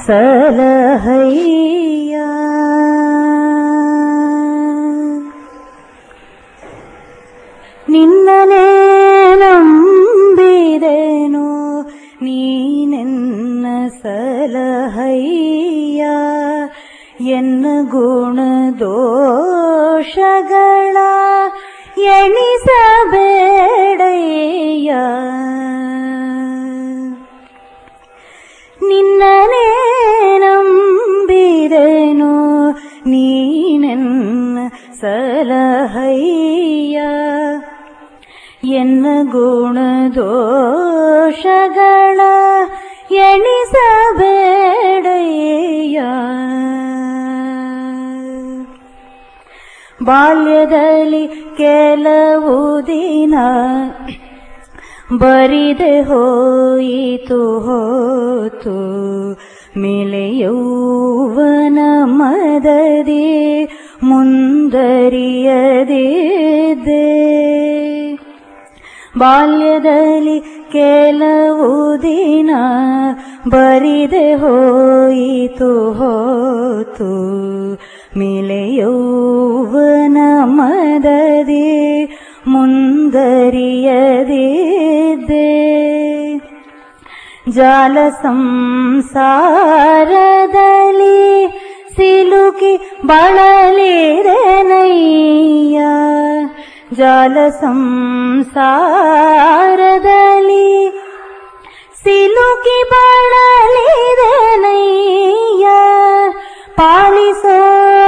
ಸಲಹಯ್ಯ ನಿನ್ನನೇ ನಂಬಿದೆನು ನೀನೆನ್ನ ಸಲಹಯ್ಯ ಎನ್ನ ಗುಣ ದೋಷಗಳ ಎಣಿಸಬೇಡಯ್ಯ ನಿನ್ನನೇ ನಂಬಿದೆನು ನೀನೆನ್ನ ಸಲಹಯ್ಯ ಎನ್ನ ಗುಣ ದೋಷಗಳ ಎಣಿಸಬೇಡಯ್ಯ ಬಾಲ್ಯದಲ್ಲಿ ಕೆಲವು ದಿನ ಬರಿದೆ ಹೋಯಿತು ಹೋತು ಮೇಲೆ ಯೌವನ ಮದದಿ ಮುಂದರಿಯದಿದ್ದೆ ಬಾಲ್ಯದಲ್ಲಿ ಕೆಲವು ದಿನ ಬರಿದೆ ಹೋಯಿತು ಹೋತು ಮೇಲೆ ಯೌವನ ಮದದಿ ಮುಂದರಿಯದಿದ್ದೆ ಜಾಲ ಸಂಸಾರದಲ್ಲಿ ಸಿಲುಕಿ ಬಳಲಿರೆನಯ್ಯ ಜಾಲ ಸಂಸಾರದಲ್ಲಿ ಸಿಲುಕಿ ಬಳಲಿರೆನಯ್ಯ ಪಾಲಿಸೋ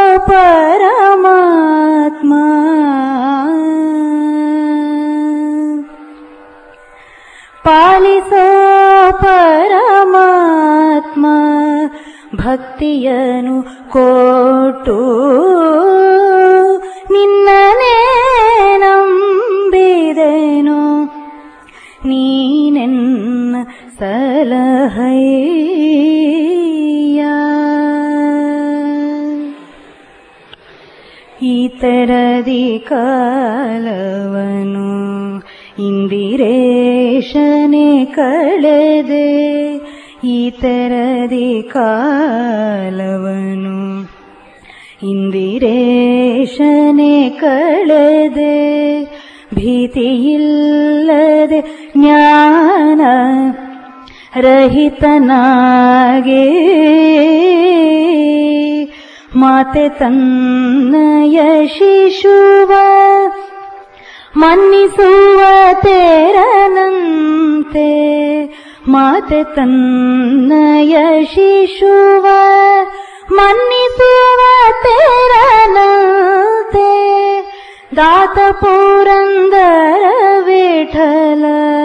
ಪರಮಾತ್ಮ ಪಾಲಿಸೋ ಪರಮಾತ್ಮ ಭಕ್ತಿಯನು ಕೊಟ್ಟು ನಿನ್ನನೇ ನಂಬಿದೆನು ನೀನೆನ್ನ ಸಲಹಯ್ಯ ಇತರದಿ ಕಾಲವನು ಇಂದಿರೇಶನೆ ಕಳೆದೆ ಇತರದಿ ಕಾಲವನು ಇಂದಿರೇಶನೆ ಕಳೆದೆ ಭೀತಿಯಿಲ್ಲದೆ ಜ್ಞಾನ ರಹಿತನಾಗೆ ಮಾತೆ ತನ್ನಯ ಶಿಶುವ ಮನ್ನಿಸುವ ತೇರನಂತೆ ಮಾತೆ ತನ್ನಯ ಶಿಶುವ ಮನ್ನಿಸುವ ತೇರನಂತೆ ದಾತ ಪುರಂದರ ವಿಠಲ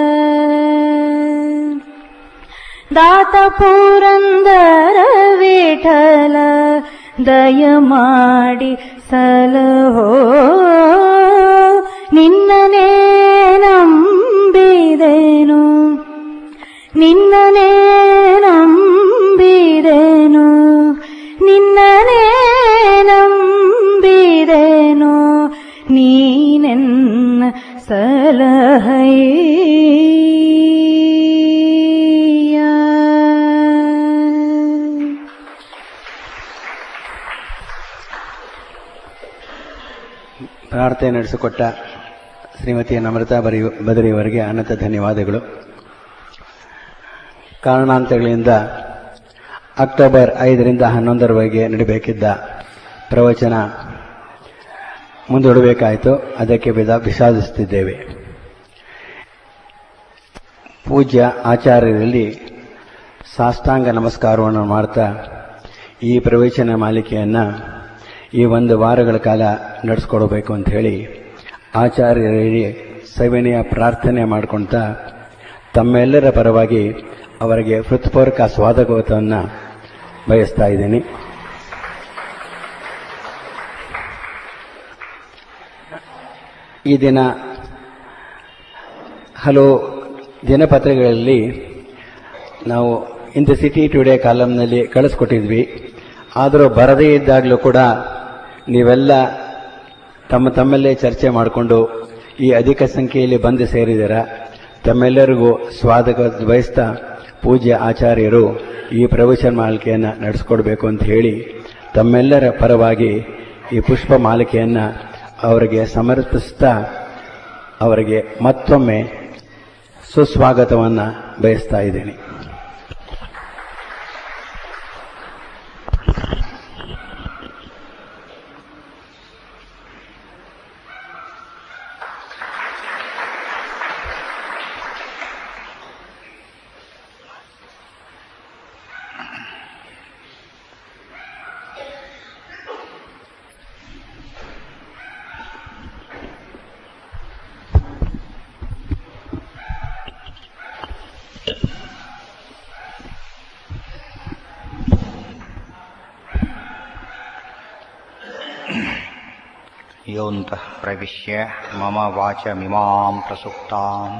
ದಾತ ಪುರಂದರ ವಿಠಲ ದಯ ಮಾಡಿ ಸಲಹೋ ನಿನ್ನನೇ ನಂಬಿದೆನು ನಿನ್ನನೇ ನಂಬಿದೆನು ನಿನ್ನನೇ ನಂಬಿದೆನು ನೀನೆನ್ನ ಸಲಹಯ್ಯ ಪ್ರಾರ್ಥನೆ ನಡೆಸಿಕೊಟ್ಟ ಶ್ರೀಮತಿ ನಮ್ರತಾ ಬರಿ ಬದರಿಯವರಿಗೆ ಅನಂತ ಧನ್ಯವಾದಗಳು ಕಾರಣಾಂತರಗಳಿಂದ ಅಕ್ಟೋಬರ್ ಐದರಿಂದ ಹನ್ನೊಂದರವರೆಗೆ ನಡೀಬೇಕಿದ್ದ ಪ್ರವಚನ ಮುಂದೂಡಬೇಕಾಯಿತು ಅದಕ್ಕೆ ವಿಧ ವಿಷಾದಿಸುತ್ತಿದ್ದೇವೆ ಪೂಜ್ಯ ಆಚಾರ್ಯರಲ್ಲಿ ಸಾಷ್ಟಾಂಗ ನಮಸ್ಕಾರವನ್ನು ಮಾಡ್ತಾ ಈ ಪ್ರವಚನ ಮಾಲಿಕೆಯನ್ನು ಈ ಒಂದು ವಾರಗಳ ಕಾಲ ನಡೆಸ್ಕೊಡ್ಬೇಕು ಅಂತ ಹೇಳಿ ಆಚಾರ್ಯರಲ್ಲಿ ಸವಿನಯ ಪ್ರಾರ್ಥನೆ ಮಾಡ್ಕೊಳ್ತಾ ತಮ್ಮೆಲ್ಲರ ಪರವಾಗಿ ಅವರಿಗೆ ಹೃತ್ಪೂರ್ವಕ ಸ್ವಾಗತವನ್ನು ಬಯಸ್ತಾ ಇದ್ದೀನಿ ಈ ದಿನ ಹಲವು ದಿನಪತ್ರಿಕೆಗಳಲ್ಲಿ ನಾವು ಇನ್ ದ ಸಿಟಿ ಟುಡೇ ಕಾಲಂನಲ್ಲಿ ಕಳಿಸ್ಕೊಟ್ಟಿದ್ವಿ ಆದರೂ ಬರದೇ ಇದ್ದಾಗಲೂ ಕೂಡ ನೀವೆಲ್ಲ ತಮ್ಮ ತಮ್ಮಲ್ಲೇ ಚರ್ಚೆ ಮಾಡಿಕೊಂಡು ಈ ಅಧಿಕ ಸಂಖ್ಯೆಯಲ್ಲಿ ಬಂದು ಸೇರಿದ್ದೀರ ತಮ್ಮೆಲ್ಲರಿಗೂ ಸ್ವಾಗತ ಬಯಸ್ತಾ ಪೂಜ್ಯ ಆಚಾರ್ಯರು ಈ ಪ್ರವಚನ ಮಾಲಿಕೆಯನ್ನು ನಡೆಸ್ಕೊಡ್ಬೇಕು ಅಂತ ಹೇಳಿ ತಮ್ಮೆಲ್ಲರ ಪರವಾಗಿ ಈ ಪುಷ್ಪ ಮಾಲಿಕೆಯನ್ನು ಅವರಿಗೆ ಸಮರ್ಪಿಸ್ತಾ ಅವರಿಗೆ ಮತ್ತೊಮ್ಮೆ ಸುಸ್ವಾಗತವನ್ನು ಬಯಸ್ತಾ ಇದ್ದೇನೆ योऽन्तः प्रविश्य मम वाचमिमाम् प्रसुप्ताम्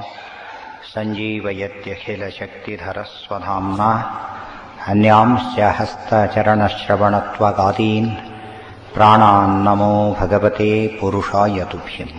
सञ्जीवयत्यखिलशक्तिधरस्वधाम्ना अन्यांश्च हस्तचरणश्रवणत्वगादीन् प्राणान्नमो भगवते पुरुषाय तुभ्यम्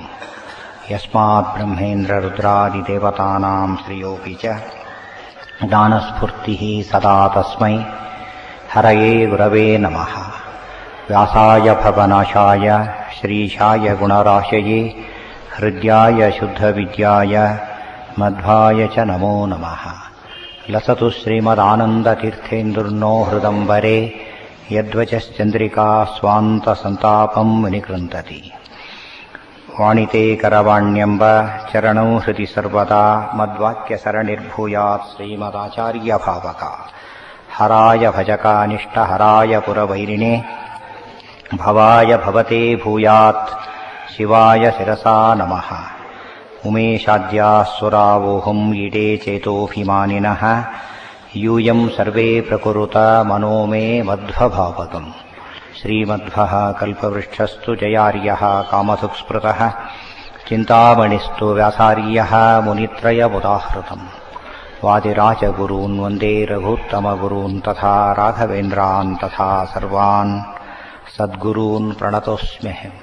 यस्माद्ब्रह्मेन्द्ररुद्रादिदेवतानाम् श्रियोऽपि च ज्ञानस्फूर्तिः सदा तस्मै हरये गुरवे नमः व्यासाय भवनाशाय श्रीशाय गुणराशये हृद्याय शुद्धविद्याय मध्वाय च नमो नमः लसतु श्रीमदानन्दतीर्थेन्दुर्नो हृदम्बरे यद्वचश्चन्द्रिका स्वान्तसन्तापम् विनिकृन्तति वाणिते करवाण्यम्ब चरणौ हृदि सर्वदा मद्वाक्यसरणिर्भूयात् श्रीमदाचार्यभावका हराय भजकानिष्टहराय पुरवैरिणे भवाय भवते भूयात् शिवाय शिरसा नमः उमेशाद्याः सुरावोहम् ईडे चेतोऽभिमानिनः यूयम् सर्वे प्रकुरुत मनो मे मध्वभावकम् श्रीमध्वः कल्पवृक्षस्तु जयार्यः कामधुक्स्पृतः चिन्तामणिस्तु व्यासार्यः मुनित्रयमुदाहृतम् वादिराजगुरून् वन्दे रघुत्तमगुरून् तथा राघवेन्द्रान् तथा सर्वान् सद्गुरून् प्रणतोऽस्म्यहम्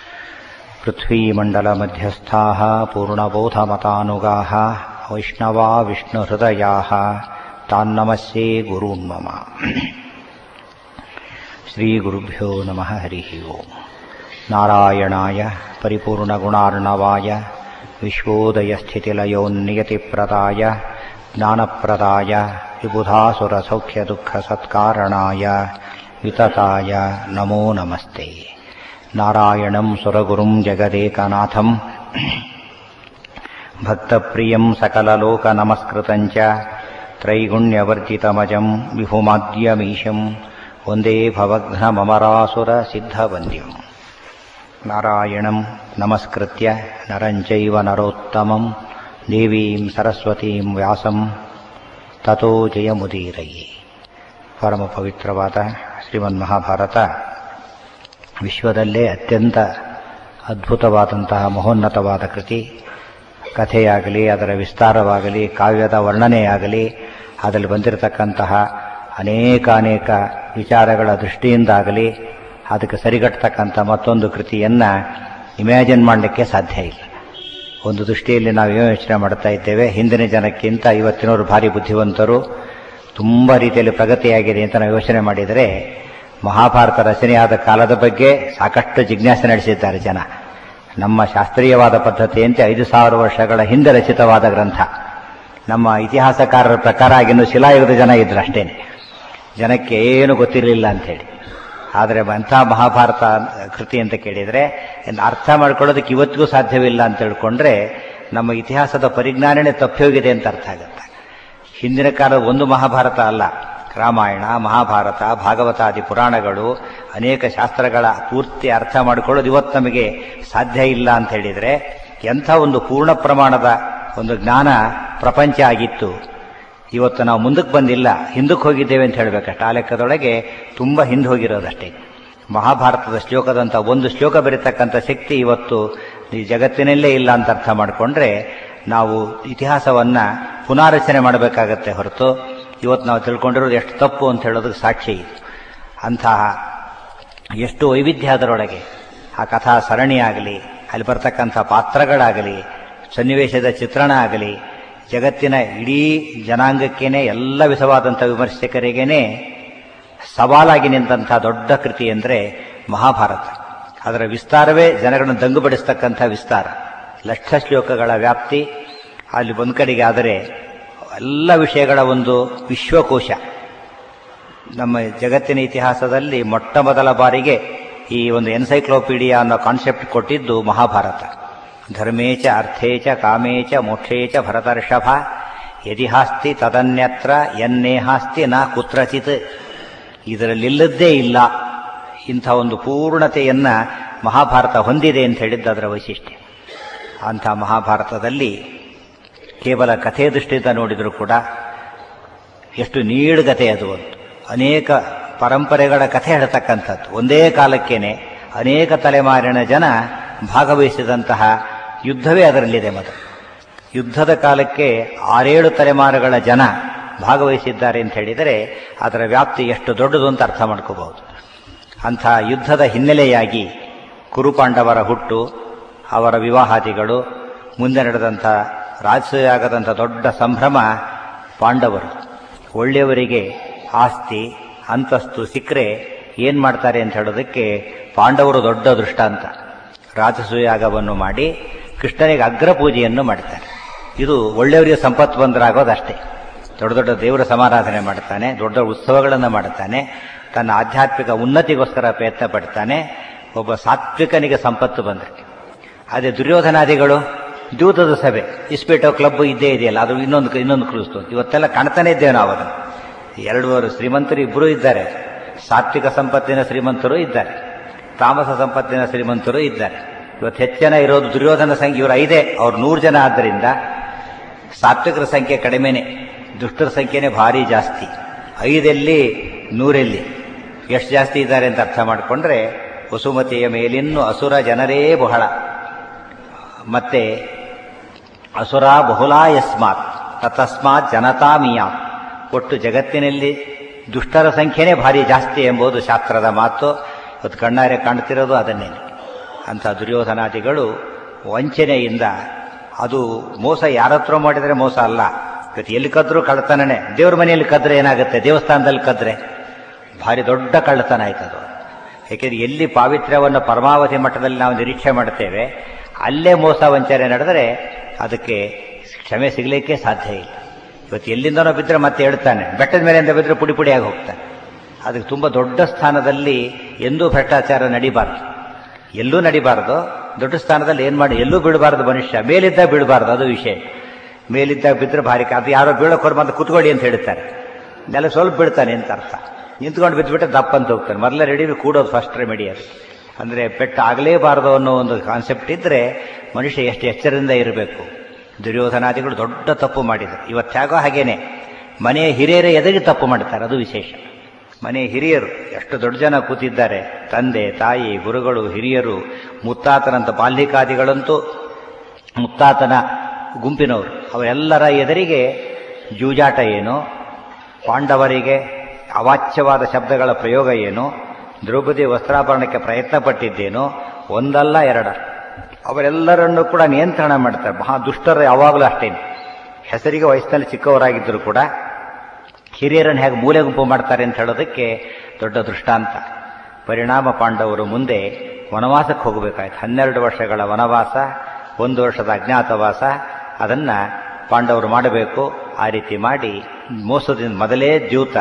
पृथ्वीमण्डलमध्यस्थाः पूर्णबोधमतानुगाः वैष्णवा विष्णुहृदयाः तान्नमस्ये गुरून् मम श्रीगुरुभ्यो नमः हरिः ओम् नारायणाय परिपूर्णगुणार्णवाय विश्वोदयस्थितिलयोन्नियतिप्रदाय ज्ञानप्रदाय विबुधासुरसौख्यदुःखसत्कारणाय वितताय नमो नमस्ते नारायणम् सुरगुरुम् जगदेकनाथम् भक्तप्रियम् सकललोकनमस्कृतम् च त्रैगुण्यवर्जितमजम् विभुमाद्यमीशम् वन्दे भवघ्नममरासुरसिद्धवन्द्यम् नारायणम् नमस्कृत्य नरम् चैव नरोत्तमम् ದೇವೀಂ ಸರಸ್ವತೀಂ ವ್ಯಾಸಂ ತಥೋ ಜಯಮುದೀರಯಿ ಪರಮ ಪವಿತ್ರವಾದ ಶ್ರೀಮನ್ ಮಹಾಭಾರತ ವಿಶ್ವದಲ್ಲೇ ಅತ್ಯಂತ ಅದ್ಭುತವಾದಂತಹ ಮಹೋನ್ನತವಾದ ಕೃತಿ ಕಥೆಯಾಗಲಿ ಅದರ ವಿಸ್ತಾರವಾಗಲಿ ಕಾವ್ಯದ ವರ್ಣನೆಯಾಗಲಿ ಅದರಲ್ಲಿ ಬಂದಿರತಕ್ಕಂತಹ ಅನೇಕಾನೇಕ ವಿಚಾರಗಳ ದೃಷ್ಟಿಯಿಂದಾಗಲಿ ಅದಕ್ಕೆ ಸರಿಗಟ್ಟತಕ್ಕಂಥ ಮತ್ತೊಂದು ಕೃತಿಯನ್ನು ಇಮ್ಯಾಜಿನ್ ಮಾಡಲಿಕ್ಕೆ ಸಾಧ್ಯ ಇಲ್ಲ ಒಂದು ದೃಷ್ಟಿಯಲ್ಲಿ ನಾವು ಏನು ಯೋಚನೆ ಮಾಡ್ತಾ ಇದ್ದೇವೆ ಹಿಂದಿನ ಜನಕ್ಕಿಂತ ಇವತ್ತಿನವರು ಭಾರಿ ಬುದ್ಧಿವಂತರು ತುಂಬ ರೀತಿಯಲ್ಲಿ ಪ್ರಗತಿಯಾಗಿದೆ ಅಂತ ನಾವು ಯೋಚನೆ ಮಾಡಿದರೆ ಮಹಾಭಾರತ ರಚನೆಯಾದ ಕಾಲದ ಬಗ್ಗೆ ಸಾಕಷ್ಟು ಜಿಜ್ಞಾಸೆ ನಡೆಸಿದ್ದಾರೆ ಜನ ನಮ್ಮ ಶಾಸ್ತ್ರೀಯವಾದ ಪದ್ಧತಿಯಂತೆ ಐದು ಸಾವಿರ ವರ್ಷಗಳ ಹಿಂದೆ ರಚಿತವಾದ ಗ್ರಂಥ ನಮ್ಮ ಇತಿಹಾಸಕಾರರ ಪ್ರಕಾರ ಆಗಿನ್ನು ಶಿಲಾಯುಗದ ಜನ ಇದ್ರು ಅಷ್ಟೇನೆ ಜನಕ್ಕೆ ಏನು ಗೊತ್ತಿರಲಿಲ್ಲ ಅಂಥೇಳಿ ಆದರೆ ಅಂಥ ಮಹಾಭಾರತ ಕೃತಿ ಅಂತ ಕೇಳಿದರೆ ಅರ್ಥ ಮಾಡ್ಕೊಳ್ಳೋದಕ್ಕೆ ಇವತ್ತಿಗೂ ಸಾಧ್ಯವಿಲ್ಲ ಅಂತ ತಿಳ್ಕೊಂಡ್ರೆ ನಮ್ಮ ಇತಿಹಾಸದ ಪರಿಜ್ಞಾನನೇ ತಪ್ಪಿ ಅಂತ ಅರ್ಥ ಆಗುತ್ತೆ ಹಿಂದಿನ ಕಾಲದ ಒಂದು ಮಹಾಭಾರತ ಅಲ್ಲ ರಾಮಾಯಣ ಮಹಾಭಾರತ ಭಾಗವತಾದಿ ಪುರಾಣಗಳು ಅನೇಕ ಶಾಸ್ತ್ರಗಳ ಪೂರ್ತಿ ಅರ್ಥ ಮಾಡಿಕೊಳ್ಳೋದು ಇವತ್ತು ನಮಗೆ ಸಾಧ್ಯ ಇಲ್ಲ ಅಂತ ಹೇಳಿದರೆ ಎಂಥ ಒಂದು ಪೂರ್ಣ ಪ್ರಮಾಣದ ಒಂದು ಜ್ಞಾನ ಪ್ರಪಂಚ ಆಗಿತ್ತು ಇವತ್ತು ನಾವು ಮುಂದಕ್ಕೆ ಬಂದಿಲ್ಲ ಹಿಂದಕ್ಕೆ ಹೋಗಿದ್ದೇವೆ ಅಂತ ಹೇಳಬೇಕಷ್ಟು ಆ ಲೆಕ್ಕದೊಳಗೆ ತುಂಬ ಹಿಂದೆ ಹೋಗಿರೋದಷ್ಟೇ ಮಹಾಭಾರತದ ಶ್ಲೋಕದಂಥ ಒಂದು ಶ್ಲೋಕ ಬರೀತಕ್ಕಂಥ ಶಕ್ತಿ ಇವತ್ತು ಈ ಜಗತ್ತಿನಲ್ಲೇ ಇಲ್ಲ ಅಂತ ಅರ್ಥ ಮಾಡಿಕೊಂಡ್ರೆ ನಾವು ಇತಿಹಾಸವನ್ನು ಪುನಾರಚನೆ ಮಾಡಬೇಕಾಗತ್ತೆ ಹೊರತು ಇವತ್ತು ನಾವು ತಿಳ್ಕೊಂಡಿರೋದು ಎಷ್ಟು ತಪ್ಪು ಅಂತ ಹೇಳೋದಕ್ಕೆ ಸಾಕ್ಷಿ ಇದು ಅಂತಹ ಎಷ್ಟು ವೈವಿಧ್ಯ ಅದರೊಳಗೆ ಆ ಕಥಾ ಸರಣಿ ಆಗಲಿ ಅಲ್ಲಿ ಬರ್ತಕ್ಕಂಥ ಪಾತ್ರಗಳಾಗಲಿ ಸನ್ನಿವೇಶದ ಚಿತ್ರಣ ಆಗಲಿ ಜಗತ್ತಿನ ಇಡೀ ಜನಾಂಗಕ್ಕೇನೆ ಎಲ್ಲ ವಿಧವಾದಂಥ ವಿಮರ್ಶಕರಿಗೇನೆ ಸವಾಲಾಗಿ ನಿಂತಹ ದೊಡ್ಡ ಕೃತಿ ಅಂದರೆ ಮಹಾಭಾರತ ಅದರ ವಿಸ್ತಾರವೇ ಜನಗಳನ್ನು ದಂಗುಬಡಿಸ್ತಕ್ಕಂಥ ವಿಸ್ತಾರ ಲಕ್ಷ ಶ್ಲೋಕಗಳ ವ್ಯಾಪ್ತಿ ಅಲ್ಲಿ ಒಂದು ಕಡೆಗೆ ಆದರೆ ಎಲ್ಲ ವಿಷಯಗಳ ಒಂದು ವಿಶ್ವಕೋಶ ನಮ್ಮ ಜಗತ್ತಿನ ಇತಿಹಾಸದಲ್ಲಿ ಮೊಟ್ಟ ಮೊದಲ ಬಾರಿಗೆ ಈ ಒಂದು ಎನ್ಸೈಕ್ಲೋಪೀಡಿಯಾ ಅನ್ನೋ ಕಾನ್ಸೆಪ್ಟ್ ಕೊಟ್ಟಿದ್ದು ಮಹಾಭಾರತ ಧರ್ಮೇಚ ಅರ್ಥೇಚ ಕಾಮೇಚ ಮೋಕ್ಷೇಚ ಭರತರ್ಷಭ ಯದಿಹಾಸ್ತಿ ತದನ್ಯತ್ರ ಎನ್ನೇಹಾಸ್ತಿ ನ ಕುತ್ರಚಿತ್ ಇದರಲ್ಲಿಲ್ಲದ್ದೇ ಇಲ್ಲ ಇಂಥ ಒಂದು ಪೂರ್ಣತೆಯನ್ನ ಮಹಾಭಾರತ ಹೊಂದಿದೆ ಅಂತ ಹೇಳಿದ್ದು ಅದರ ವೈಶಿಷ್ಟ್ಯ ಅಂಥ ಮಹಾಭಾರತದಲ್ಲಿ ಕೇವಲ ಕಥೆ ದೃಷ್ಟಿಯಿಂದ ನೋಡಿದರೂ ಕೂಡ ಎಷ್ಟು ನೀಡುಗತೆ ಅದು ಒಂದು ಅನೇಕ ಪರಂಪರೆಗಳ ಕಥೆ ಹೇಳ್ತಕ್ಕಂಥದ್ದು ಒಂದೇ ಕಾಲಕ್ಕೇನೆ ಅನೇಕ ತಲೆಮಾರಿನ ಜನ ಭಾಗವಹಿಸಿದಂತಹ ಯುದ್ಧವೇ ಅದರಲ್ಲಿದೆ ಮೊದಲು ಯುದ್ಧದ ಕಾಲಕ್ಕೆ ಆರೇಳು ತಲೆಮಾರುಗಳ ಜನ ಭಾಗವಹಿಸಿದ್ದಾರೆ ಅಂತ ಹೇಳಿದರೆ ಅದರ ವ್ಯಾಪ್ತಿ ಎಷ್ಟು ದೊಡ್ಡದು ಅಂತ ಅರ್ಥ ಮಾಡ್ಕೋಬಹುದು ಅಂಥ ಯುದ್ಧದ ಹಿನ್ನೆಲೆಯಾಗಿ ಕುರುಪಾಂಡವರ ಹುಟ್ಟು ಅವರ ವಿವಾಹಾದಿಗಳು ಮುಂದೆ ನಡೆದಂಥ ರಾಜಸೂಯಾಗದಂಥ ದೊಡ್ಡ ಸಂಭ್ರಮ ಪಾಂಡವರು ಒಳ್ಳೆಯವರಿಗೆ ಆಸ್ತಿ ಅಂತಸ್ತು ಸಿಕ್ಕರೆ ಏನು ಮಾಡ್ತಾರೆ ಅಂತ ಹೇಳೋದಕ್ಕೆ ಪಾಂಡವರು ದೊಡ್ಡ ದೃಷ್ಟಾಂತ ರಾಜಸೂಯಾಗವನ್ನು ಮಾಡಿ ಕೃಷ್ಣನಿಗೆ ಅಗ್ರ ಪೂಜೆಯನ್ನು ಮಾಡ್ತಾರೆ ಇದು ಒಳ್ಳೆಯವರಿಗೆ ಸಂಪತ್ತು ಬಂದರಾಗೋದಷ್ಟೇ ದೊಡ್ಡ ದೊಡ್ಡ ದೇವರ ಸಮಾರಾಧನೆ ಮಾಡ್ತಾನೆ ದೊಡ್ಡ ಉತ್ಸವಗಳನ್ನು ಮಾಡುತ್ತಾನೆ ತನ್ನ ಆಧ್ಯಾತ್ಮಿಕ ಉನ್ನತಿಗೋಸ್ಕರ ಪ್ರಯತ್ನ ಪಡ್ತಾನೆ ಒಬ್ಬ ಸಾತ್ವಿಕನಿಗೆ ಸಂಪತ್ತು ಬಂದರೆ ಅದೇ ದುರ್ಯೋಧನಾದಿಗಳು ದೂತದ ಸಭೆ ಇಸ್ಪೇಟೋ ಕ್ಲಬ್ ಇದ್ದೇ ಇದೆಯಲ್ಲ ಅದು ಇನ್ನೊಂದು ಇನ್ನೊಂದು ಕ್ರೂಸ್ತು ಇವತ್ತೆಲ್ಲ ಕಾಣ್ತಾನೆ ಇದ್ದೇವೆ ನಾವು ಅದನ್ನು ಎರಡೂವರು ಶ್ರೀಮಂತರು ಇಬ್ಬರೂ ಇದ್ದಾರೆ ಸಾತ್ವಿಕ ಸಂಪತ್ತಿನ ಶ್ರೀಮಂತರು ಇದ್ದಾರೆ ತಾಮಸ ಸಂಪತ್ತಿನ ಶ್ರೀಮಂತರು ಇದ್ದಾರೆ ಇವತ್ತು ಹೆಚ್ಚು ಜನ ಇರೋದು ದುರ್ಯೋಧನ ಸಂಖ್ಯೆ ಇವರು ಐದೇ ಅವ್ರು ನೂರು ಜನ ಆದ್ದರಿಂದ ಸಾತ್ವಿಕರ ಸಂಖ್ಯೆ ಕಡಿಮೆನೆ ದುಷ್ಟರ ಸಂಖ್ಯೆನೇ ಭಾರಿ ಜಾಸ್ತಿ ಐದೆಲ್ಲಿ ನೂರೆಲ್ಲಿ ಎಷ್ಟು ಜಾಸ್ತಿ ಇದ್ದಾರೆ ಅಂತ ಅರ್ಥ ಮಾಡಿಕೊಂಡ್ರೆ ವಸುಮತಿಯ ಮೇಲಿನ್ನು ಅಸುರ ಜನರೇ ಬಹಳ ಮತ್ತೆ ಅಸುರ ಬಹುಲ ಯಸ್ಮಾತ್ ತತಸ್ಮಾತ್ ಜನತಾ ಮಿಯಾತ್ ಒಟ್ಟು ಜಗತ್ತಿನಲ್ಲಿ ದುಷ್ಟರ ಸಂಖ್ಯೆನೇ ಭಾರಿ ಜಾಸ್ತಿ ಎಂಬುದು ಶಾಸ್ತ್ರದ ಮಾತು ಇವತ್ತು ಕಣ್ಣಾರೆ ಕಾಣ್ತಿರೋದು ಅದನ್ನೇನೆ ಅಂಥ ದುರ್ಯೋಧನಾದಿಗಳು ವಂಚನೆಯಿಂದ ಅದು ಮೋಸ ಯಾರ ಹತ್ರ ಮಾಡಿದರೆ ಮೋಸ ಅಲ್ಲ ಇವತ್ತು ಎಲ್ಲಿ ಕದ್ರೂ ಕಳ್ತನನೇ ದೇವ್ರ ಮನೆಯಲ್ಲಿ ಕದ್ರೆ ಏನಾಗುತ್ತೆ ದೇವಸ್ಥಾನದಲ್ಲಿ ಕದ್ರೆ ಭಾರಿ ದೊಡ್ಡ ಕಳ್ಳತನ ಆಯ್ತದು ಯಾಕೆಂದ್ರೆ ಎಲ್ಲಿ ಪಾವಿತ್ರ್ಯವನ್ನು ಪರಮಾವಧಿ ಮಟ್ಟದಲ್ಲಿ ನಾವು ನಿರೀಕ್ಷೆ ಮಾಡ್ತೇವೆ ಅಲ್ಲೇ ಮೋಸ ವಂಚನೆ ನಡೆದರೆ ಅದಕ್ಕೆ ಕ್ಷಮೆ ಸಿಗಲಿಕ್ಕೆ ಸಾಧ್ಯ ಇಲ್ಲ ಇವತ್ತು ಎಲ್ಲಿಂದನೋ ಬಿದ್ದರೆ ಮತ್ತೆ ಹೇಳ್ತಾನೆ ಬೆಟ್ಟದ ಮೇಲಿಂದ ಬಿದ್ದರೆ ಪುಡಿ ಪುಡಿಯಾಗಿ ಹೋಗ್ತಾನೆ ಅದಕ್ಕೆ ತುಂಬ ದೊಡ್ಡ ಸ್ಥಾನದಲ್ಲಿ ಎಂದೂ ಭ್ರಷ್ಟಾಚಾರ ನಡಿಬಾರ್ದು ಎಲ್ಲೂ ನಡಿಬಾರ್ದು ದೊಡ್ಡ ಸ್ಥಾನದಲ್ಲಿ ಏನು ಮಾಡಿ ಎಲ್ಲೂ ಬೀಳಬಾರ್ದು ಮನುಷ್ಯ ಮೇಲಿದ್ದ ಬೀಳಬಾರ್ದು ಅದು ವಿಷಯ ಮೇಲಿದ್ದಾಗ ಬಿದ್ದರೆ ಭಾರಿ ಅದು ಯಾರೋ ಬೀಳೋಕೋರು ಮತ್ತೆ ಕುತ್ಕೊಳ್ಳಿ ಅಂತ ಹೇಳ್ತಾರೆ ನೆಲ ಸ್ವಲ್ಪ ಬೀಳ್ತಾನೆ ಅಂತ ಅರ್ಥ ನಿಂತ್ಕೊಂಡು ಬಿದ್ದುಬಿಟ್ಟೆ ದಪ್ಪ ಅಂತ ಹೋಗ್ತಾನೆ ಮೊದಲೇ ರೆಡಿ ಕೂಡೋದು ಫಸ್ಟ್ ರೆಮಿಡಿ ಅದು ಅಂದರೆ ಪೆಟ್ಟು ಆಗಲೇಬಾರದು ಅನ್ನೋ ಒಂದು ಕಾನ್ಸೆಪ್ಟ್ ಇದ್ದರೆ ಮನುಷ್ಯ ಎಷ್ಟು ಎಚ್ಚರದಿಂದ ಇರಬೇಕು ದುರ್ಯೋಧನಾದಿಗಳು ದೊಡ್ಡ ತಪ್ಪು ಮಾಡಿದರು ಇವತ್ತಾಗೋ ಹಾಗೇನೆ ಮನೆಯ ಹಿರಿಯರೇ ಎದುರಿಗೆ ತಪ್ಪು ಮಾಡ್ತಾರೆ ಅದು ವಿಶೇಷ ಮನೆಯ ಹಿರಿಯರು ಎಷ್ಟು ದೊಡ್ಡ ಜನ ಕೂತಿದ್ದಾರೆ ತಂದೆ ತಾಯಿ ಗುರುಗಳು ಹಿರಿಯರು ಮುತ್ತಾತನಂತ ಬಾಲ್ಯಿಕಾದಿಗಳಂತೂ ಮುತ್ತಾತನ ಗುಂಪಿನವರು ಅವರೆಲ್ಲರ ಎದುರಿಗೆ ಜೂಜಾಟ ಏನು ಪಾಂಡವರಿಗೆ ಅವಾಚ್ಯವಾದ ಶಬ್ದಗಳ ಪ್ರಯೋಗ ಏನು ದ್ರೌಪದಿ ವಸ್ತ್ರಾಭರಣಕ್ಕೆ ಪ್ರಯತ್ನ ಪಟ್ಟಿದ್ದೇನು ಒಂದಲ್ಲ ಎರಡ ಅವರೆಲ್ಲರನ್ನು ಕೂಡ ನಿಯಂತ್ರಣ ಮಾಡ್ತಾರೆ ಮಹಾ ದುಷ್ಟರು ಯಾವಾಗಲೂ ಅಷ್ಟೇನೆ ಹೆಸರಿಗೆ ವಯಸ್ಸಿನಲ್ಲಿ ಚಿಕ್ಕವರಾಗಿದ್ದರೂ ಕೂಡ ಹಿರಿಯರನ್ನು ಹೇಗೆ ಮೂಲೆ ಗುಂಪು ಮಾಡ್ತಾರೆ ಅಂತ ಹೇಳೋದಕ್ಕೆ ದೊಡ್ಡ ದೃಷ್ಟಾಂತ ಪರಿಣಾಮ ಪಾಂಡವರು ಮುಂದೆ ವನವಾಸಕ್ಕೆ ಹೋಗಬೇಕಾಯ್ತು ಹನ್ನೆರಡು ವರ್ಷಗಳ ವನವಾಸ ಒಂದು ವರ್ಷದ ಅಜ್ಞಾತವಾಸ ಅದನ್ನು ಪಾಂಡವರು ಮಾಡಬೇಕು ಆ ರೀತಿ ಮಾಡಿ ಮೋಸದಿಂದ ಮೊದಲೇ ದ್ಯೂತ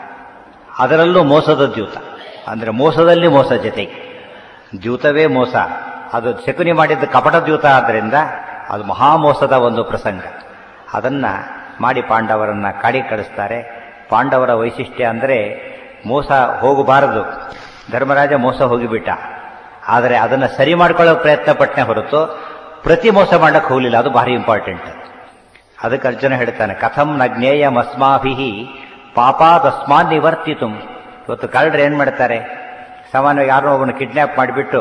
ಅದರಲ್ಲೂ ಮೋಸದ ದ್ಯೂತ ಅಂದರೆ ಮೋಸದಲ್ಲಿ ಮೋಸ ಜೊತೆಗೆ ದ್ಯೂತವೇ ಮೋಸ ಅದು ಶಕುನಿ ಮಾಡಿದ್ದು ಕಪಟ ದ್ಯೂತ ಆದ್ದರಿಂದ ಅದು ಮಹಾಮೋಸದ ಒಂದು ಪ್ರಸಂಗ ಅದನ್ನು ಮಾಡಿ ಪಾಂಡವರನ್ನ ಕಾಡಿ ಕಳಿಸ್ತಾರೆ ಪಾಂಡವರ ವೈಶಿಷ್ಟ್ಯ ಅಂದರೆ ಮೋಸ ಹೋಗಬಾರದು ಧರ್ಮರಾಜ ಮೋಸ ಹೋಗಿಬಿಟ್ಟ ಆದರೆ ಅದನ್ನು ಸರಿ ಮಾಡ್ಕೊಳ್ಳೋ ಪ್ರಯತ್ನ ಪಟ್ಟನೆ ಹೊರತು ಪ್ರತಿ ಮೋಸ ಮಾಡಕ್ಕೆ ಹೋಗಲಿಲ್ಲ ಅದು ಭಾರಿ ಇಂಪಾರ್ಟೆಂಟ್ ಅದಕ್ಕೆ ಅರ್ಜುನ ಹೇಳ್ತಾನೆ ಕಥಂ ನ ಜ್ಞೇಯಂ ಅಸ್ಮಾಭಿ ಪಾಪಾದಸ್ಮಾನ್ ನಿವರ್ತಿತು ಇವತ್ತು ಕಳ್ಳರು ಏನು ಮಾಡ್ತಾರೆ ಸಾಮಾನ್ಯವಾಗಿ ಯಾರೋ ಒಬ್ಬನು ಕಿಡ್ನ್ಯಾಪ್ ಮಾಡಿಬಿಟ್ಟು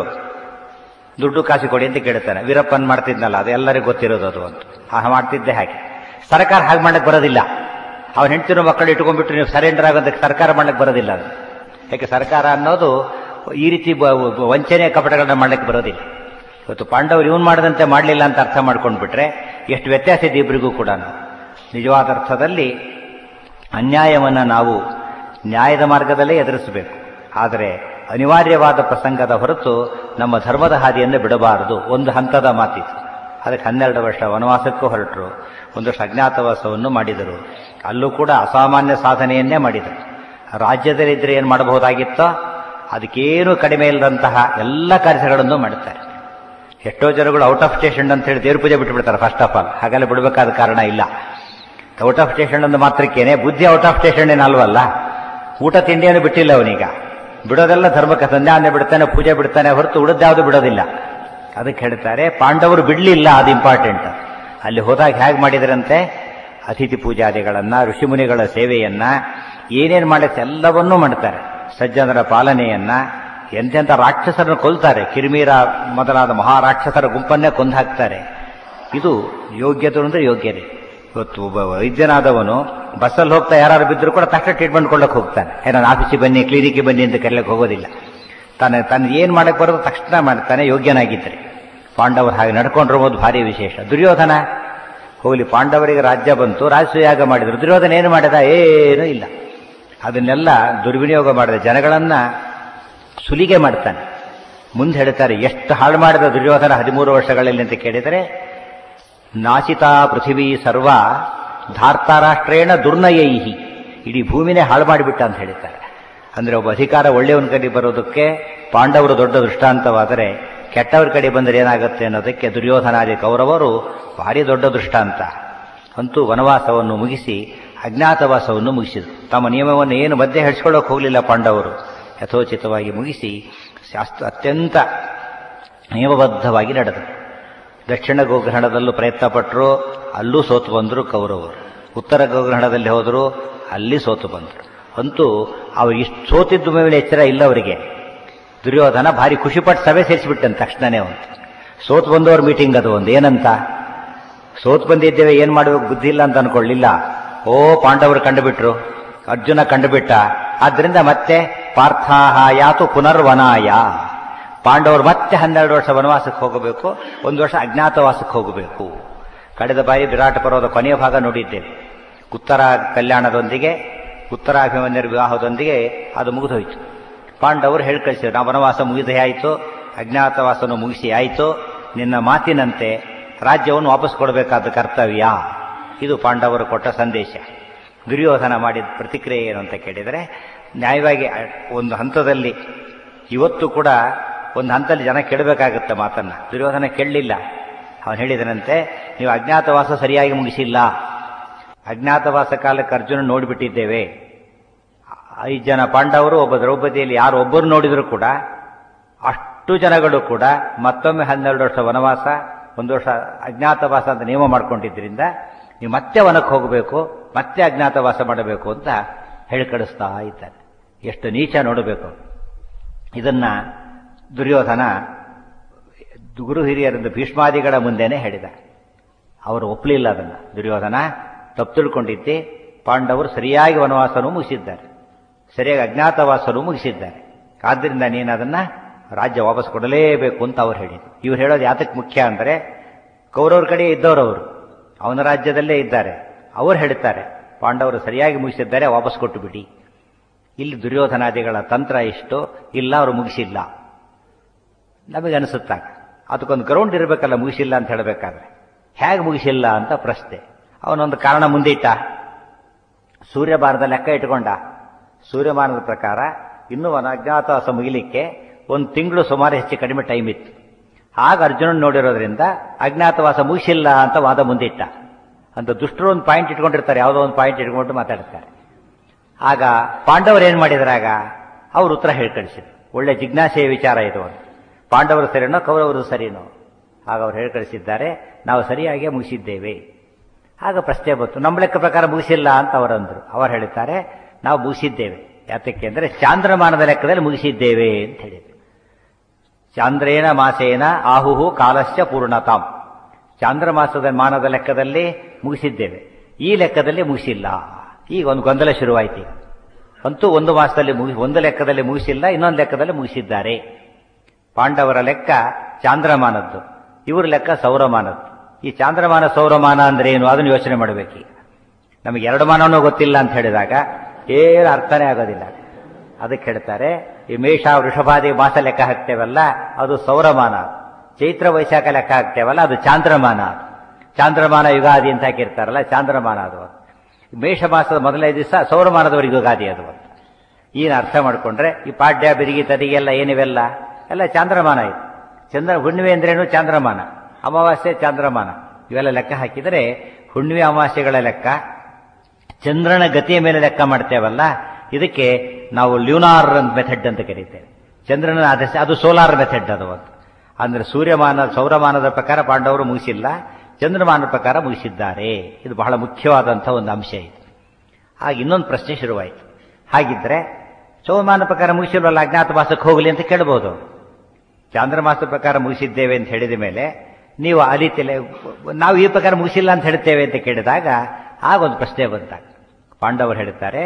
ದುಡ್ಡು ಕಾಸು ಕೊಡಿ ಅಂತ ಕೇಳ್ತಾನೆ ವೀರಪ್ಪನ್ ಮಾಡ್ತಿದ್ನಲ್ಲ ಅದು ಎಲ್ಲರಿಗೂ ಗೊತ್ತಿರೋದು ಅದು ಅಂತ ಆ ಮಾಡ್ತಿದ್ದೆ ಹಾಗೆ ಸರ್ಕಾರ ಹಾಗೆ ಮಾಡಕ್ಕೆ ಬರೋದಿಲ್ಲ ಅವನ ಹೆಂಡ್ತಿರೋ ಮಕ್ಕಳು ಇಟ್ಕೊಂಡ್ಬಿಟ್ಟು ನೀವು ಸರೆಂಡರ್ ಆಗೋದಕ್ಕೆ ಸರ್ಕಾರ ಮಾಡಕ್ಕೆ ಬರೋದಿಲ್ಲ ಅದು ಯಾಕೆ ಸರ್ಕಾರ ಅನ್ನೋದು ಈ ರೀತಿ ಬ- ಬ- ವಂಚನೆ ಕಪಟಗಳನ್ನ ಮಾಡಕ್ಕೆ ಬರೋದಿಲ್ಲ ಇವತ್ತು ಪಾಂಡವರು ಇವನು ಮಾಡದಂತೆ ಮಾಡಲಿಲ್ಲ ಅಂತ ಅರ್ಥ ಮಾಡ್ಕೊಂಡ್ಬಿಟ್ರೆ ಎಷ್ಟು ವ್ಯತ್ಯಾಸ ಇದೆ ಇಬ್ಬರಿಗೂ ಕೂಡ ನಿಜವಾದ ಅರ್ಥದಲ್ಲಿ ಅನ್ಯಾಯವನ್ನು ನಾವು ನ್ಯಾಯದ ಮಾರ್ಗದಲ್ಲೇ ಎದುರಿಸಬೇಕು ಆದರೆ ಅನಿವಾರ್ಯವಾದ ಪ್ರಸಂಗದ ಹೊರತು ನಮ್ಮ ಧರ್ಮದ ಹಾದಿಯನ್ನು ಬಿಡಬಾರದು ಒಂದು ಹಂತದ ಮಾತಿತ್ತು ಅದಕ್ಕೆ ಹನ್ನೆರಡು ವರ್ಷ ವನವಾಸಕ್ಕೂ ಹೊರಟರು ಒಂದಷ್ಟು ಅಜ್ಞಾತವಾಸವನ್ನು ಮಾಡಿದರು ಅಲ್ಲೂ ಕೂಡ ಅಸಾಮಾನ್ಯ ಸಾಧನೆಯನ್ನೇ ಮಾಡಿದರು ರಾಜ್ಯದಲ್ಲಿದ್ದರೆ ಏನು ಮಾಡಬಹುದಾಗಿತ್ತೋ ಅದಕ್ಕೇನು ಕಡಿಮೆ ಇಲ್ಲದಂತಹ ಎಲ್ಲ ಕಾರ್ಯಗಳನ್ನು ಮಾಡುತ್ತಾರೆ ಎಷ್ಟೋ ಜನಗಳು ಔಟ್ ಆಫ್ ಸ್ಟೇಷನ್ ಅಂತ ಹೇಳಿ ದೇವ್ರ ಪೂಜೆ ಬಿಟ್ಟು ಬಿಡ್ತಾರೆ ಫಸ್ಟ್ ಆಫ್ ಆಲ್ ಹಾಗೆಲ್ಲ ಬಿಡಬೇಕಾದ ಕಾರಣ ಇಲ್ಲ ಔಟ್ ಆಫ್ ಸ್ಟೇಷನ್ ಅಂದ ಮಾತ್ರಕ್ಕೇನೆ ಬುದ್ಧಿ ಔಟ್ ಆಫ್ ಸ್ಟೇಷನ್ ಏನಲ್ವಲ್ಲ ಊಟ ತಿಂಡಿಯನ್ನು ಬಿಟ್ಟಿಲ್ಲ ಅವನೀಗ ಬಿಡೋದೆಲ್ಲ ಧರ್ಮಕ್ಕೆ ಸಂಧ್ಯಾನೆ ಬಿಡ್ತಾನೆ ಪೂಜೆ ಬಿಡ್ತಾನೆ ಹೊರತು ಉಳಿದ್ಯಾವುದು ಬಿಡೋದಿಲ್ಲ ಅದಕ್ಕೆ ಹೇಳ್ತಾರೆ ಪಾಂಡವರು ಬಿಡಲಿಲ್ಲ ಅದು ಇಂಪಾರ್ಟೆಂಟ್ ಅಲ್ಲಿ ಹೋದಾಗ ಹೇಗೆ ಮಾಡಿದ್ರಂತೆ ಅತಿಥಿ ಪೂಜಾದಿಗಳನ್ನ ಋಷಿಮುನಿಗಳ ಸೇವೆಯನ್ನ ಏನೇನು ಮಾಡುತ್ತೆ ಎಲ್ಲವನ್ನೂ ಮಾಡ್ತಾರೆ ಸಜ್ಜನರ ಪಾಲನೆಯನ್ನ ಎಂತೆಂಥ ರಾಕ್ಷಸರನ್ನು ಕೊಲ್ತಾರೆ ಕಿರಿಮೀರ ಮೊದಲಾದ ಮಹಾರಾಕ್ಷಸರ ಗುಂಪನ್ನೇ ಕೊಂದು ಹಾಕ್ತಾರೆ ಇದು ಯೋಗ್ಯತೆ ಅಂದ್ರೆ ಯೋಗ್ಯತೆ ಇವತ್ತು ಒಬ್ಬ ವೈದ್ಯನಾದವನು ಬಸ್ಸಲ್ಲಿ ಹೋಗ್ತಾ ಯಾರು ಬಿದ್ದರೂ ಕೂಡ ತಕ್ಷಣ ಟ್ರೀಟ್ಮೆಂಟ್ ಕೊಡಕ್ಕೆ ಹೋಗ್ತಾನೆ ಏನೋ ಆಫೀಸಿಗೆ ಬನ್ನಿ ಕ್ಲಿನಿಕ್ಗೆ ಬನ್ನಿ ಅಂತ ಕರೆಯಕ್ಕೆ ಹೋಗೋದಿಲ್ಲ ತಾನು ತಾನು ಏನು ಮಾಡಕ್ಕೆ ಬರೋದು ತಕ್ಷಣ ಮಾಡ್ತಾನೆ ಯೋಗ್ಯನಾಗಿದ್ದರೆ ಪಾಂಡವರು ಹಾಗೆ ನಡ್ಕೊಂಡಿರ್ಬೋದು ಭಾರಿ ವಿಶೇಷ ದುರ್ಯೋಧನ ಹೋಗ್ಲಿ ಪಾಂಡವರಿಗೆ ರಾಜ್ಯ ಬಂತು ರಾಜಸೂಯಾಗ ಮಾಡಿದ್ರು ದುರ್ಯೋಧನ ಏನು ಮಾಡಿದ ಏನೂ ಇಲ್ಲ ಅದನ್ನೆಲ್ಲ ದುರ್ವಿನಿಯೋಗ ಮಾಡಿದ ಜನಗಳನ್ನ ಸುಲಿಗೆ ಮಾಡ್ತಾನೆ ಮುಂದೆ ಹೇಳ್ತಾರೆ ಎಷ್ಟು ಹಾಳು ಮಾಡಿದ ದುರ್ಯೋಧನ ಹದಿಮೂರು ವರ್ಷಗಳಲ್ಲಿ ಅಂತ ಕೇಳಿದರೆ ನಾಚಿತಾ ಪೃಥಿವೀ ಸರ್ವ ಧಾರ್ತಾರಾಷ್ಟ್ರೇಣ ದುರ್ನಯೈಹಿ ಇಡೀ ಭೂಮಿನೇ ಹಾಳು ಮಾಡಿಬಿಟ್ಟ ಅಂತ ಹೇಳ್ತಾರೆ ಅಂದ್ರೆ ಒಬ್ಬ ಅಧಿಕಾರ ಒಳ್ಳೆಯವನ ಕಡೆ ಬರೋದಕ್ಕೆ ಪಾಂಡವರು ದೊಡ್ಡ ದೃಷ್ಟಾಂತವಾದರೆ ಕೆಟ್ಟವರ ಕಡೆ ಬಂದರೆ ಏನಾಗುತ್ತೆ ಅನ್ನೋದಕ್ಕೆ ದುರ್ಯೋಧನಾದಿ ಕೌರವರು ಭಾರಿ ದೊಡ್ಡ ದೃಷ್ಟಾಂತ ಅಂತೂ ವನವಾಸವನ್ನು ಮುಗಿಸಿ ಅಜ್ಞಾತವಾಸವನ್ನು ಮುಗಿಸಿದರು ತಮ್ಮ ನಿಯಮವನ್ನು ಏನು ಮಧ್ಯೆ ಹೆಡ್ಸ್ಕೊಳ್ಳೋಕೆ ಹೋಗಲಿಲ್ಲ ಪಾಂಡವರು ಯಥೋಚಿತವಾಗಿ ಮುಗಿಸಿ ಶಾಸ್ತ್ರ ಅತ್ಯಂತ ನಿಯಮಬದ್ಧವಾಗಿ ನಡೆದರು ದಕ್ಷಿಣ ಗೋಗ್ರಹಣದಲ್ಲೂ ಪ್ರಯತ್ನ ಪಟ್ಟರು ಅಲ್ಲೂ ಸೋತು ಬಂದರು ಕೌರವರು ಉತ್ತರ ಗೋಗ್ರಹಣದಲ್ಲಿ ಹೋದರು ಅಲ್ಲಿ ಸೋತು ಬಂದರು ಅಂತೂ ಅವ್ರು ಇಷ್ಟು ಸೋತಿದ್ದ ಮೇಲೆ ಎಚ್ಚರ ಇಲ್ಲ ಅವರಿಗೆ ದುರ್ಯೋಧನ ಭಾರಿ ಖುಷಿಪಟ್ಟು ಸಭೆ ಸೇರಿಸಿಬಿಟ್ಟಂತ ತಕ್ಷಣನೇ ಒಂದು ಸೋತು ಬಂದವ್ರ ಮೀಟಿಂಗ್ ಅದು ಒಂದು ಏನಂತ ಸೋತು ಬಂದಿದ್ದೇವೆ ಏನು ಮಾಡಬೇಕು ಬುದ್ಧಿ ಇಲ್ಲ ಅಂತ ಅನ್ಕೊಳ್ಳಿಲ್ಲ ಓ ಪಾಂಡವರು ಕಂಡುಬಿಟ್ರು ಅರ್ಜುನ ಕಂಡುಬಿಟ್ಟ ಆದ್ರಿಂದ ಮತ್ತೆ ಪಾರ್ಥಾಹ ಯಾತು ಪುನರ್ವನಾಯ ಪಾಂಡವರು ಮತ್ತೆ ಹನ್ನೆರಡು ವರ್ಷ ವನವಾಸಕ್ಕೆ ಹೋಗಬೇಕು ಒಂದು ವರ್ಷ ಅಜ್ಞಾತವಾಸಕ್ಕೆ ಹೋಗಬೇಕು ಕಳೆದ ಬಾರಿ ವಿರಾಟ ಪರ್ವದ ಕೊನೆಯ ಭಾಗ ನೋಡಿದ್ದೇವೆ ಉತ್ತರ ಕಲ್ಯಾಣದೊಂದಿಗೆ ಉತ್ತರಾಭಿಮನ್ಯರ ವಿವಾಹದೊಂದಿಗೆ ಅದು ಮುಗಿದೋಯ್ತು ಪಾಂಡವರು ಹೇಳಿ ಕಳಿಸಿದ್ರು ನಾವು ವನವಾಸ ಮುಗಿದೇ ಆಯಿತು ಅಜ್ಞಾತವಾಸವನ್ನು ಮುಗಿಸಿ ಆಯಿತು ನಿನ್ನ ಮಾತಿನಂತೆ ರಾಜ್ಯವನ್ನು ವಾಪಸ್ ಕೊಡಬೇಕಾದ ಕರ್ತವ್ಯ ಇದು ಪಾಂಡವರು ಕೊಟ್ಟ ಸಂದೇಶ ದುರ್ಯೋಧನ ಮಾಡಿದ ಪ್ರತಿಕ್ರಿಯೆ ಏನು ಅಂತ ಕೇಳಿದರೆ ನ್ಯಾಯವಾಗಿ ಒಂದು ಹಂತದಲ್ಲಿ ಇವತ್ತು ಕೂಡ ಒಂದು ಹಂತದಲ್ಲಿ ಜನ ಕೇಳಬೇಕಾಗುತ್ತೆ ಮಾತನ್ನ ದುರ್ಯೋಧನ ಕೇಳಲಿಲ್ಲ ಅವನು ಹೇಳಿದನಂತೆ ನೀವು ಅಜ್ಞಾತವಾಸ ಸರಿಯಾಗಿ ಮುಗಿಸಿಲ್ಲ ಅಜ್ಞಾತವಾಸ ಕಾಲಕ್ಕೆ ಅರ್ಜುನ ನೋಡಿಬಿಟ್ಟಿದ್ದೇವೆ ಐದು ಜನ ಪಾಂಡವರು ಒಬ್ಬ ದ್ರೌಪದಿಯಲ್ಲಿ ಯಾರು ಒಬ್ಬರು ನೋಡಿದ್ರು ಕೂಡ ಅಷ್ಟು ಜನಗಳು ಕೂಡ ಮತ್ತೊಮ್ಮೆ ಹನ್ನೆರಡು ವರ್ಷ ವನವಾಸ ಒಂದು ವರ್ಷ ಅಜ್ಞಾತವಾಸ ಅಂತ ನಿಯಮ ಮಾಡ್ಕೊಂಡಿದ್ರಿಂದ ನೀವು ಮತ್ತೆ ವನಕ್ಕೆ ಹೋಗಬೇಕು ಮತ್ತೆ ಅಜ್ಞಾತವಾಸ ಮಾಡಬೇಕು ಅಂತ ಹೇಳಿ ಕಳಿಸ್ತಾ ಇದ್ದಾರೆ ಎಷ್ಟು ನೀಚ ನೋಡಬೇಕು ಇದನ್ನ ದುರ್ಯೋಧನ ಗುರು ಹಿರಿಯರಿಂದ ಭೀಷ್ಮಾದಿಗಳ ಮುಂದೆನೆ ಹೇಳಿದ ಅವರು ಒಪ್ಪಲಿಲ್ಲ ಅದನ್ನು ದುರ್ಯೋಧನ ತಪ್ಪು ತಿಳ್ಕೊಂಡಿದ್ದೆ ಪಾಂಡವರು ಸರಿಯಾಗಿ ವನವಾಸನೂ ಮುಗಿಸಿದ್ದಾರೆ ಸರಿಯಾಗಿ ಅಜ್ಞಾತವಾಸನೂ ಮುಗಿಸಿದ್ದಾರೆ ಆದ್ದರಿಂದ ನೀನು ಅದನ್ನ ರಾಜ್ಯ ವಾಪಸ್ ಕೊಡಲೇಬೇಕು ಅಂತ ಅವ್ರು ಹೇಳಿದ್ರು ಇವ್ರು ಹೇಳೋದು ಯಾತಕ್ಕೆ ಮುಖ್ಯ ಅಂದರೆ ಕೌರವ್ರ ಕಡೆ ಇದ್ದವರವರು ಅವನ ರಾಜ್ಯದಲ್ಲೇ ಇದ್ದಾರೆ ಅವರು ಹೇಳ್ತಾರೆ ಪಾಂಡವರು ಸರಿಯಾಗಿ ಮುಗಿಸಿದ್ದಾರೆ ವಾಪಸ್ ಕೊಟ್ಟು ಬಿಡಿ ಇಲ್ಲಿ ದುರ್ಯೋಧನಾದಿಗಳ ತಂತ್ರ ಇಷ್ಟು ಇಲ್ಲ ಅವರು ಮುಗಿಸಿಲ್ಲ ನಮಗೆ ಅನಿಸುತ್ತಾಗ ಅದಕ್ಕೊಂದು ಗ್ರೌಂಡ್ ಇರಬೇಕಲ್ಲ ಮುಗಿಸಿಲ್ಲ ಅಂತ ಹೇಳಬೇಕಾದ್ರೆ ಹೇಗೆ ಮುಗಿಸಿಲ್ಲ ಅಂತ ಪ್ರಶ್ನೆ ಅವನೊಂದು ಕಾರಣ ಮುಂದಿಟ್ಟ ಸೂರ್ಯಮಾನದ ಲೆಕ್ಕ ಇಟ್ಕೊಂಡ ಸೂರ್ಯಮಾನದ ಪ್ರಕಾರ ಇನ್ನೂ ಅವನ ಅಜ್ಞಾತವಾಸ ಮುಗಿಲಿಕ್ಕೆ ಒಂದು ತಿಂಗಳು ಸುಮಾರು ಹೆಚ್ಚು ಕಡಿಮೆ ಟೈಮ್ ಇತ್ತು ಆಗ ಅರ್ಜುನನ್ ನೋಡಿರೋದ್ರಿಂದ ಅಜ್ಞಾತವಾಸ ಮುಗಿಸಿಲ್ಲ ಅಂತ ವಾದ ಮುಂದಿಟ್ಟ ಅಂತ ದುಷ್ಟರು ಒಂದು ಪಾಯಿಂಟ್ ಇಟ್ಕೊಂಡಿರ್ತಾರೆ ಯಾವುದೋ ಒಂದು ಪಾಯಿಂಟ್ ಇಟ್ಕೊಂಡು ಮಾತಾಡ್ತಾರೆ ಆಗ ಪಾಂಡವರು ಏನ್ ಮಾಡಿದ್ರಾಗ ಅವ್ರು ಉತ್ತರ ಹೇಳಿ ಕಳಿಸಿದ್ರು ಒಳ್ಳೆ ಜಿಜ್ಞಾಸೆಯ ವಿಚಾರ ಇದು ಅಂತ ಪಾಂಡವರು ಸರಿನೋ ಕೌರವರು ಸರಿನೋ ಆಗ ಅವ್ರು ಹೇಳಿ ಕಳಿಸಿದ್ದಾರೆ ನಾವು ಸರಿಯಾಗಿ ಮುಗಿಸಿದ್ದೇವೆ ಆಗ ಪ್ರಶ್ನೆ ಬಂತು ನಮ್ಮ ಲೆಕ್ಕ ಪ್ರಕಾರ ಮುಗಿಸಿಲ್ಲ ಅಂತ ಅವರಂದ್ರು ಅವರು ಹೇಳುತ್ತಾರೆ ನಾವು ಮುಗಿಸಿದ್ದೇವೆ ಯಾತಕ್ಕೆ ಅಂದರೆ ಚಾಂದ್ರಮಾನದ ಲೆಕ್ಕದಲ್ಲಿ ಮುಗಿಸಿದ್ದೇವೆ ಅಂತ ಹೇಳಿದ್ರು ಚಾಂದ್ರೇನ ಮಾಸೇನ ಆಹುಹು ಕಾಲಸ್ಯ ಪೂರ್ಣತಾಂ ಚಾಂದ್ರಮಾಸದ ಮಾನದ ಲೆಕ್ಕದಲ್ಲಿ ಮುಗಿಸಿದ್ದೇವೆ ಈ ಲೆಕ್ಕದಲ್ಲಿ ಮುಗಿಸಿಲ್ಲ ಈಗ ಒಂದು ಗೊಂದಲ ಶುರುವಾಯ್ತು ಈಗ ಅಂತೂ ಒಂದು ಮಾಸದಲ್ಲಿ ಮುಗಿ ಒಂದು ಲೆಕ್ಕದಲ್ಲಿ ಮುಗಿಸಿಲ್ಲ ಇನ್ನೊಂದು ಲೆಕ್ಕದಲ್ಲಿ ಮುಗಿಸಿದ್ದಾರೆ ಪಾಂಡವರ ಲೆಕ್ಕ ಚಾಂದ್ರಮಾನದ್ದು ಇವ್ರ ಲೆಕ್ಕ ಸೌರಮಾನದ್ದು ಈ ಚಾಂದ್ರಮಾನ ಸೌರಮಾನ ಅಂದ್ರೆ ಏನು ಅದನ್ನು ಯೋಚನೆ ಮಾಡಬೇಕೀಗ ನಮಗೆ ಎರಡು ಮಾನವೂ ಗೊತ್ತಿಲ್ಲ ಅಂತ ಹೇಳಿದಾಗ ಏನು ಅರ್ಥನೇ ಆಗೋದಿಲ್ಲ ಅದಕ್ಕೆ ಹೇಳ್ತಾರೆ ಈ ಮೇಷ ವೃಷಭಾದಿ ಮಾಸ ಲೆಕ್ಕ ಹಾಕ್ತೇವಲ್ಲ ಅದು ಸೌರಮಾನ ಚೈತ್ರ ವೈಶಾಖ ಲೆಕ್ಕ ಹಾಕ್ತೇವಲ್ಲ ಅದು ಚಾಂದ್ರಮಾನ ಚಾಂದ್ರಮಾನ ಯುಗಾದಿ ಅಂತ ಹಾಕಿರ್ತಾರಲ್ಲ ಚಾಂದ್ರಮಾನ ಅದು ಮೇಷ ಮಾಸದ ಮೊದಲನೇ ದಿವಸ ಸೌರಮಾನದವರೆಗೆ ಯುಗಾದಿ ಅದು ಏನು ಅರ್ಥ ಮಾಡ್ಕೊಂಡ್ರೆ ಈ ಪಾಡ್ಯ ಬಿರಿಗಿ ತದಿಗೆಲ್ಲ ಏನಿವೆಲ್ಲ ಎಲ್ಲ ಚಾಂದ್ರಮಾನ ಇದು ಚಂದ್ರ ಹುಣ್ಣಿಮೆ ಅಂದ್ರೇನು ಚಾಂದ್ರಮಾನ ಅಮಾವಾಸ್ಯೆ ಚಾಂದ್ರಮಾನ ಇವೆಲ್ಲ ಲೆಕ್ಕ ಹಾಕಿದರೆ ಹುಣ್ಣಿಮೆ ಅಮಾವಾಸ್ಯೆಗಳ ಲೆಕ್ಕ ಚಂದ್ರನ ಗತಿಯ ಮೇಲೆ ಲೆಕ್ಕ ಮಾಡ್ತೇವಲ್ಲ ಇದಕ್ಕೆ ನಾವು ಲ್ಯೂನಾರ್ ಮೆಥಡ್ ಅಂತ ಕರೀತೇವೆ ಚಂದ್ರನ ಆದರ್ಶ ಅದು ಸೋಲಾರ್ ಮೆಥಡ್ ಅದು ಒಂದು ಅಂದ್ರೆ ಸೂರ್ಯಮಾನ ಸೌರಮಾನದ ಪ್ರಕಾರ ಪಾಂಡವರು ಮುಗಿಸಿಲ್ಲ ಚಂದ್ರಮಾನದ ಪ್ರಕಾರ ಮುಗಿಸಿದ್ದಾರೆ ಇದು ಬಹಳ ಮುಖ್ಯವಾದಂತಹ ಒಂದು ಅಂಶ ಇದು ಆಗ ಇನ್ನೊಂದು ಪ್ರಶ್ನೆ ಶುರುವಾಯಿತು ಹಾಗಿದ್ರೆ ಸೌರಮಾನ ಪ್ರಕಾರ ಮುಗಿಸಿಲ್ವಲ್ಲ ಅಜ್ಞಾತವಾಸಕ್ಕೆ ಹೋಗಲಿ ಅಂತ ಕೇಳಬಹುದು ಚಾಂದ್ರಮಾಸದ ಪ್ರಕಾರ ಮುಗಿಸಿದ್ದೇವೆ ಅಂತ ಹೇಳಿದ ಮೇಲೆ ನೀವು ಅಲಿತಿಲೆ ನಾವು ಈ ಪ್ರಕಾರ ಮುಗಿಸಿಲ್ಲ ಅಂತ ಹೇಳ್ತೇವೆ ಅಂತ ಕೇಳಿದಾಗ ಆಗೊಂದು ಪ್ರಶ್ನೆ ಬಂತಾಗ ಪಾಂಡವರು ಹೇಳ್ತಾರೆ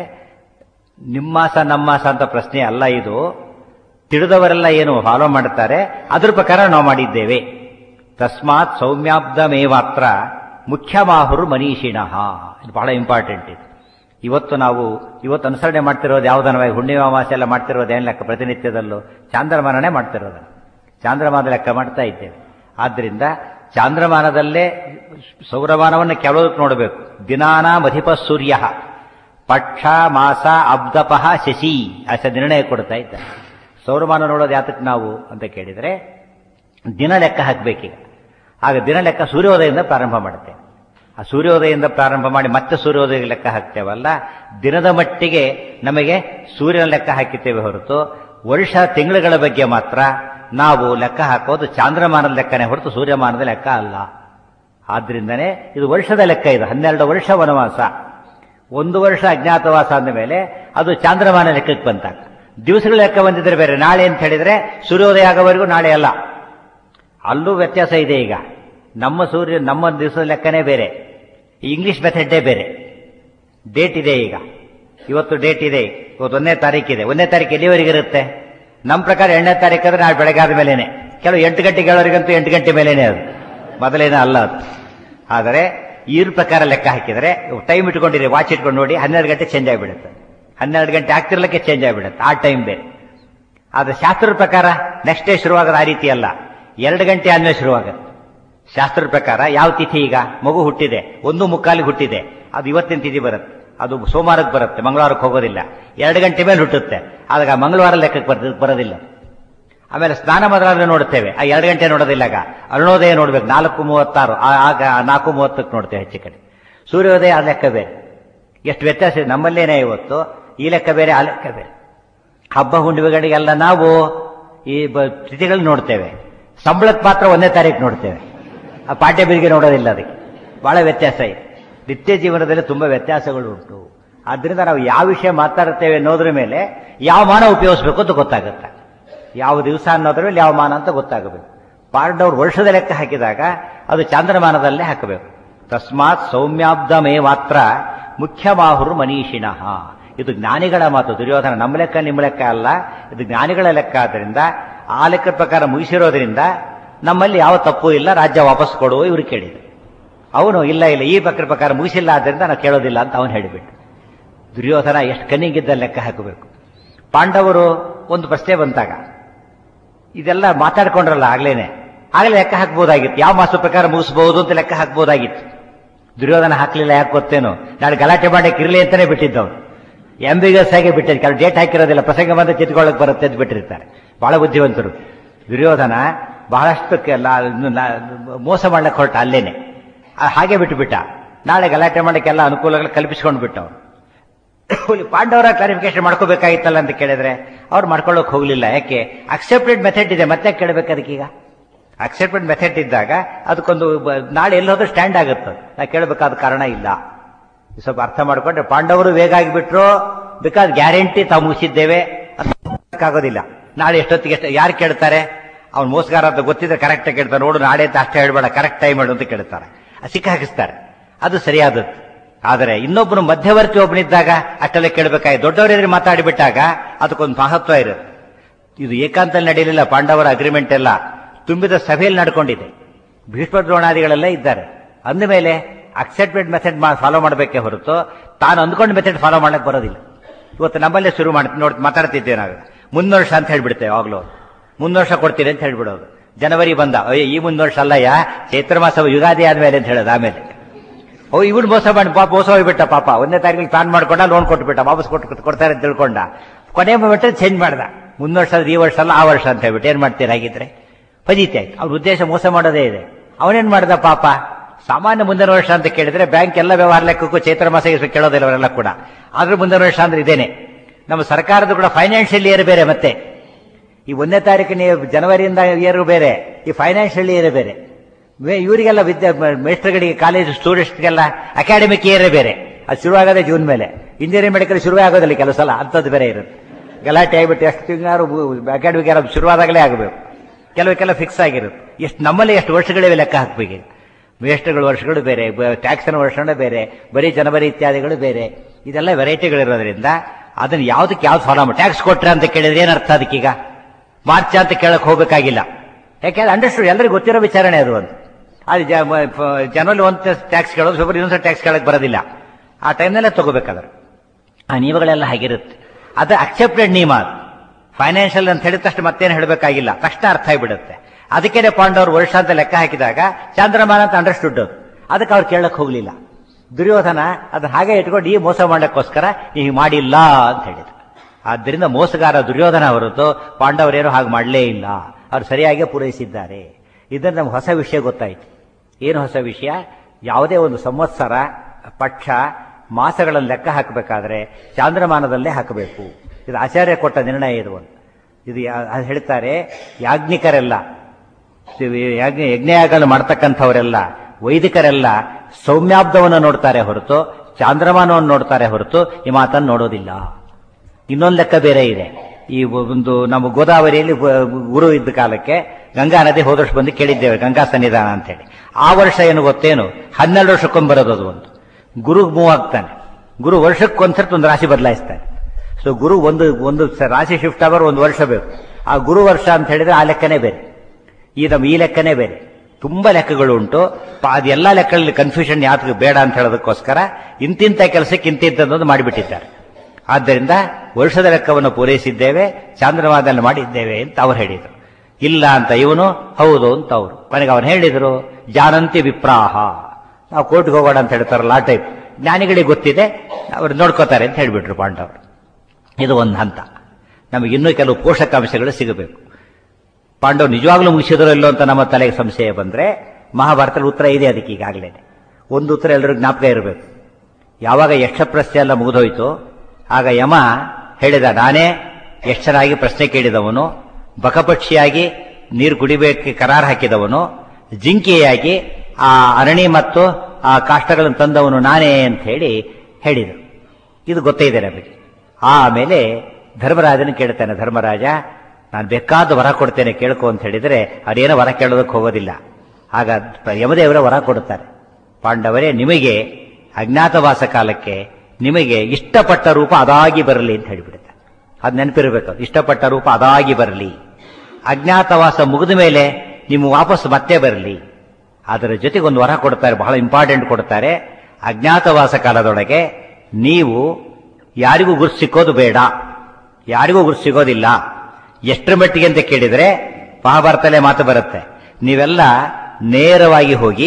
ನಿಮ್ಮಾಸ ನಮ್ಮಾಸ ಅಂತ ಪ್ರಶ್ನೆ ಅಲ್ಲ ಇದು ತಿಳಿದವರೆಲ್ಲ ಏನು ಫಾಲೋ ಮಾಡುತ್ತಾರೆ ಅದ್ರ ಪ್ರಕಾರ ನಾವು ಮಾಡಿದ್ದೇವೆ ತಸ್ಮಾತ್ ಸೌಮ್ಯಾಬ್ದಮೇ ಮಾತ್ರ ಮುಖ್ಯ ಮಾಹುರು ಮನೀಷಿಣಃ ಇದು ಬಹಳ ಇಂಪಾರ್ಟೆಂಟ್ ಇದು ಇವತ್ತು ನಾವು ಇವತ್ತು ಅನುಸರಣೆ ಮಾಡ್ತಿರೋದು ಯಾವುದನ್ನ ಹುಣ್ಣಿಮೆ ಅಮಾವಾಸ್ಯೆ ಎಲ್ಲ ಮಾಡ್ತಿರೋದು ಏನು ಲೆಕ್ಕ ಪ್ರತಿನಿತ್ಯದಲ್ಲೂ ಚಾಂದ್ರಮಾನನೇ ಮಾಡ್ತಿರೋದು ಚಾಂದ್ರಮಾನ ಲೆಕ್ಕ ಮಾಡ್ತಾ ಇದ್ದೇವೆ ಆದ್ದರಿಂದ ಚಾಂದ್ರಮಾನದಲ್ಲೇ ಸೌರಮಾನವನ್ನು ಕೆಲವದಕ್ಕೆ ನೋಡಬೇಕು ದಿನಾನ ಮಧಿಪ ಸೂರ್ಯ ಪಕ್ಷ ಮಾಸ ಅಬ್ದಪಃ ಶಶಿ ಅಷ್ಟ ನಿರ್ಣಯ ಕೊಡ್ತಾ ಇದ್ದಾರೆ ಸೌರಮಾನ ನೋಡೋದು ಯಾತಕ್ಕೆ ನಾವು ಅಂತ ಕೇಳಿದರೆ ದಿನ ಲೆಕ್ಕ ಹಾಕಬೇಕೀಗ ಆಗ ದಿನ ಲೆಕ್ಕ ಸೂರ್ಯೋದಯದಿಂದ ಪ್ರಾರಂಭ ಮಾಡುತ್ತೆ ಆ ಸೂರ್ಯೋದಯದಿಂದ ಪ್ರಾರಂಭ ಮಾಡಿ ಮತ್ತೆ ಸೂರ್ಯೋದಯ ಲೆಕ್ಕ ಹಾಕ್ತೇವಲ್ಲ ದಿನದ ಮಟ್ಟಿಗೆ ನಮಗೆ ಸೂರ್ಯನ ಲೆಕ್ಕ ಹಾಕಿದ್ದೇವೆ ಹೊರತು ವರ್ಷ ತಿಂಗಳುಗಳ ಬಗ್ಗೆ ಮಾತ್ರ ನಾವು ಲೆಕ್ಕ ಹಾಕೋದು ಚಾಂದ್ರಮಾನದ ಲೆಕ್ಕನೇ ಹೊರತು ಸೂರ್ಯಮಾನದ ಲೆಕ್ಕ ಅಲ್ಲ ಆದ್ರಿಂದನೇ ಇದು ವರ್ಷದ ಲೆಕ್ಕ ಇದು ಹನ್ನೆರಡು ವರ್ಷ ವನವಾಸ ಒಂದು ವರ್ಷ ಅಜ್ಞಾತವಾಸ ಅಂದ ಮೇಲೆ ಅದು ಚಾಂದ್ರಮಾನ ಲೆಕ್ಕಕ್ಕೆ ಬಂತಾಗ ದಿವಸಗಳ ಲೆಕ್ಕ ಬಂದಿದ್ರೆ ಬೇರೆ ನಾಳೆ ಅಂತ ಹೇಳಿದ್ರೆ ಸೂರ್ಯೋದಯ ಆಗೋವರೆಗೂ ನಾಳೆ ಅಲ್ಲ ಅಲ್ಲೂ ವ್ಯತ್ಯಾಸ ಇದೆ ಈಗ ನಮ್ಮ ಸೂರ್ಯ ನಮ್ಮ ದಿವಸದ ಲೆಕ್ಕನೇ ಬೇರೆ ಇಂಗ್ಲಿಷ್ ಮೆಥಡೇ ಬೇರೆ ಡೇಟ್ ಇದೆ ಈಗ ಇವತ್ತು ಡೇಟ್ ಇದೆ ಇವತ್ತು ಒಂದನೇ ತಾರೀಕಿದೆ ಒಂದನೇ ತಾರೀಕು ಎಲ್ಲಿವರೆಗೆ ಇರುತ್ತೆ ನಮ್ಮ ಪ್ರಕಾರ ಎರಡನೇ ತಾರೀಕು ಅಂದ್ರೆ ನಾಳೆ ಬೆಳಗ್ಗೆ ಆದ ಮೇಲೇನೆ ಕೆಲವು ಎಂಟು ಗಂಟೆಗೆ ಹೇಳೋರಿಗಂತೂ ಎಂಟು ಗಂಟೆ ಮೇಲೇನೆ ಅದು ಮೊದಲೇನ ಅಲ್ಲ ಅದು ಆದರೆ ಇದ್ರ ಪ್ರಕಾರ ಲೆಕ್ಕ ಹಾಕಿದರೆ ಟೈಮ್ ಇಟ್ಕೊಂಡಿರಿ ವಾಚ್ ಇಟ್ಕೊಂಡು ನೋಡಿ ಹನ್ನೆರಡು ಗಂಟೆ ಚೇಂಜ್ ಆಗಿಬಿಡುತ್ತೆ ಹನ್ನೆರಡು ಗಂಟೆ ಆಗ್ತಿರ್ಲಿಕ್ಕೆ ಚೇಂಜ್ ಆಗಿಬಿಡುತ್ತೆ ಆ ಟೈಮ್ ಬೇರೆ ಆದ್ರೆ ಶಾಸ್ತ್ರದ ಪ್ರಕಾರ ನೆಕ್ಸ್ಟ್ ಡೇ ಶುರುವಾಗೋದು ಆ ರೀತಿ ಅಲ್ಲ ಎರಡು ಗಂಟೆ ಆದ್ಮೇಲೆ ಶುರುವಾಗುತ್ತೆ ಶಾಸ್ತ್ರದ ಪ್ರಕಾರ ಯಾವ ತಿಥಿ ಈಗ ಮಗು ಹುಟ್ಟಿದೆ ಒಂದು ಮುಕ್ಕಾಲಿಗೆ ಹುಟ್ಟಿದೆ ಅದು ಇವತ್ತಿನ ತಿಥಿ ಬರುತ್ತೆ ಅದು ಸೋಮವಾರಕ್ಕೆ ಬರುತ್ತೆ ಮಂಗಳವಾರಕ್ಕೆ ಹೋಗೋದಿಲ್ಲ ಎರಡು ಗಂಟೆ ಮೇಲೆ ಹುಟ್ಟುತ್ತೆ ಆದಾಗ ಮಂಗಳವಾರ ಲೆಕ್ಕಕ್ಕೆ ಬರ್ ಬರೋದಿಲ್ಲ ಆಮೇಲೆ ಸ್ನಾನ ಮೊದಲಾದ್ರೆ ನೋಡ್ತೇವೆ ಆ ಎರಡು ಗಂಟೆ ನೋಡೋದಿಲ್ಲ ಆಗ ಅರುಣೋದಯ ನೋಡ್ಬೇಕು ನಾಲ್ಕು ಮೂವತ್ತಾರು ಆ- ಆಗ ನಾಲ್ಕು ಮೂವತ್ತಕ್ಕೆ ನೋಡ್ತೇವೆ ಹೆಚ್ಚು ಕಡೆ ಸೂರ್ಯೋದಯ ಆ ಲೆಕ್ಕ ಬೇರೆ ಎಷ್ಟು ವ್ಯತ್ಯಾಸ ಇದೆ ನಮ್ಮಲ್ಲೇನೆ ಇವತ್ತು ಈ ಲೆಕ್ಕ ಬೇರೆ ಆ ಲೆಕ್ಕ ಬೇರೆ ಹಬ್ಬ ಹುಣ್ಣಿಮೆಗಳಿಗೆಲ್ಲ ನಾವು ಈ ಬ- ತಿಥಿಗಳು ನೋಡ್ತೇವೆ ಸಂಬಳಕ್ಕೆ ಮಾತ್ರ ಒಂದನೇ ತಾರೀಕು ನೋಡ್ತೇವೆ ಆ ಪಾಠ್ಯ ಬಿರಿಗೆ ನೋಡೋದಿಲ್ಲ ಅದಕ್ಕೆ ಬಹಳ ವ್ಯತ್ಯಾಸ ಇದೆ ನಿತ್ಯ ಜೀವನದಲ್ಲಿ ತುಂಬಾ ವ್ಯತ್ಯಾಸಗಳು ಉಂಟು ಆದ್ರಿಂದ ನಾವು ಯಾವ ವಿಷಯ ಮಾತಾಡುತ್ತೇವೆ ಅನ್ನೋದ್ರ ಮೇಲೆ ಯಾವ ಮಾನ ಉಪಯೋಗಿಸ್ಬೇಕು ಅಂತ ಗೊತ್ತಾಗುತ್ತೆ ಯಾವ ದಿವಸ ಅನ್ನೋದ್ರ ಮೇಲೆ ಯಾವ ಮಾನ ಅಂತ ಗೊತ್ತಾಗಬೇಕು ಪಾರ್ಡವ್ರು ವರ್ಷದ ಲೆಕ್ಕ ಹಾಕಿದಾಗ ಅದು ಚಾಂದ್ರಮಾನದಲ್ಲೇ ಹಾಕಬೇಕು ತಸ್ಮಾತ್ ಸೌಮ್ಯಾಬ್ದಮೇ ಮಾತ್ರ ಮುಖ್ಯ ಮಾಹುರು ಮನೀಷಿಣಃ ಇದು ಜ್ಞಾನಿಗಳ ಮಾತು ದುರ್ಯೋಧನ ನಮ್ಮ ಲೆಕ್ಕ ನಿಮ್ಮ ಲೆಕ್ಕ ಅಲ್ಲ ಇದು ಜ್ಞಾನಿಗಳ ಲೆಕ್ಕ ಆದ್ದರಿಂದ ಆ ಲೆಕ್ಕದ ಪ್ರಕಾರ ಮುಗಿಸಿರೋದ್ರಿಂದ ನಮ್ಮಲ್ಲಿ ಯಾವ ತಪ್ಪು ಇಲ್ಲ ರಾಜ್ಯ ವಾಪಸ್ ಕೊಡುವ ಇವರು ಕೇಳಿದ್ರು ಅವನು ಇಲ್ಲ ಇಲ್ಲ ಈ ಪ್ರಕಾರ ಪ್ರಕಾರ ಮುಗಿಸಿಲ್ಲ ಆದ್ದರಿಂದ ನಾವು ಕೇಳೋದಿಲ್ಲ ಅಂತ ಅವನು ಹೇಳಿಬಿಟ್ಟು ದುರ್ಯೋಧನ ಎಷ್ಟು ಕಣ್ಣಿಗಿದ್ದ ಲೆಕ್ಕ ಹಾಕಬೇಕು ಪಾಂಡವರು ಒಂದು ಪ್ರಶ್ನೆ ಬಂತಾಗ ಇದೆಲ್ಲ ಮಾತಾಡ್ಕೊಂಡ್ರಲ್ಲ ಆಗ್ಲೇನೆ ಆಗ್ಲೇ ಲೆಕ್ಕ ಹಾಕ್ಬೋದಾಗಿತ್ತು ಯಾವ ಮಾಸ ಪ್ರಕಾರ ಮುಗಿಸಬಹುದು ಅಂತ ಲೆಕ್ಕ ಹಾಕ್ಬೋದಾಗಿತ್ತು ದುರ್ಯೋಧನ ಹಾಕ್ಲಿಲ್ಲ ಯಾಕೆ ಗೊತ್ತೇನು ನಾಳೆ ಗಲಾಟೆ ಮಾಡಕ್ಕೆ ಇರಲಿ ಅಂತಾನೆ ಬಿಟ್ಟಿದ್ದವನು ಎಂಬಿಗಸ್ ಆಗಿ ಬಿಟ್ಟಿದ್ದು ಕೆಲವು ಡೇಟ್ ಹಾಕಿರೋದಿಲ್ಲ ಪ್ರಸಂಗ ಬಂದ ಚಿತ್ಕೊಳ್ಳಕ್ ಬರುತ್ತೆ ಅಂತ ಬಿಟ್ಟಿರ್ತಾರೆ ಬಹಳ ಬುದ್ಧಿವಂತರು ದುರ್ಯೋಧನ ಬಹಳಷ್ಟು ಕೆ- ಲಾ- ಲಾ- ಮೋಸ ಮಾಡ್ಲಿಕ್ಕೆ ಹೊರಟ ಅಲ್ಲೇನೆ ಆ, ಹಾಗೆ ಬಿಟ್ಟುಬಿಟ್ಟ ನಾಳೆ ಗಲಾಟೆ ಮಾಡಕ್ಕೆಲ್ಲ ಅನುಕೂಲಗಳು ಕಲ್ಪಿಸ್ಕೊಂಡು ಬಿಟ್ಟವನು ಇಲ್ಲಿ ಪಾಂಡವರ ಕ್ಲಾರಿಫಿಕೇಶನ್ ಮಾಡ್ಕೋಬೇಕಾಗಿತ್ತಲ್ಲ ಅಂತ ಕೇಳಿದ್ರೆ ಅವ್ರು ಮಾಡ್ಕೊಳ್ಳೋಕೆ ಹೋಗ್ಲಿಲ್ಲ ಯಾಕೆ ಅಕ್ಸೆಪ್ಟೆಡ್ ಮೆಥಡ್ ಇದೆ ಮತ್ತೆ ಕೇಳಬೇಕು ಅದಕ್ಕೀಗ ಅಕ್ಸೆಪ್ಟೆಡ್ ಮೆಥಡ್ ಇದ್ದಾಗ ಅದಕ್ಕೊಂದು ಬ- ನಾಳೆ ಎಲ್ಲೋದ್ರೂ ಸ್ಟ್ಯಾಂಡ್ ಆಗುತ್ತೆ ನಾ ಕೇಳಬೇಕಾದ ಕಾರಣ ಇಲ್ಲ ಸ್ವಲ್ಪ ಅರ್ಥ ಮಾಡ್ಕೊಂಡ್ರೆ ಪಾಂಡವರು ವೇಗ ಆಗಿಬಿಟ್ರು ಬಿಕಾಸ್ ಗ್ಯಾರಂಟಿ ತಾವು ಮುಗಿಸಿದ್ದೇವೆ ಅಂತ ಆಗೋದಿಲ್ಲ ನಾಳೆ ಎಷ್ಟೊತ್ತಿಗೆ ಎಷ್ಟು ಯಾರು ಕೇಳ್ತಾರೆ ಅವ್ನು ಮೋಸಗಾರ ಅಂತ ಗೊತ್ತಿದ್ರೆ ಕರೆಕ್ಟ್ ಕೇಳ್ತಾರೆ ನೋಡು ನಾಳೆ ಅಂತ ಅಷ್ಟೇ ಹೇಳ್ಬೇಡ ಕರೆಕ್ಟ್ ಟೈಮ್ ಹೇಳು ಅಂತ ಕೇಳ್ತಾರೆ ಅದು ಸಿಕ್ಕ ಹಾಕಿಸ್ತಾರೆ ಅದು ಸರಿಯಾದದ್ದು ಆದರೆ ಇನ್ನೊಬ್ಬನು ಮಧ್ಯವರ್ತಿ ಒಬ್ಬನಿದ್ದಾಗ ಅಷ್ಟೆಲ್ಲ ಕೇಳಬೇಕಾಗಿ ದೊಡ್ಡವರೆದ್ರೆ ಮಾತಾಡಿಬಿಟ್ಟಾಗ ಅದಕ್ಕೊಂದು ಮಹತ್ವ ಇರುತ್ತೆ ಇದು ಏಕಾಂತಲ್ಲಿ ನಡೆಯಲಿಲ್ಲ ಪಾಂಡವರ ಅಗ್ರಿಮೆಂಟ್ ಎಲ್ಲ ತುಂಬಿದ ಸಭೆಯಲ್ಲಿ ನಡ್ಕೊಂಡಿದೆ ಭೀಷ್ಮ ದ್ರೋಣಾದಿಗಳೆಲ್ಲ ಇದ್ದಾರೆ ಅಂದಮೇಲೆ ಅಕ್ಸೆಪ್ಟೆಡ್ ಮೆಥಡ್ ಫಾಲೋ ಮಾಡಬೇಕೇ ಹೊರತು ತಾನು ಅಂದ್ಕೊಂಡ ಮೆಥಡ್ ಫಾಲೋ ಮಾಡಕ್ಕೆ ಬರೋದಿಲ್ಲ ಇವತ್ತು ನಮ್ಮಲ್ಲೇ ಶುರು ಮಾಡಿ ನೋಡಿ ಮಾತಾಡ್ತಿದ್ದೇವೆ ನಾವು ಮುಂದಿನ ವರ್ಷ ಅಂತ ಹೇಳ್ಬಿಡ್ತೇವೆ ಯಾವಾಗಲೂ ಮುಂದಿನ ವರ್ಷ ಕೊಡ್ತೀರಿ ಅಂತ ಹೇಳ್ಬಿಡೋದು ಜನವರಿ ಬಂದ ಅಯ್ಯೋ ಈ ಮುಂದಿನ ವರ್ಷ ಅಲ್ಲಯ್ಯ ಚೈತ್ರ ಮಾಸ ಯುಗಾದಿ ಆದ್ಮೇಲೆ ಅಂತ ಹೇಳೋದು ಆಮೇಲೆ ಓ ಇವನು ಮೋಸ ಮಾಡಿ ಪಾಪ ಮೋಸ ಹೋಗ್ಬಿಟ್ಟ ಪಾಪ ಒಂದನೇ ತಾರೀಕಿಗೆ ಪ್ಲಾನ್ ಮಾಡ್ಕೊಂಡ ಲೋನ್ ಕೊಟ್ಬಿಟ್ಟ ವಾಪಸ್ ಕೊಟ್ಟು ಕೊಡ್ತಾರೆ ಅಂತ ತಿಳ್ಕೊಂಡ ಕೊನೆ ಮೂಮೆಂಟ್ ಚೇಂಜ್ ಮಾಡ್ದ ಮುಂದಿನ ವರ್ಷ ಈ ವರ್ಷ ಅಲ್ಲ ಆ ವರ್ಷ ಅಂತ ಹೇಳ್ಬಿಟ್ಟು ಏನ್ ಮಾಡ್ತೀರ ಹಾಗಿದ್ರೆ ಫಜೀತಿ ಆಯ್ತು ಅವ್ರ ಉದ್ದೇಶ ಮೋಸ ಮಾಡೋದೇ ಇದೆ ಅವನೇನ್ ಮಾಡ್ದ ಪಾಪ ಸಾಮಾನ್ಯ ಮುಂದಿನ ವರ್ಷ ಅಂತ ಕೇಳಿದ್ರೆ ಬ್ಯಾಂಕ್ ಎಲ್ಲ ವ್ಯವಹಾರ ಲೆಕ್ಕಕ್ಕೂ ಚೈತ್ರ ಮಾಸ ಗೀಸ ಕೇಳೋದಿಲ್ಲ ಅವರೆಲ್ಲ ಕೂಡ ಆದ್ರೂ ಮುಂದಿನ ವರ್ಷ ಅಂದ್ರೆ ಇದೇನೆ ನಮ್ಮ ಸರ್ಕಾರದ ಕೂಡ ಫೈನಾನ್ಷಿಯಲ್ ಇಯರ್ ಬೇರೆ ಮತ್ತೆ ಈ ಒಂದನೇ ತಾರೀಕು ನೀವು ಜನವರಿಯಿಂದ ಇಯರ್ ಬೇರೆ ಈ ಫೈನಾನ್ಷಿಯಲ್ ಇಯರ್ ಬೇರೆ ಮೇ- ಇವರಿಗೆಲ್ಲ ವಿದ್ಯಾ ಮೇಸ್ಟರ್ಗಳಿಗೆ ಕಾಲೇಜ್ ಸ್ಟೂಡೆಂಟ್ಸ್ಗೆಲ್ಲ ಅಕಾಡೆಮಿಕ್ ಇಯರ್ ಬೇರೆ ಅದು ಶುರುವಾಗೋದೇ ಜೂನ್ ಮೇಲೆ ಇಂಜಿನಿಯರಿಂಗ್ ಮೆಡಿಕಲ್ ಶುರುವೇ ಆಗೋದಿಲ್ಲ ಕೆಲವು ಸಲ ಅಂಥದ್ದು ಬೇರೆ ಇರುತ್ತೆ ಗಲಾಟೆ ಆಗಿಬಿಟ್ಟು ಎಷ್ಟು ತಿಂಗಳು ಅಕಾಡೆಮಿಕ್ ಇಯರ್ ಶುರುವಾದಾಗಲೇ ಆಗಬೇಕು ಕೆಲವಕ್ಕೆಲ್ಲ ಫಿಕ್ಸ್ ಆಗಿರುತ್ತೆ ಎಷ್ಟು ನಮ್ಮಲ್ಲಿ ಎಷ್ಟು ವರ್ಷಗಳಿವೆ ಲೆಕ್ಕ ಹಾಕ್ಬೇಕು ಮೇಸ್ಟರ್ಗಳ ವರ್ಷಗಳು ಬೇರೆ ಟ್ಯಾಕ್ಸ್ನ ವರ್ಷಗಳೇ ಬೇರೆ ಬರೀ ಜನವರಿ ಇತ್ಯಾದಿಗಳು ಬೇರೆ ಇದೆಲ್ಲ ವೆರೈಟಿಗಳಿರೋದ್ರಿಂದ ಅದನ್ನ ಯಾವ್ದಕ್ಕೆ ಯಾವ್ದು ಫಾಲೋ ಮಾಡಿ ಟ್ಯಾಕ್ಸ್ ಕೊಟ್ರೆ ಅಂತ ಕೇಳಿದ್ರೆ ಏನರ್ಥ ಅದಕ್ಕೀಗ ಮಾರ್ಚ್ ಅಂತ ಕೇಳಕ್ ಹೋಗಬೇಕಾಗಿಲ್ಲ ಯಾಕೆಂದ್ರೆ ಅಂಡರ್ಸ್ಟೂಡ್ ಎಲ್ಲರಿಗೂ ಗೊತ್ತಿರೋ ವಿಚಾರಣೆ ಅದು ಒಂದು ಅದು ಜನರಲ್ಲಿ ಒಂದು ಟ್ಯಾಕ್ಸ್ ಕೇಳೋದು ಫೆಬ್ರವರಿ ಇನ್ನೊಂದ್ಸಲ ಟ್ಯಾಕ್ಸ್ ಕೇಳಕ್ ಬರೋದಿಲ್ಲ ಆ ಟೈಮ್ನಲ್ಲೇ ತಗೋಬೇಕಾದ್ರೆ ಆ ನಿಯಮಗಳೆಲ್ಲ ಹಾಗಿರುತ್ತೆ ಅದು ಅಕ್ಸೆಪ್ಟೆಡ್ ನಿಯಮ ಅದು ಫೈನಾನ್ಷಿಯಲ್ ಅಂತ ಹೇಳಿದ ತಕ್ಷಣ ಮತ್ತೇನು ಹೇಳಬೇಕಾಗಿಲ್ಲ ತಕ್ಷಣ ಅರ್ಥ ಆಗಿಬಿಡುತ್ತೆ ಅದಕ್ಕೇನೆ ಪಾಂಡವರು ವರ್ಷ ಅಂತ ಲೆಕ್ಕ ಹಾಕಿದಾಗ ಚಂದ್ರಮಾನ ಅಂತ ಅಂಡರ್ಸ್ಟುಡ್ ಅದು ಅದಕ್ಕೆ ಅವ್ರು ಕೇಳಕ್ ಹೋಗ್ಲಿಲ್ಲ ದುರ್ಯೋಧನ ಅದನ್ನ ಹಾಗೆ ಇಟ್ಕೊಂಡು ಈ ಮೋಸ ಮಾಡಕ್ಕೋಸ್ಕರ ನೀವು ಮಾಡಿಲ್ಲ ಅಂತ ಹೇಳಿದ್ರು ಆದ್ದರಿಂದ ಮೋಸಗಾರ ದುರ್ಯೋಧನ ಹೊರತು ಪಾಂಡವರೇನು ಹಾಗೆ ಮಾಡಲೇ ಇಲ್ಲ ಅವ್ರು ಸರಿಯಾಗಿ ಪೂರೈಸಿದ್ದಾರೆ ಇದರಿಂದ ನಮ್ಗೆ ಹೊಸ ವಿಷಯ ಗೊತ್ತಾಯ್ತು ಏನು ಹೊಸ ವಿಷಯ ಯಾವುದೇ ಒಂದು ಸಂವತ್ಸರ ಪಕ್ಷ ಮಾಸಗಳನ್ನು ಲೆಕ್ಕ ಹಾಕಬೇಕಾದ್ರೆ ಚಾಂದ್ರಮಾನದಲ್ಲೇ ಹಾಕಬೇಕು ಇದು ಆಚಾರ್ಯ ಕೊಟ್ಟ ನಿರ್ಣಯ ಇದು ಒಂದು ಇದು ಯಾ- ಅದು ಹೇಳ್ತಾರೆ ಯಾಜ್ಞಿಕರೆಲ್ಲ ಯಜ್ಞ ಯಜ್ಞಯಾಗಗಳು ಮಾಡ್ತಕ್ಕಂಥವರೆಲ್ಲ ವೈದಿಕರೆಲ್ಲ ಸೌಮ್ಯಾಬ್ದವನ್ನು ನೋಡ್ತಾರೆ ಹೊರತು ಚಾಂದ್ರಮಾನವನ್ನು ನೋಡ್ತಾರೆ ಹೊರತು ಈ ಮಾತನ್ನು ನೋಡೋದಿಲ್ಲ ಇನ್ನೊಂದು ಲೆಕ್ಕ ಬೇರೆ ಇದೆ ಈ ಒಂದು ನಮ್ಮ ಗೋದಾವರಿಯಲ್ಲಿ ವ- ಗುರು ಇದ್ದ ಕಾಲಕ್ಕೆ ಗಂಗಾ ನದಿ ಹೋದ ವರ್ಷ ಬಂದು ಕೇಳಿದ್ದೇವೆ ಗಂಗಾ ಸನ್ನಿಧಾನ ಅಂತೇಳಿ ಆ ವರ್ಷ ಏನು ಗೊತ್ತೇನು ಹನ್ನೆರಡು ವರ್ಷಕ್ಕೊಮ್ಮೆ ಬರೋದು ಅದು ಒಂದು ಗುರು ಮೂವ್ ಆಗ್ತಾನೆ ಗುರು ವರ್ಷಕ್ಕೊಂದ್ಸರ್ತಿ ಒಂದು ರಾಶಿ ಬದಲಾಯಿಸ್ತಾನೆ ಸೊ ಗುರು ಒಂದು ಒಂದು ಸ- ರಾಶಿ ಶಿಫ್ಟ್ ಆಗೋರು ಒಂದು ವರ್ಷ ಬೇಕು ಆ ಗುರು ವರ್ಷ ಅಂತ ಹೇಳಿದ್ರೆ ಆ ಲೆಕ್ಕನೇ ಬೇರೆ ಈ ನಮ್ಮ ಈ ಲೆಕ್ಕನೇ ಬೇರೆ ತುಂಬಾ ಲೆಕ್ಕಗಳು ಉಂಟು ಪ- ಅದೆಲ್ಲ ಲೆಕ್ಕಗಳಲ್ಲಿ ಕನ್ಫ್ಯೂಷನ್ ಯಾತಕ್ಕೆ ಬೇಡ ಅಂತ ಹೇಳೋದಕ್ಕೋಸ್ಕರ ಇಂತಿಂತ ಕೆಲಸಕ್ಕೆ ಇಂತಿಂತದ್ದೊಂದು ಮಾಡಿಬಿಟ್ಟಿದ್ದಾರೆ ಆದ್ದರಿಂದ ವರ್ಷದ ಲೆಕ್ಕವನ್ನು ಪೂರೈಸಿದ್ದೇವೆ ಚಾಂದ್ರಮಾದಲ್ಲಿ ಮಾಡಿದ್ದೇವೆ ಅಂತ ಅವ್ರು ಹೇಳಿದರು ಇಲ್ಲ ಅಂತ ಇವನು ಹೌದು ಅಂತ ಅವರು ಕೊನೆಗೆ ಅವನು ಹೇಳಿದರು ಜಾನಂತಿ ವಿಪ್ರಾಹ ನಾವು ಕೋರ್ಟ್ಗೆ ಹೋಗೋಣ ಅಂತ ಹೇಳ್ತಾರಲ್ಲ ಆ ಟೈಪ್ ಜ್ಞಾನಿಗಳಿಗೆ ಗೊತ್ತಿದೆ ಅವ್ರು ನೋಡ್ಕೋತಾರೆ ಅಂತ ಹೇಳಿಬಿಟ್ರು ಪಾಂಡವರು ಇದು ಒಂದು ಹಂತ ನಮಗೆ ಇನ್ನೂ ಕೆಲವು ಪೋಷಕಾಂಶಗಳು ಸಿಗಬೇಕು ಪಾಂಡವ್ ನಿಜವಾಗ್ಲೂ ಮುಗಿಸಿದ್ರು ಇಲ್ಲೋ ಅಂತ ನಮ್ಮ ತಲೆಗೆ ಸಂಶಯ ಬಂದ್ರೆ ಮಹಾಭಾರತದಲ್ಲಿ ಉತ್ತರ ಇದೆ ಅದಕ್ಕೆ ಈಗಾಗಲೇ ಒಂದು ಉತ್ತರ ಎಲ್ಲರಿಗೂ ಜ್ಞಾಪಕ ಇರಬೇಕು ಯಾವಾಗ ಯಕ್ಷಪ್ರಶ್ನೆ ಎಲ್ಲ ಮುಗಿದೋಯ್ತು ಆಗ ಯಮ ಹೇಳಿದ ನಾನೇ ಯಕ್ಷನಾಗಿ ಪ್ರಶ್ನೆ ಕೇಳಿದವನು ಬಕಪಕ್ಷಿಯಾಗಿ ನೀರು ಕುಡಿಬೇಕು ಕರಾರ್ ಹಾಕಿದವನು ಜಿಂಕೆಯಾಗಿ ಆ ಅರಣಿ ಮತ್ತು ಆ ಕಾಷ್ಟಗಳನ್ನು ತಂದವನು ನಾನೇ ಅಂತ ಹೇಳಿ ಹೇಳಿದರು ಇದು ಗೊತ್ತೇ ಇದೆ ನಮಗೆ ಆಮೇಲೆ ಧರ್ಮರಾಜನ ಕೇಳ್ತಾನೆ ಧರ್ಮರಾಜ ನಾನು ಬೇಕಾದ ವರ ಕೊಡ್ತೇನೆ ಕೇಳ್ಕೊ ಅಂತ ಹೇಳಿದರೆ ಅದೇನೋ ವರ ಕೇಳೋದಕ್ಕೆ ಹೋಗೋದಿಲ್ಲ ಆಗ ಯಮದೇವರ ವರ ಕೊಡುತ್ತಾರೆ ಪಾಂಡವರೇ ನಿಮಗೆ ಅಜ್ಞಾತವಾಸ ಕಾಲಕ್ಕೆ ನಿಮಗೆ ಇಷ್ಟಪಟ್ಟ ರೂಪ ಅದಾಗಿ ಬರಲಿ ಅಂತ ಹೇಳಿಬಿಡುತ್ತೆ ಅದು ನೆನಪಿರಬೇಕು ಇಷ್ಟಪಟ್ಟ ರೂಪ ಅದಾಗಿ ಬರಲಿ ಅಜ್ಞಾತವಾಸ ಮುಗಿದ ಮೇಲೆ ನೀವು ವಾಪಸ್ ಮತ್ತೆ ಬರಲಿ ಅದರ ಜೊತೆಗೆ ಒಂದು ವರ ಕೊಡ್ತಾರೆ ಬಹಳ ಇಂಪಾರ್ಟೆಂಟ್ ಕೊಡ್ತಾರೆ ಅಜ್ಞಾತವಾಸ ಕಾಲದೊಳಗೆ ನೀವು ಯಾರಿಗೂ ಗುರು ಸಿಕ್ಕೋದು ಬೇಡ ಯಾರಿಗೂ ಗುರು ಸಿಗೋದಿಲ್ಲ ಎಷ್ಟರ ಮಟ್ಟಿಗೆ ಅಂತ ಕೇಳಿದ್ರೆ ಮಹಾಭಾರತಲ್ಲೇ ಮಾತು ಬರುತ್ತೆ ನೀವೆಲ್ಲ ನೇರವಾಗಿ ಹೋಗಿ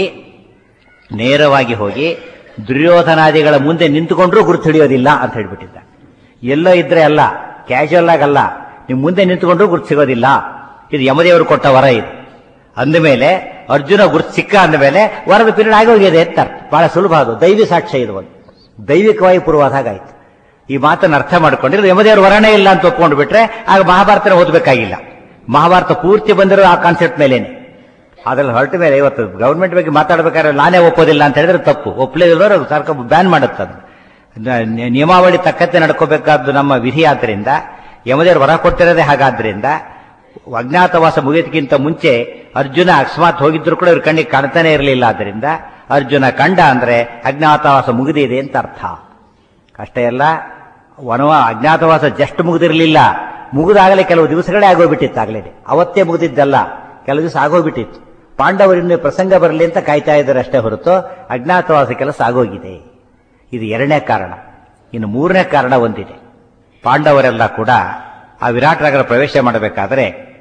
ನೇರವಾಗಿ ಹೋಗಿ ದುರ್ಯೋಧನಾದಿಗಳ ಮುಂದೆ ನಿಂತುಕೊಂಡ್ರೂ ಗುರುತು ಹಿಡಿಯೋದಿಲ್ಲ ಅಂತ ಹೇಳ್ಬಿಟ್ಟಿದ್ದ ಎಲ್ಲೋ ಇದ್ರೆ ಅಲ್ಲ ಕ್ಯಾಶುವಲ್ ಆಗಲ್ಲ ನೀವು ಮುಂದೆ ನಿಂತುಕೊಂಡ್ರೂ ಗುರುತು ಸಿಗೋದಿಲ್ಲ ಇದು ಯಮದೇವರು ಕೊಟ್ಟ ವರ ಇದು ಅಂದಮೇಲೆ ಅರ್ಜುನ ಗುರುತು ಸಿಕ್ಕ ಅಂದಮೇಲೆ ವರದ ಪೀರಿಯಡ್ ಆಗಿ ಹೋಗಿದೆ ಅಂತ ಅರ್ಥ. ಬಹಳ ಸುಲಭ ಅದು ದೈವಿ ಸಾಕ್ಷ್ಯ ಇದು ಒಂದು ದೈವಿಕವಾಗಿ ಪೂರ್ವಾದ ಹಾಗಾಯ್ತು ಈ ಮಾತನ್ನು ಅರ್ಥ ಮಾಡ್ಕೊಂಡಿದ್ರೆ ಯಮದೇವರು ವರನೇ ಇಲ್ಲ ಅಂತ ಒಪ್ಕೊಂಡು ಬಿಟ್ರೆ ಆಗ ಮಹಾಭಾರತನ ಓದಬೇಕಾಗಿಲ್ಲ ಮಹಾಭಾರತ ಪೂರ್ತಿ ಬಂದಿರೋ ಆ ಕಾನ್ಸೆಪ್ಟ್ ಮೇಲೇನೆ ಅದ್ರಲ್ಲಿ ಹೊರಟ ಮೇಲೆ ಇವತ್ತು ಗೌರ್ಮೆಂಟ್ ಬಗ್ಗೆ ಮಾತಾಡಬೇಕಾದ್ರೆ ನಾನೇ ಒಪ್ಪೋದಿಲ್ಲ ಅಂತ ಹೇಳಿದ್ರೆ ತಪ್ಪು ಒಪ್ಪಲೇದಿರೋರು ಸರ್ಕಾರ ಬ್ಯಾನ್ ಮಾಡುತ್ತೆ ಅದು ನ- ನ- ನಿಯಮಾವಳಿ ತಕ್ಕಂತೆ ನಡ್ಕೋಬೇಕಾದ್ದು ನಮ್ಮ ವಿಧಿ ಆದ್ರಿಂದ ಯಮದೇವರು ವರ ಕೊಟ್ಟಿರೋದೇ ಹಾಗಾದ್ರಿಂದ ಅಜ್ಞಾತವಾಸ ಮುಗಿಯೋದಕ್ಕಿಂತ ಮುಂಚೆ ಅರ್ಜುನ ಅಕಸ್ಮಾತ್ ಹೋಗಿದ್ರು ಕೂಡ ಇವ್ರ ಕಣ್ಣಿಗೆ ಕಾಣ್ತಾನೆ ಇರಲಿಲ್ಲ ಆದ್ರಿಂದ ಅರ್ಜುನ ಕಂಡ ಅಂದ್ರೆ ಅಜ್ಞಾತವಾಸ ಮುಗಿದಿದೆ ಅಂತ ಅರ್ಥ ಅಷ್ಟೇ ಅಲ್ಲ ವನವ ಅಜ್ಞಾತವಾಸ ಜಸ್ಟ್ ಮುಗಿದಿರಲಿಲ್ಲ ಮುಗಿದಾಗಲೇ ಕೆಲವು ದಿವಸಗಳೇ ಆಗೋಗ್ಬಿಟ್ಟಿತ್ತು ಆಗ್ಲೇ ಅವತ್ತೇ ಮುಗಿದಿದ್ದಲ್ಲ ಕೆಲವು ದಿವಸ ಆಗೋಗ್ಬಿಟ್ಟಿತ್ತು ಪಾಂಡವರಿನ್ನು ಪ್ರಸಂಗ ಬರಲಿ ಅಂತ ಕಾಯ್ತಾ ಇದ್ದಾರೆ ಅಷ್ಟೇ ಹೊರತು ಅಜ್ಞಾತವಾಸ ಕೆಲಸ ಆಗೋಗಿದೆ ಇದು ಎರಡನೇ ಕಾರಣ ಇನ್ನು ಮೂರನೇ ಕಾರಣ ಒಂದಿದೆ ಪಾಂಡವರೆಲ್ಲ ಕೂಡ ಆ ವಿರಾಟನಗರ ಪ್ರವೇಶ ಮಾಡಬೇಕಾದ್ರೆ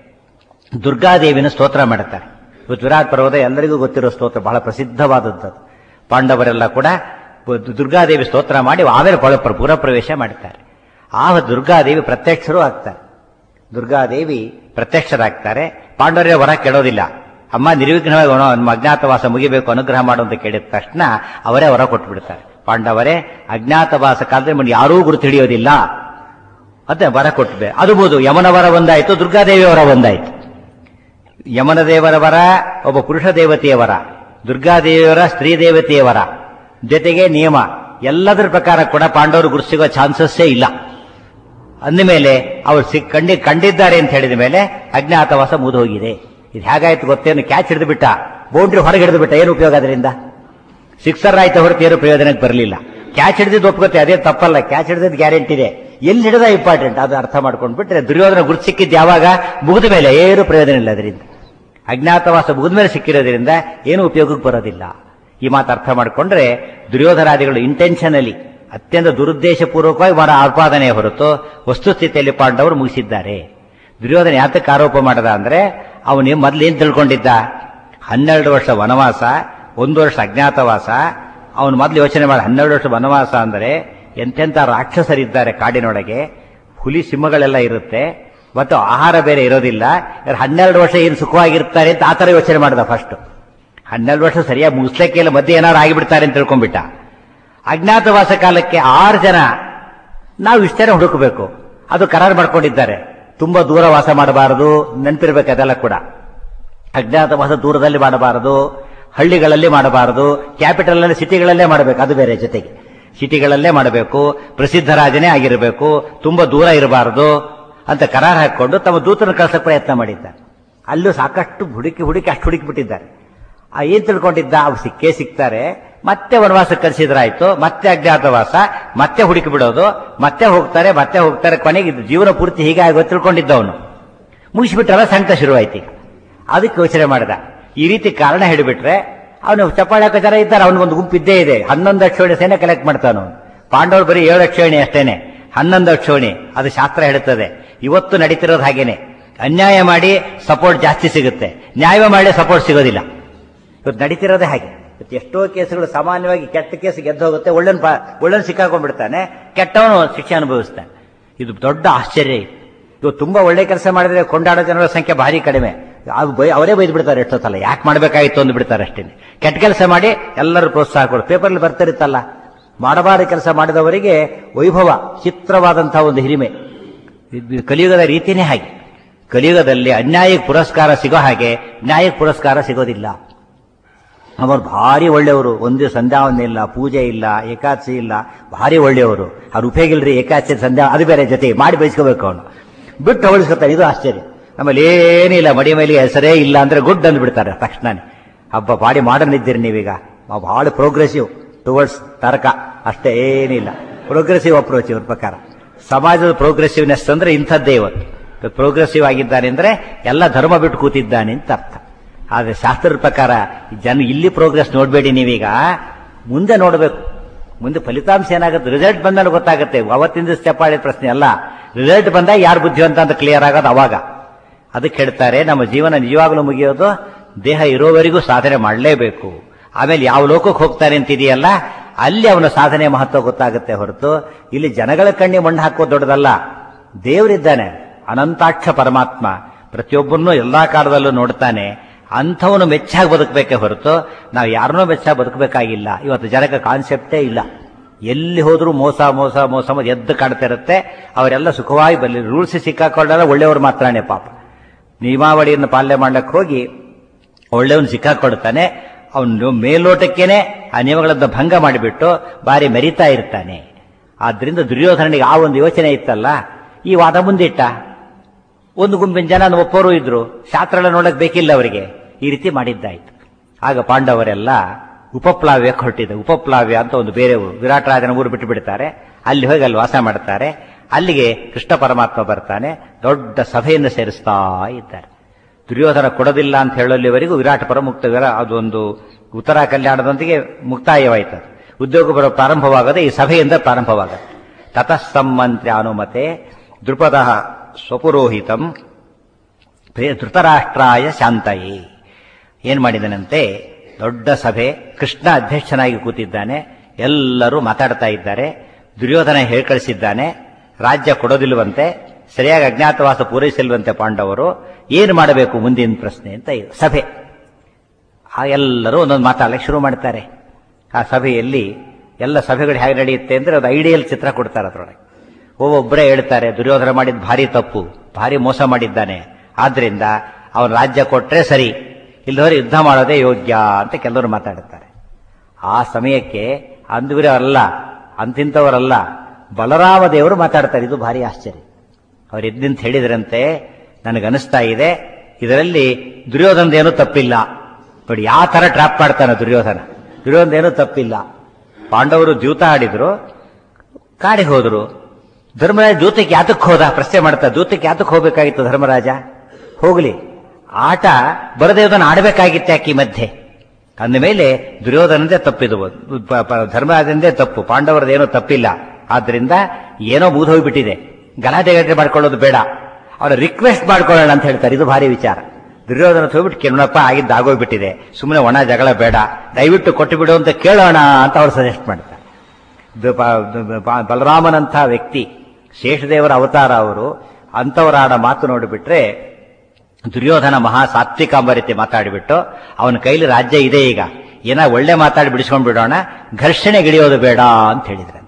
ದುರ್ಗಾದೇವಿನ ಸ್ತೋತ್ರ ಮಾಡುತ್ತಾರೆ ಇವತ್ತು ವಿರಾಟ್ ಪರ್ವತ ಎಲ್ಲರಿಗೂ ಗೊತ್ತಿರೋ ಸ್ತೋತ್ರ ಬಹಳ ಪ್ರಸಿದ್ಧವಾದದ್ದು ಪಾಂಡವರೆಲ್ಲ ಕೂಡ ದುರ್ಗಾದೇವಿ ಸ್ತೋತ್ರ ಮಾಡಿ ಆಮೇಲೆ ಪಳ ಪುರ ಪ್ರವೇಶ ಮಾಡ್ತಾರೆ ಆ ದುರ್ಗಾದೇವಿ ಪ್ರತ್ಯಕ್ಷರು ಆಗ್ತಾರೆ ದುರ್ಗಾದೇವಿ ಪ್ರತ್ಯಕ್ಷರಾಗ್ತಾರೆ ಪಾಂಡವರೇ ವರ ಕೆಡೋದಿಲ್ಲ ಅಮ್ಮ ನಿರ್ವಿಘ್ನವಾಗಿ ಅವನು ನಮ್ಮ ಅಜ್ಞಾತವಾಸ ಮುಗಿಬೇಕು ಅನುಗ್ರಹ ಮಾಡು ಅಂತ ಕೇಳಿದ ತಕ್ಷಣ ಅವರೇ ವರ ಕೊಟ್ಟು ಬಿಡ್ತಾರೆ ಪಾಂಡವರೇ ಅಜ್ಞಾತವಾಸ ಕಾಲದಲ್ಲಿ ಮನೆ ಯಾರೂ ಗುರುತು ಹಿಡಿಯೋದಿಲ್ಲ ಮತ್ತೆ ವರ ಕೊಟ್ಟಿದೆ ಅದು ಬೋದು ಯಮನ ವರ ಒಂದಾಯ್ತು ದುರ್ಗಾದೇವಿಯ ವರ ಒಂದಾಯ್ತು ಯಮನ ದೇವರ ವರ ಒಬ್ಬ ಪುರುಷ ದೇವತೆಯ ವರ ದುರ್ಗಾದೇವಿಯವರ ಸ್ತ್ರೀ ದೇವತೆಯ ವರ ಜೊತೆಗೆ ನಿಯಮ ಎಲ್ಲದರ ಪ್ರಕಾರ ಕೂಡ ಪಾಂಡವರು ಗುರು ಸಿಗೋ ಚಾನ್ಸಸ್ಸೇ ಇಲ್ಲ ಅಂದಮೇಲೆ ಅವರು ಸಿಕ್ ಕಂಡಿ ಕಂಡಿದ್ದಾರೆ ಅಂತ ಹೇಳಿದ ಮೇಲೆ ಅಜ್ಞಾತವಾಸ ಮುಗಿದು ಹೋಗಿದೆ ಇದು ಹೇಗಾಯ್ತು ಗೊತ್ತೇನು ಕ್ಯಾಚ್ ಹಿಡಿದು ಬಿಟ್ಟ ಬೌಂಡ್ರಿ ಹೊರಗೆ ಹಿಡಿದು ಬಿಟ್ಟ ಏನು ಉಪಯೋಗ ಅದರಿಂದ ಸಿಕ್ಸರ್ ಆಯ್ತು ಹೊರತು ಏನು ಪ್ರಯೋಜನಕ್ಕೆ ಬರಲಿಲ್ಲ ಕ್ಯಾಚ್ ಹಿಡಿದಿದ್ದು ಒಪ್ಕೋತೆ ಅದೇ ತಪ್ಪಲ್ಲ ಕ್ಯಾಚ್ ಹಿಡಿದಿದ್ದು ಗ್ಯಾರಂಟಿ ಇದೆ ಎಲ್ಲಿ ಹಿಡಿದ ಇಂಪಾರ್ಟೆಂಟ್ ಅದು ಅರ್ಥ ಮಾಡ್ಕೊಂಡು ಬಿಟ್ರೆ ದುರ್ಯೋಧನ ಗುರುತು ಸಿಕ್ಕಿದ್ದು ಯಾವಾಗ ಮುಗಿದ ಮೇಲೆ ಏನು ಪ್ರಯೋಜನ ಇಲ್ಲ ಅದರಿಂದ ಅಜ್ಞಾತವಾಸ ಮುಗಿದ ಮೇಲೆ ಸಿಕ್ಕಿರೋದ್ರಿಂದ ಏನು ಉಪಯೋಗಕ್ಕೆ ಬರೋದಿಲ್ಲ ಈ ಮಾತು ಅರ್ಥ ಮಾಡಿಕೊಂಡ್ರೆ ದುರ್ಯೋಧನಾದಿಗಳು ಇಂಟೆನ್ಷನಲಿ ಅತ್ಯಂತ ದುರುದ್ದೇಶಪೂರ್ವಕವಾಗಿ ಮಾಡೋ ಆಪಾದನೆ ಹೊರತು ವಸ್ತುಸ್ಥಿತಿಯಲ್ಲಿ ಪಾಂಡವರು ಮುಗಿಸಿದ್ದಾರೆ ದುರ್ಯೋಧನ ಯಾತಕ್ಕೆ ಆರೋಪ ಮಾಡದ ಅಂದ್ರೆ ಅವನು ಮೊದಲೇನ್ ತಿಳ್ಕೊಂಡಿದ್ದ ಹನ್ನೆರಡು ವರ್ಷ ವನವಾಸ ಒಂದು ವರ್ಷ ಅಜ್ಞಾತವಾಸ ಅವನು ಮೊದಲು ಯೋಚನೆ ಮಾಡಿ ಹನ್ನೆರಡು ವರ್ಷ ವನವಾಸ ಅಂದರೆ ಎಂತೆಂಥ ರಾಕ್ಷಸರಿದ್ದಾರೆ ಕಾಡಿನೊಳಗೆ ಹುಲಿ ಸಿಂಹಗಳೆಲ್ಲ ಇರುತ್ತೆ ಮತ್ತು ಆಹಾರ ಬೇರೆ ಇರೋದಿಲ್ಲ ಇವ್ರು ಹನ್ನೆರಡು ವರ್ಷ ಏನು ಸುಖವಾಗಿರ್ತಾರೆ ಅಂತ ಆ ಥರ ಯೋಚನೆ ಮಾಡಿದ ಫಸ್ಟ್ ಹನ್ನೆರಡು ವರ್ಷ ಸರಿಯಾಗಿ ಮುಗಿಸ್ಲಿಕ್ಕೆ ಇಲ್ಲ ಮಧ್ಯೆ ಏನಾರು ಆಗಿಬಿಡ್ತಾರೆ ಅಂತ ತಿಳ್ಕೊಂಡ್ಬಿಟ್ಟ ಅಜ್ಞಾತವಾಸ ಕಾಲಕ್ಕೆ ಆರು ಜನ ನಾವು ಇಷ್ಟೇ ಹುಡುಕಬೇಕು ಅದು ಕರಾರು ಮಾಡ್ಕೊಂಡಿದ್ದಾರೆ ತುಂಬಾ ದೂರ ವಾಸ ಮಾಡಬಾರದು ನೆನಪಿರ್ಬೇಕು ಅದೆಲ್ಲ ಕೂಡ ಅಜ್ಞಾತವಾಸ ದೂರದಲ್ಲಿ ಮಾಡಬಾರದು ಹಳ್ಳಿಗಳಲ್ಲಿ ಮಾಡಬಾರದು ಕ್ಯಾಪಿಟಲ್ ಅಲ್ಲಿ ಸಿಟಿಗಳಲ್ಲೇ ಮಾಡಬೇಕು ಅದು ಬೇರೆ ಜೊತೆಗೆ ಸಿಟಿಗಳಲ್ಲೇ ಮಾಡಬೇಕು ಪ್ರಸಿದ್ಧ ರಾಜನೇ ಆಗಿರಬೇಕು ತುಂಬಾ ದೂರ ಇರಬಾರದು ಅಂತ ಕರಾರ್ ಹಾಕೊಂಡು ತಮ್ಮ ದೂತನ ಕಳಿಸಕ್ಕೆ ಪ್ರಯತ್ನ ಮಾಡಿದ್ದಾರೆ ಅಲ್ಲೂ ಸಾಕಷ್ಟು ಹುಡುಕಿ ಹುಡುಕಿ ಅಷ್ಟು ಹುಡುಕಿ ಬಿಟ್ಟಿದ್ದಾರೆ ಆ ಏನ್ ತಿಳ್ಕೊಂಡಿದ್ದ ಅವು ಸಿಕ್ಕೇ ಸಿಗ್ತಾರೆ ಮತ್ತೆ ವನವಾಸಕ್ಕೆ ಕರೆಸಿದ್ರಾಯ್ತು ಮತ್ತೆ ಅಜ್ಞಾತವಾಸ ಮತ್ತೆ ಹುಡುಕಿ ಬಿಡೋದು ಮತ್ತೆ ಹೋಗ್ತಾರೆ ಮತ್ತೆ ಹೋಗ್ತಾರೆ ಕೊನೆಗೆ ಇದು ಜೀವನ ಪೂರ್ತಿ ಹೀಗೆ ಆಗೋ ತಿಳ್ಕೊಂಡಿದ್ದ ಅವನು ಮುಗಿಸ್ಬಿಟ್ರಲ್ಲ ಸಂಕಟ ಶುರುವಾಯ್ತು ಈಗ ಅದಕ್ಕೆ ಯೋಚನೆ ಮಾಡಿದ ಈ ರೀತಿ ಕಾರಣ ಹೇಳಿಬಿಟ್ರೆ ಅವನು ಚಪ್ಪಾಳೆ ಹಾಕೋ ಜನ ಇದ್ದಾರೆ ಅವನಿಗೊಂದು ಗುಂಪು ಇದ್ದೇ ಇದೆ ಹನ್ನೊಂದು ಅಕ್ಷೋಣಿ ಸೇನೆ ಕಲೆಕ್ಟ್ ಮಾಡ್ತಾನು ಪಾಂಡವರು ಬರೀ ಏಳು ಅಕ್ಷೋಣಿ ಅಷ್ಟೇನೆ ಹನ್ನೊಂದು ಅಕ್ಷೋಣಿ ಅದು ಶಾಸ್ತ್ರ ಹೇಳುತ್ತದೆ ಇವತ್ತು ನಡೀತಿರೋದು ಹಾಗೇನೆ ಅನ್ಯಾಯ ಮಾಡಿ ಸಪೋರ್ಟ್ ಜಾಸ್ತಿ ಸಿಗುತ್ತೆ ನ್ಯಾಯ ಮಾಡಿ ಸಪೋರ್ಟ್ ಸಿಗೋದಿಲ್ಲ ಇವತ್ತು ನಡೀತಿರೋದೇ ಹಾಗೆ ಇವತ್ತು ಎಷ್ಟೋ ಕೇಸುಗಳು ಸಾಮಾನ್ಯವಾಗಿ ಕೆಟ್ಟ ಕೇಸ್ ಗೆದ್ದು ಹೋಗುತ್ತೆ ಒಳ್ಳೆನ್ ಒಳ್ಳೆನ್ ಸಿಕ್ಕಾಕೊಂಡ್ಬಿಡ್ತಾನೆ ಕೆಟ್ಟವನು ಶಿಕ್ಷೆ ಅನುಭವಿಸ್ತಾನೆ ಇದು ದೊಡ್ಡ ಆಶ್ಚರ್ಯ ಇದು ಇವತ್ತು ತುಂಬಾ ಒಳ್ಳೆ ಕೆಲಸ ಮಾಡಿದ್ರೆ ಕೊಂಡಾಡೋ ಜನರ ಸಂಖ್ಯೆ ಭಾರಿ ಕಡಿಮೆ ಅದು ಬೈ ಅವರೇ ಬೈದು ಬಿಡ್ತಾರೆ ಎಷ್ಟೊತ್ತಲ್ಲ ಯಾಕೆ ಮಾಡ್ಬೇಕಾಗಿತ್ತು ಅಂದು ಬಿಡ್ತಾರೆ ಅಷ್ಟೇ ಕೆಟ್ಟ ಕೆಲಸ ಮಾಡಿ ಎಲ್ಲರೂ ಪ್ರೋತ್ಸಾಹ ಕೊಡು ಪೇಪರ್ಲಿ ಬರ್ತಿರುತ್ತಲ್ಲ ಮಾಡಬಾರ ಕೆಲಸ ಮಾಡಿದವರಿಗೆ ವೈಭವ ಚಿತ್ರವಾದಂತಹ ಒಂದು ಹಿರಿಮೆ ಇದು ಕಲಿಯುಗದ ರೀತಿನೇ ಹಾಗೆ ಕಲಿಯುಗದಲ್ಲಿ ಅನ್ಯಾಯಕ್ಕೆ ಪುರಸ್ಕಾರ ಸಿಗೋ ಹಾಗೆ ನ್ಯಾಯಕ್ಕೆ ಪುರಸ್ಕಾರ ಸಿಗೋದಿಲ್ಲ ಅವರು ಭಾರಿ ಒಳ್ಳೆಯವರು ಒಂದು ಸಂಧ್ಯಾವನೆ ಇಲ್ಲ ಪೂಜೆ ಇಲ್ಲ ಏಕಾದಶಿ ಇಲ್ಲ ಭಾರಿ ಒಳ್ಳೆಯವರು ಅವ್ರು ಉಪಯೋಗ ಇಲ್ರಿ ಏಕಾದಶಿ ಸಂಧ್ಯಾ ಅದು ಬೇರೆ ಜೊತೆ ಮಾಡಿ ಬಯಸ್ಕೋಬೇಕು ಅವನು ಬಿಟ್ಟು ಹೊಳಿಸ್ಕೊತಾನೆ ಇದು ಆಶ್ಚರ್ಯ ನಮ್ಮಲ್ಲಿ ಏನಿಲ್ಲ ಮಡಿ ಮೇಲೆ ಹೆಸರೇ ಇಲ್ಲ ಅಂದ್ರೆ ಗುಡ್ ಅಂದು ಬಿಡ್ತಾರೆ ತಕ್ಷಣನೇ ಹಬ್ಬ ಬಾಡಿ ಮಾಡರ್ನ್ ಇದ್ದೀರಿ ನೀವೀಗ ನಾವು ಬಹಳ ಪ್ರೋಗ್ರೆಸಿವ್ ಟುವರ್ಡ್ಸ್ ತರ್ಕ ಅಷ್ಟೇ ಏನಿಲ್ಲ ಪ್ರೋಗ್ರೆಸಿವ್ ಅಪ್ರೋಚ್ ಇವ್ರ ಪ್ರಕಾರ ಸಮಾಜದ ಪ್ರೋಗ್ರೆಸಿವ್ನೆಸ್ ಅಂದ್ರೆ ಇಂಥದ್ದೇ ಇವತ್ತು ಪ್ರೋಗ್ರೆಸಿವ್ ಆಗಿದ್ದಾನೆ ಅಂದ್ರೆ ಎಲ್ಲ ಧರ್ಮ ಬಿಟ್ಟು ಕೂತಿದ್ದಾನೆ ಅಂತ ಅರ್ಥ ಆದ್ರೆ ಶಾಸ್ತ್ರದ ಪ್ರಕಾರ ಜನ ಇಲ್ಲಿ ಪ್ರೋಗ್ರೆಸ್ ನೋಡಬೇಡಿ ನೀವೀಗ ಮುಂದೆ ನೋಡಬೇಕು ಮುಂದೆ ಫಲಿತಾಂಶ ಏನಾಗುತ್ತೆ ರಿಸಲ್ಟ್ ಬಂದಾಗ ಗೊತ್ತಾಗುತ್ತೆ ಅವತ್ತಿಂದ ಚಪ್ಪಾಳಿ ಪ್ರಶ್ನೆ ಅಲ್ಲ ರಿಸಲ್ಟ್ ಬಂದಾಗ ಯಾರು ಬುದ್ಧಿವಂತ ಅಂತ ಕ್ಲಿಯರ್ ಆಗೋದು ಅವಾಗ ಅದಕ್ಕೆ ಹೇಳ್ತಾರೆ ನಮ್ಮ ಜೀವನ ನಿಜವಾಗ್ಲೂ ಮುಗಿಯೋದು ದೇಹ ಇರೋವರೆಗೂ ಸಾಧನೆ ಮಾಡಲೇಬೇಕು ಆಮೇಲೆ ಯಾವ ಲೋಕಕ್ಕೆ ಹೋಗ್ತಾನೆ ಅಂತಿದೆಯಲ್ಲ ಅಲ್ಲಿ ಅವನ ಸಾಧನೆ ಮಹತ್ವ ಗೊತ್ತಾಗುತ್ತೆ ಹೊರತು ಇಲ್ಲಿ ಜನಗಳ ಕಣ್ಣಿ ಮಣ್ಣು ಹಾಕೋದು ದೊಡ್ಡದಲ್ಲ ದೇವರಿದ್ದಾನೆ ಅನಂತಾಕ್ಷ ಪರಮಾತ್ಮ ಪ್ರತಿಯೊಬ್ಬರನ್ನೂ ಎಲ್ಲಾ ಕಾಲದಲ್ಲೂ ನೋಡ್ತಾನೆ ಅಂಥವನು ಮೆಚ್ಚಾಗಿ ಬದುಕಬೇಕೇ ಹೊರತು ನಾವು ಯಾರನ್ನೂ ಮೆಚ್ಚಾಗಿ ಬದುಕಬೇಕಾಗಿಲ್ಲ ಇವತ್ತು ಜನಕ್ಕೆ ಕಾನ್ಸೆಪ್ಟೇ ಇಲ್ಲ ಎಲ್ಲಿ ಹೋದ್ರೂ ಮೋಸ ಮೋಸ ಮೋಸ ಮೋಸ ಎದ್ದು ಕಾಡ್ತಾ ಇರುತ್ತೆ ಅವರೆಲ್ಲ ಸುಖವಾಗಿ ಬರಲಿ ರೂಲ್ಸ್ ಸಿಕ್ಕಾಕೊಂಡಾಗ ಒಳ್ಳೆಯವರು ಮಾತ್ರನೇ ಪಾಪ ನಿಯಮಾವಳಿಯನ್ನು ಪಾಲನೆ ಮಾಡ್ಲಿಕ್ಕೆ ಹೋಗಿ ಒಳ್ಳೆಯವನು ಸಿಕ್ಕಾಕೊಡ್ತಾನೆ ಅವನು ಮೇಲ್ನೋಟಕ್ಕೇನೆ ಆ ನಿಯಮಗಳನ್ನು ಭಂಗ ಮಾಡಿಬಿಟ್ಟು ಬಾರಿ ಮೆರಿತಾ ಇರ್ತಾನೆ ಆದ್ರಿಂದ ದುರ್ಯೋಧನಿಗೆ ಆ ಒಂದು ಯೋಚನೆ ಇತ್ತಲ್ಲ ಈ ವಾದ ಮುಂದಿಟ್ಟ ಒಂದು ಗುಂಪಿನ ಜನ ಒಪ್ಪೋರು ಇದ್ರು ಶಾಸ್ತ್ರ ಎಲ್ಲ ನೋಡಕ್ ಬೇಕಿಲ್ಲ ಅವರಿಗೆ ಈ ರೀತಿ ಮಾಡಿದ್ದಾಯ್ತು ಆಗ ಪಾಂಡವರೆಲ್ಲ ಉಪಪ್ಲಾವ್ಯಕ್ಕೆ ಹೊರಟಿದೆ ಉಪಪ್ಲಾವ್ಯ ಅಂತ ಒಂದು ಬೇರೆ ಊರು ವಿರಾಟ್ ರಾಜನ ಊರು ಬಿಟ್ಟು ಬಿಡ್ತಾರೆ ಅಲ್ಲಿ ಹೋಗಿ ಅಲ್ಲಿ ವಾಸ ಮಾಡ್ತಾರೆ ಅಲ್ಲಿಗೆ ಕೃಷ್ಣ ಪರಮಾತ್ಮ ಬರ್ತಾನೆ ದೊಡ್ಡ ಸಭೆಯನ್ನು ಸೇರಿಸ್ತಾ ಇದ್ದಾರೆ ದುರ್ಯೋಧನ ಕೊಡೋದಿಲ್ಲ ಅಂತ ಹೇಳೋಲ್ಲಿವರೆಗೂ ವಿರಾಟ ಪರ ಮುಕ್ತ ವಿರಾ ಅದೊಂದು ಉತ್ತರ ಕಲ್ಯಾಣದೊಂದಿಗೆ ಮುಕ್ತಾಯವಾಯಿತು ಉದ್ಯೋಗ ಬರೋ ಪ್ರಾರಂಭವಾಗದೆ ಈ ಸಭೆಯಿಂದ ಪ್ರಾರಂಭವಾಗುತ್ತೆ ತತಃ ಸಂಮಂತ್ರಿ ಅನುಮತೆ ದೃಪದ ಸ್ವಪುರೋಹಿತಂ ಪ್ರೇ ಧೃತರಾಷ್ಟ್ರಾಯ ಶಾಂತಯೇ ಏನ್ ಮಾಡಿದನಂತೆ ದೊಡ್ಡ ಸಭೆ ಕೃಷ್ಣ ಅಧ್ಯಕ್ಷನಾಗಿ ಕೂತಿದ್ದಾನೆ ಎಲ್ಲರೂ ಮಾತಾಡ್ತಾ ಇದ್ದಾರೆ ದುರ್ಯೋಧನ ಹೇಳ್ಕಳಿಸಿದ್ದಾನೆ ರಾಜ್ಯ ಕೊಡೋದಿಲ್ವಂತೆ ಸರಿಯಾಗಿ ಅಜ್ಞಾತವಾಸ ಪೂರೈಸಿಲ್ವಂತೆ ಪಾಂಡವರು ಏನು ಮಾಡಬೇಕು ಮುಂದಿನ ಪ್ರಶ್ನೆ ಅಂತ ಇದು ಸಭೆ ಆ ಎಲ್ಲರೂ ಒಂದೊಂದು ಮಾತಾಡಲಿಕ್ಕೆ ಶುರು ಮಾಡ್ತಾರೆ ಆ ಸಭೆಯಲ್ಲಿ ಎಲ್ಲ ಸಭೆಗಳು ಹೇಗೆ ನಡೆಯುತ್ತೆ ಅಂದ್ರೆ ಅದು ಐಡಿಯಲ್ ಚಿತ್ರ ಕೊಡ್ತಾರೆ ಅದರೊಳಗೆ ಒಬ್ಬೊಬ್ಬರೇ ಹೇಳ್ತಾರೆ ದುರ್ಯೋಧನ ಮಾಡಿದ ಭಾರಿ ತಪ್ಪು ಭಾರಿ ಮೋಸ ಮಾಡಿದ್ದಾನೆ ಆದ್ರಿಂದ ಅವನ ರಾಜ್ಯ ಕೊಟ್ರೆ ಸರಿ ಇಲ್ಲದವರು ಯುದ್ಧ ಮಾಡೋದೇ ಯೋಗ್ಯ ಅಂತ ಕೆಲವರು ಮಾತಾಡುತ್ತಾರೆ ಆ ಸಮಯಕ್ಕೆ ಅಂದುವರಲ್ಲ ಅಂತಿಂತವರಲ್ಲ ಬಲರಾಮ ದೇವರು ಮಾತಾಡ್ತಾರೆ ಇದು ಭಾರಿ ಆಶ್ಚರ್ಯ ಅವ್ರು ಎದ್ದಿಂತ ಹೇಳಿದ್ರಂತೆ ನನಗನಿಸ್ತಾ ಇದೆ ಇದರಲ್ಲಿ ದುರ್ಯೋಧನದೇನು ತಪ್ಪಿಲ್ಲ ನೋಡಿ ಯಾವ ತರ ಟ್ರಾಪ್ ಮಾಡ್ತಾನೆ ದುರ್ಯೋಧನ ದುರ್ಯೋಧನದೇನು ತಪ್ಪಿಲ್ಲ ಪಾಂಡವರು ದ್ಯೂತ ಆಡಿದ್ರು ಕಾಡಿಗೆ ಹೋದ್ರು ಧರ್ಮರಾಜ ದೂತಕ್ಕೆ ಯಾತಕ್ಕೆ ಹೋದ ಪ್ರಶ್ನೆ ಮಾಡ್ತಾ ದೂತಕ್ಕೆ ಯಾತಕ್ಕೆ ಹೋಗ್ಬೇಕಾಗಿತ್ತು ಧರ್ಮರಾಜ ಹೋಗ್ಲಿ ಆಟ ಬರದೇ ಅದನ್ನು ಆಡಬೇಕಾಗಿತ್ತು ಯಾಕೆ ಈ ಮಧ್ಯೆ ಅಂದಮೇಲೆ ದುರ್ಯೋಧನದೇ ತಪ್ಪಿದು ಪ- ಪ- ಧರ್ಮರಾಜಂದೇ ತಪ್ಪು ಪಾಂಡವರದೇನೋ ತಪ್ಪಿಲ್ಲ ಆದ್ರಿಂದ ಏನೋ ಮುಗಿದೋಗ್ಬಿಟ್ಟಿದೆ ಗಲಾಟೆ ಗಲಾಟೆ ಮಾಡ್ಕೊಳ್ಳೋದು ಬೇಡ ಅವರ ರಿಕ್ವೆಸ್ಟ್ ಮಾಡ್ಕೊಳ್ಳೋಣ ಅಂತ ಹೇಳ್ತಾರೆ ಇದು ಭಾರಿ ವಿಚಾರ ದುರ್ಯೋಧನ ಹೋಗ್ಬಿಟ್ಟು ಕೇಳೋಣಪ್ಪ ಆಗಿದ್ದು ಆಗೋಗ್ಬಿಟ್ಟಿದೆ ಸುಮ್ಮನೆ ಒಣ ಜಗಳ ಬೇಡ ದಯವಿಟ್ಟು ಕೊಟ್ಟು ಬಿಡು ಅಂತ ಕೇಳೋಣ ಅಂತ ಅವ್ರು ಸಜೆಸ್ಟ್ ಮಾಡ್ತಾರೆ ದ- ಪ- ದ- ಪ- ಬಲರಾಮನಂಥ ವ್ಯಕ್ತಿ ಶೇಷದೇವರ ಅವತಾರ ಅವರು ಅಂಥವರಾಡ ಮಾತು ನೋಡಿಬಿಟ್ರೆ ದುರ್ಯೋಧನ ಮಹಾ ಸಾತ್ವಿಕಾಂಬ ರೀತಿ ಮಾತಾಡಿಬಿಟ್ಟು ಅವನ ಕೈಲಿ ರಾಜ್ಯ ಇದೆ ಈಗ ಏನ ಒಳ್ಳೆ ಮಾತಾಡಿ ಬಿಡಿಸ್ಕೊಂಡ್ ಬಿಡೋಣ ಘರ್ಷಣೆ ಗಿಳಿಯೋದು ಬೇಡ ಅಂತ ಹೇಳಿದ್ರೆ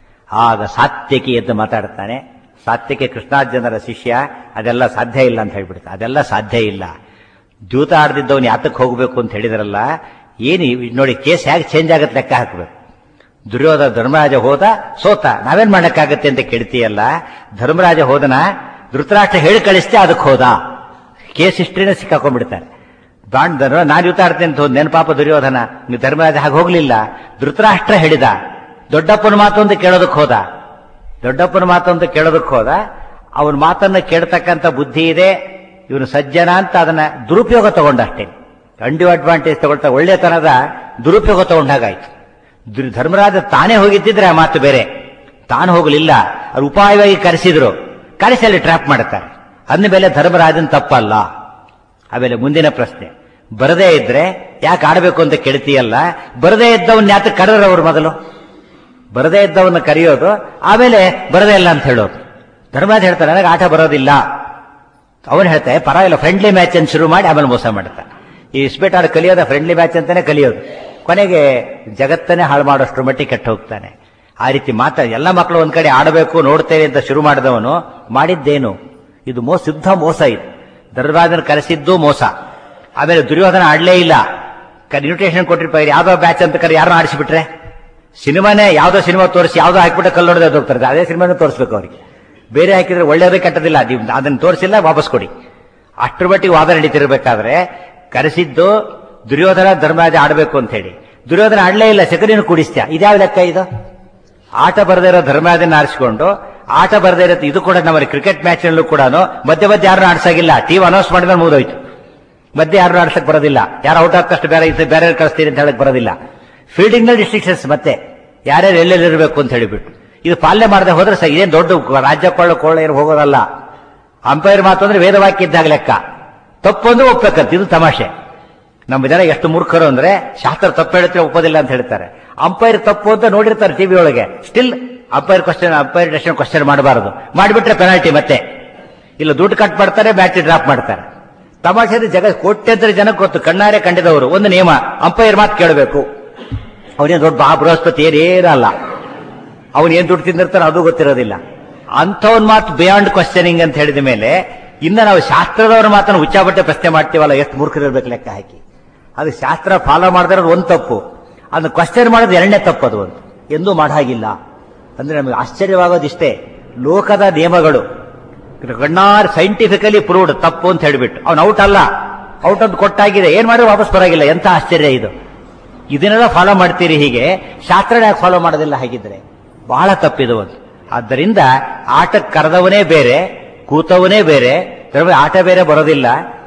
ಆಗ ಸಾತ್ಯಕಿ ಎದ್ದು ಮಾತಾಡ್ತಾನೆ ಸಾತ್ಯಕಿ ಕೃಷ್ಣಾರ್ಜುನರ ಶಿಷ್ಯ ಅದೆಲ್ಲ ಸಾಧ್ಯ ಇಲ್ಲ ಅಂತ ಹೇಳ್ಬಿಡ್ತಾನೆ ಅದೆಲ್ಲ ಸಾಧ್ಯ ಇಲ್ಲ ದ್ಯೂತ ಆಡ್ದಿದ್ದವನು ಯಾತಕ್ಕೆ ಹೋಗ್ಬೇಕು ಅಂತ ಹೇಳಿದ್ರಲ್ಲ ಏನು ಇವ್- ನೋಡಿ ಕೇಸ್ ಹೇಗೆ ಚೇಂಜ್ ಆಗತ್ತೆ ಲೆಕ್ಕ ಹಾಕ್ಬೇಕು ದುರ್ಯೋಧನ ಧರ್ಮರಾಜ ಹೋದ ಸೋತ ನಾವೇನ್ ಮಾಡಕ್ಕಾಗತ್ತೆ ಅಂತ ಕೇಳ್ತೀಯಲ್ಲ ಧರ್ಮರಾಜ ಹೋದನ ಧೃತರಾಷ್ಟ್ರ ಹೇಳಿ ಕಳಿಸ್ತೆ ಅದಕ್ಕೆ ಹೋದ ಕೇಸ್ ಹಿಸ್ಟ್ರಿನ ಸಿಕ್ಕಾಕೊಂಡ್ಬಿಡ್ತಾರೆ ಬಾಂಡ್ ಧರ್ಮ ನಾನು ಯುತ ಆಡ್ತೇನೆ ಅಂತ ಹೋದ್ ನೆನಪಾಪ ದುರ್ಯೋಧನ ನೀವು ಧರ್ಮರಾಜ ಹಾಗೆ ಹೋಗ್ಲಿಲ್ಲ ಧೃತರಾಷ್ಟ್ರ ಹೇಳಿದ ದೊಡ್ಡಪ್ಪನ ಮಾತು ಅಂತ ಕೇಳೋದಕ್ಕೆ ಹೋದ ದೊಡ್ಡಪ್ಪನ ಮಾತು ಅಂತ ಕೇಳೋದಕ್ಕೆ ಹೋದ ಅವನ ಮಾತನ್ನ ಕೇಳ್ತಕ್ಕಂಥ ಬುದ್ಧಿ ಇದೆ ಇವನು ಸಜ್ಜನ ಅಂತ ಅದನ್ನ ದುರುಪಯೋಗ ತಗೊಂಡಷ್ಟೇ ಅಂಡ್ಯೂ ಅಡ್ವಾಂಟೇಜ್ ತಗೊಳ್ತಾ ಒಳ್ಳೆತನದ ದುರುಪಯೋಗ ತಗೊಂಡಾಗಾಯ್ತು ದುರ್- ಧರ್ಮರಾಜ ತಾನೇ ಹೋಗಿದ್ದಿದ್ರೆ ಆ ಮಾತು ಬೇರೆ ತಾನು ಹೋಗಲಿಲ್ಲ ಅವ್ರು ಉಪಾಯವಾಗಿ ಕರೆಸಿದ್ರು ಕರೆಸಿ ಅಲ್ಲಿ ಟ್ರ್ಯಾಪ್ ಮಾಡ್ತಾರೆ ಅಂದಮೇಲೆ ಧರ್ಮರಾಜನ್ ತಪ್ಪಲ್ಲ ಆಮೇಲೆ ಮುಂದಿನ ಪ್ರಶ್ನೆ ಬರದೇ ಇದ್ರೆ ಯಾಕೆ ಆಡಬೇಕು ಅಂತ ಕೇಳ್ತೀಯಲ್ಲ ಬರದೇ ಇದ್ದವನ್ ಯಾತಕ್ಕೆ ಕರೆದ್ರು ಅವ್ರು ಮೊದಲು ಬರದೇ ಇದ್ದವನ್ನ ಕರೆಯೋದು ಆಮೇಲೆ ಬರದೇ ಇಲ್ಲ ಅಂತ ಹೇಳೋದು ಧರ್ಮರಾಜ ಹೇಳ್ತಾರೆ ನನಗೆ ಆಟ ಬರೋದಿಲ್ಲ ಅವನು ಹೇಳ್ತಾರೆ ಪರವಾಗಿಲ್ಲ ಫ್ರೆಂಡ್ಲಿ ಮ್ಯಾಚ್ ಅಂತ ಶುರು ಮಾಡಿ ಆಮೇಲೆ ಮೋಸ ಮಾಡ್ತಾನೆ ಈ ಇಸ್ಪೇಟ್ ಆಡ ಕಲಿಯೋದ ಫ್ರೆಂಡ್ಲಿ ಮ್ಯಾಚ್ ಅಂತಾನೆ ಕಲಿಯೋದು ಕೊನೆಗೆ ಜಗತ್ತನ್ನೇ ಹಾಳು ಮಾಡೋಷ್ಟ್ರ ಮಟ್ಟಿಗೆ ಕೆಟ್ಟ ಹೋಗ್ತಾನೆ ಆ ರೀತಿ ಮಾತಾ ಎಲ್ಲ ಮಕ್ಕಳು ಒಂದ್ ಕಡೆ ಆಡಬೇಕು ನೋಡ್ತೇವೆ ಅಂತ ಶುರು ಮಾಡಿದವನು ಮಾಡಿದ್ದೇನು ಇದು ಮೋ ಸಿದ್ಧ ಮೋಸ ಇದು ಧರ್ಮರಾಜನ ಕರೆಸಿದ್ದು ಮೋಸ ಆಮೇಲೆ ದುರ್ಯೋಧನ ಆಡ್ಲೇ ಇಲ್ಲ ಇನ್ವಿಟೇಷನ್ ಕೊಟ್ಟಿರ್ತಾರೆ ಯಾವ್ದೋ ಬ್ಯಾಚ್ ಅಂತ ಕರೆ ಯಾರನ್ನ ಆಡಿಸಿಬಿಟ್ರೆ ಸಿನಿಮಾನೇ ಯಾವ್ದೋ ಸಿನಿಮಾ ತೋರಿಸಿ ಯಾವ್ದೋ ಹಾಕ್ಬಿಟ್ಟು ಕಲ್ಲೊಡೆದ ಹೋಗ್ತಾರೆ ಅದೇ ಸಿನಿಮಾನೇ ತೋರಿಸ್ಬೇಕು ಅವರಿಗೆ ಬೇರೆ ಹಾಕಿದ್ರೆ ಒಳ್ಳೇದೇ ಕೆಟ್ಟದಿಲ್ಲ ನೀವು ಅದನ್ನ ತೋರಿಸಿಲ್ಲ ವಾಪಸ್ ಕೊಡಿ ಅಷ್ಟರ ಮಟ್ಟಿಗೆ ವಾದ ನಡೀತಿರ್ಬೇಕಾದ್ರೆ ಕರೆಸಿದ್ದು ದುರ್ಯೋಧನ ಧರ್ಮರಾಜ ಆಡಬೇಕು ಅಂತ ಹೇಳಿ ದುರ್ಯೋಧನ ಆಡ್ಲೇ ಇಲ್ಲ ಸೆಕರಿನ ಕೂಡಿಸ್ತ್ಯಾ ಇದ್ಯಾವ ಲೆಕ್ಕ ಇದು ಆಟ ಬರದೇ ಇರೋ ಧರ್ಮರಾಜನ ಆರಿಸಿಕೊಂಡು ಆಟ ಬರದೇ ಇರುತ್ತೆ ಇದು ಕೂಡ ನಮ್ಮಲ್ಲಿ ಕ್ರಿಕೆಟ್ ಮ್ಯಾಚ್ ನಲ್ಲೂ ಕೂಡ ಮಧ್ಯ ಮಧ್ಯೆ ಯಾರನ್ನೂ ಆಡ್ಸಾಗಿಲ್ಲ ಟೀಮ್ ಅನೌನ್ಸ್ ಮಾಡಿದ್ರೆ ಮುಗಿದೋಯ್ತು ಮಧ್ಯೆ ಯಾರನ್ನೂ ಆಡ್ಸಕ್ ಬರೋದಿಲ್ಲ ಯಾರು ಔಟ್ ಆಗ್ತಷ್ಟು ಬೇರೆ ಇತ್ತು ಬೇರೆ ಕಳಿಸ್ತೀರಿ ಅಂತ ಹೇಳಕ್ ಬರೋದಿಲ್ಲ ಫೀಲ್ಡಿಂಗ್ ನಲ್ಲಿ ರಿಸ್ಟ್ರಿಕ್ಷನ್ಸ್ ಮತ್ತೆ ಯಾರ್ಯಾರು ಎಲ್ಲೆಲ್ಲಿ ಇರಬೇಕು ಅಂತ ಹೇಳಿಬಿಟ್ಟು ಇದು ಪಾಲನೆ ಮಾಡದೆ ಹೋದ್ರೆ ಸಹ ಇದೇನು ದೊಡ್ಡ ರಾಜ್ಯ ಕೊಳ್ಳ ಕೊಳ್ಳ ಏನು ಹೋಗೋದಲ್ಲ ಅಂಪೈರ್ ಮಾತು ಅಂದ್ರೆ ವೇದವಾಕ್ಯ ಇದ್ದಾಗ ಲೆಕ್ಕ ತಪ್ಪು ಅಂದ್ರೆ ಒಪ್ಪಬೇಕಂತ ಇದು ತಮಾಷೆ ನಮ್ಮ ಜನ ಎಷ್ಟು ಮೂರ್ಖರು ಅಂದ್ರೆ ಶಾಸ್ತ್ರ ತಪ್ಪು ಹೇಳುತ್ತೆ ಒಪ್ಪೋದಿಲ್ಲ ಅಂತ ಹೇಳ್ತಾರೆ ಅಂಪೈರ್ ತಪ್ಪು ಅಂತ ನೋಡಿರ್ತಾರೆ ಟಿವಿ ಒಳಗೆ still umpire question umpire decision question ಮಾಡಬಾರದು ಮಾಡಿಬಿಟ್ರೆ ಪೆನಾಲ್ಟಿ ಮತ್ತೆ ಇಲ್ಲ ದುಡ್ಡು ಕಟ್ ಮಾಡ್ತಾರೆ ಬ್ಯಾಟ್ರಿ ಡ್ರಾಪ್ ಮಾಡ್ತಾರೆ ತಮಾಷೆ ಜಗ ಕೋಟ್ಯಂತರ ಜನಕ್ಕೆ ಗೊತ್ತು ಕಣ್ಣಾರೆ ಕಂಡಿದವರು ಒಂದು ನಿಯಮ ಅಂಪೈರ್ ಮಾತು ಕೇಳಬೇಕು ಅವನೇನು ದೊಡ್ಡ ಮಹಾ ಬೃಹಸ್ಪತಿ ಏನೇನಲ್ಲ ಅವನು ಏನ್ ದುಡ್ಡು ತಿಂದಿರ್ತಾನೆ ಅದು ಗೊತ್ತಿರೋದಿಲ್ಲ ಅಂಥವನ್ ಮಾತು ಬಿಯಾಂಡ್ ಕ್ವಶನಿಂಗ್ ಅಂತ ಹೇಳಿದ ಮೇಲೆ ಇನ್ನ ನಾವು ಶಾಸ್ತ್ರದವರ ಮಾತನ್ನು ಹುಚ್ಚಾಬಟ್ಟೆ ಪ್ರಶ್ನೆ ಮಾಡ್ತೀವಲ್ಲ ಎಷ್ಟು ಮೂರ್ಖರಿರ್ಬೇಕು ಲೆಕ್ಕ ಹಾಕಿ ಅದು ಶಾಸ್ತ್ರ ಫಾಲೋ ಮಾಡಿದ್ರೆ ಒಂದು ತಪ್ಪು ಅದನ್ನ ಕ್ವಶನ್ ಮಾಡೋದು ಎರಡನೇ ತಪ್ಪು ಅದು ಒಂದು ಎಂದೂ ಮಾಡಾಗಿಲ್ಲ ಅಂದ್ರೆ ನಮಗೆ ಆಶ್ಚರ್ಯವಾಗೋದಿಷ್ಟೇ ಲೋಕದ ನಿಯಮಗಳು ಗಣ್ಣಾರ್ ಸೈಂಟಿಫಿಕಲಿ ಪ್ರೂವ್ಡ್ ತಪ್ಪು ಅಂತ ಹೇಳಿಬಿಟ್ಟು ಅವ್ನು ಔಟ್ ಅಲ್ಲ ಔಟ್ ಅಂತ ಕೊಟ್ಟಾಗಿದೆ ಏನ್ ಮಾಡಿದ್ರೆ ವಾಪಸ್ ಬರಾಗಿಲ್ಲ ಎಂತ ಆಶ್ಚರ್ಯ ಇದು ಇದನ್ನೆಲ್ಲ ಫಾಲೋ ಮಾಡ್ತೀರಿ ಹೀಗೆ ಶಾಸ್ತ್ರ ಯಾಕೆ ಫಾಲೋ ಮಾಡೋದಿಲ್ಲ ಹಾಗಿದ್ರೆ ಬಹಳ ತಪ್ಪಿದು ಒಂದು ಆದ್ದರಿಂದ ಆಟಕ್ಕೆ ಕರೆದವನೇ ಬೇರೆ ಕೂತವನೇ ಬೇರೆ ದ್ರವ್ಯ ಆಟ ಬೇರೆ ಬರೋದಿಲ್ಲ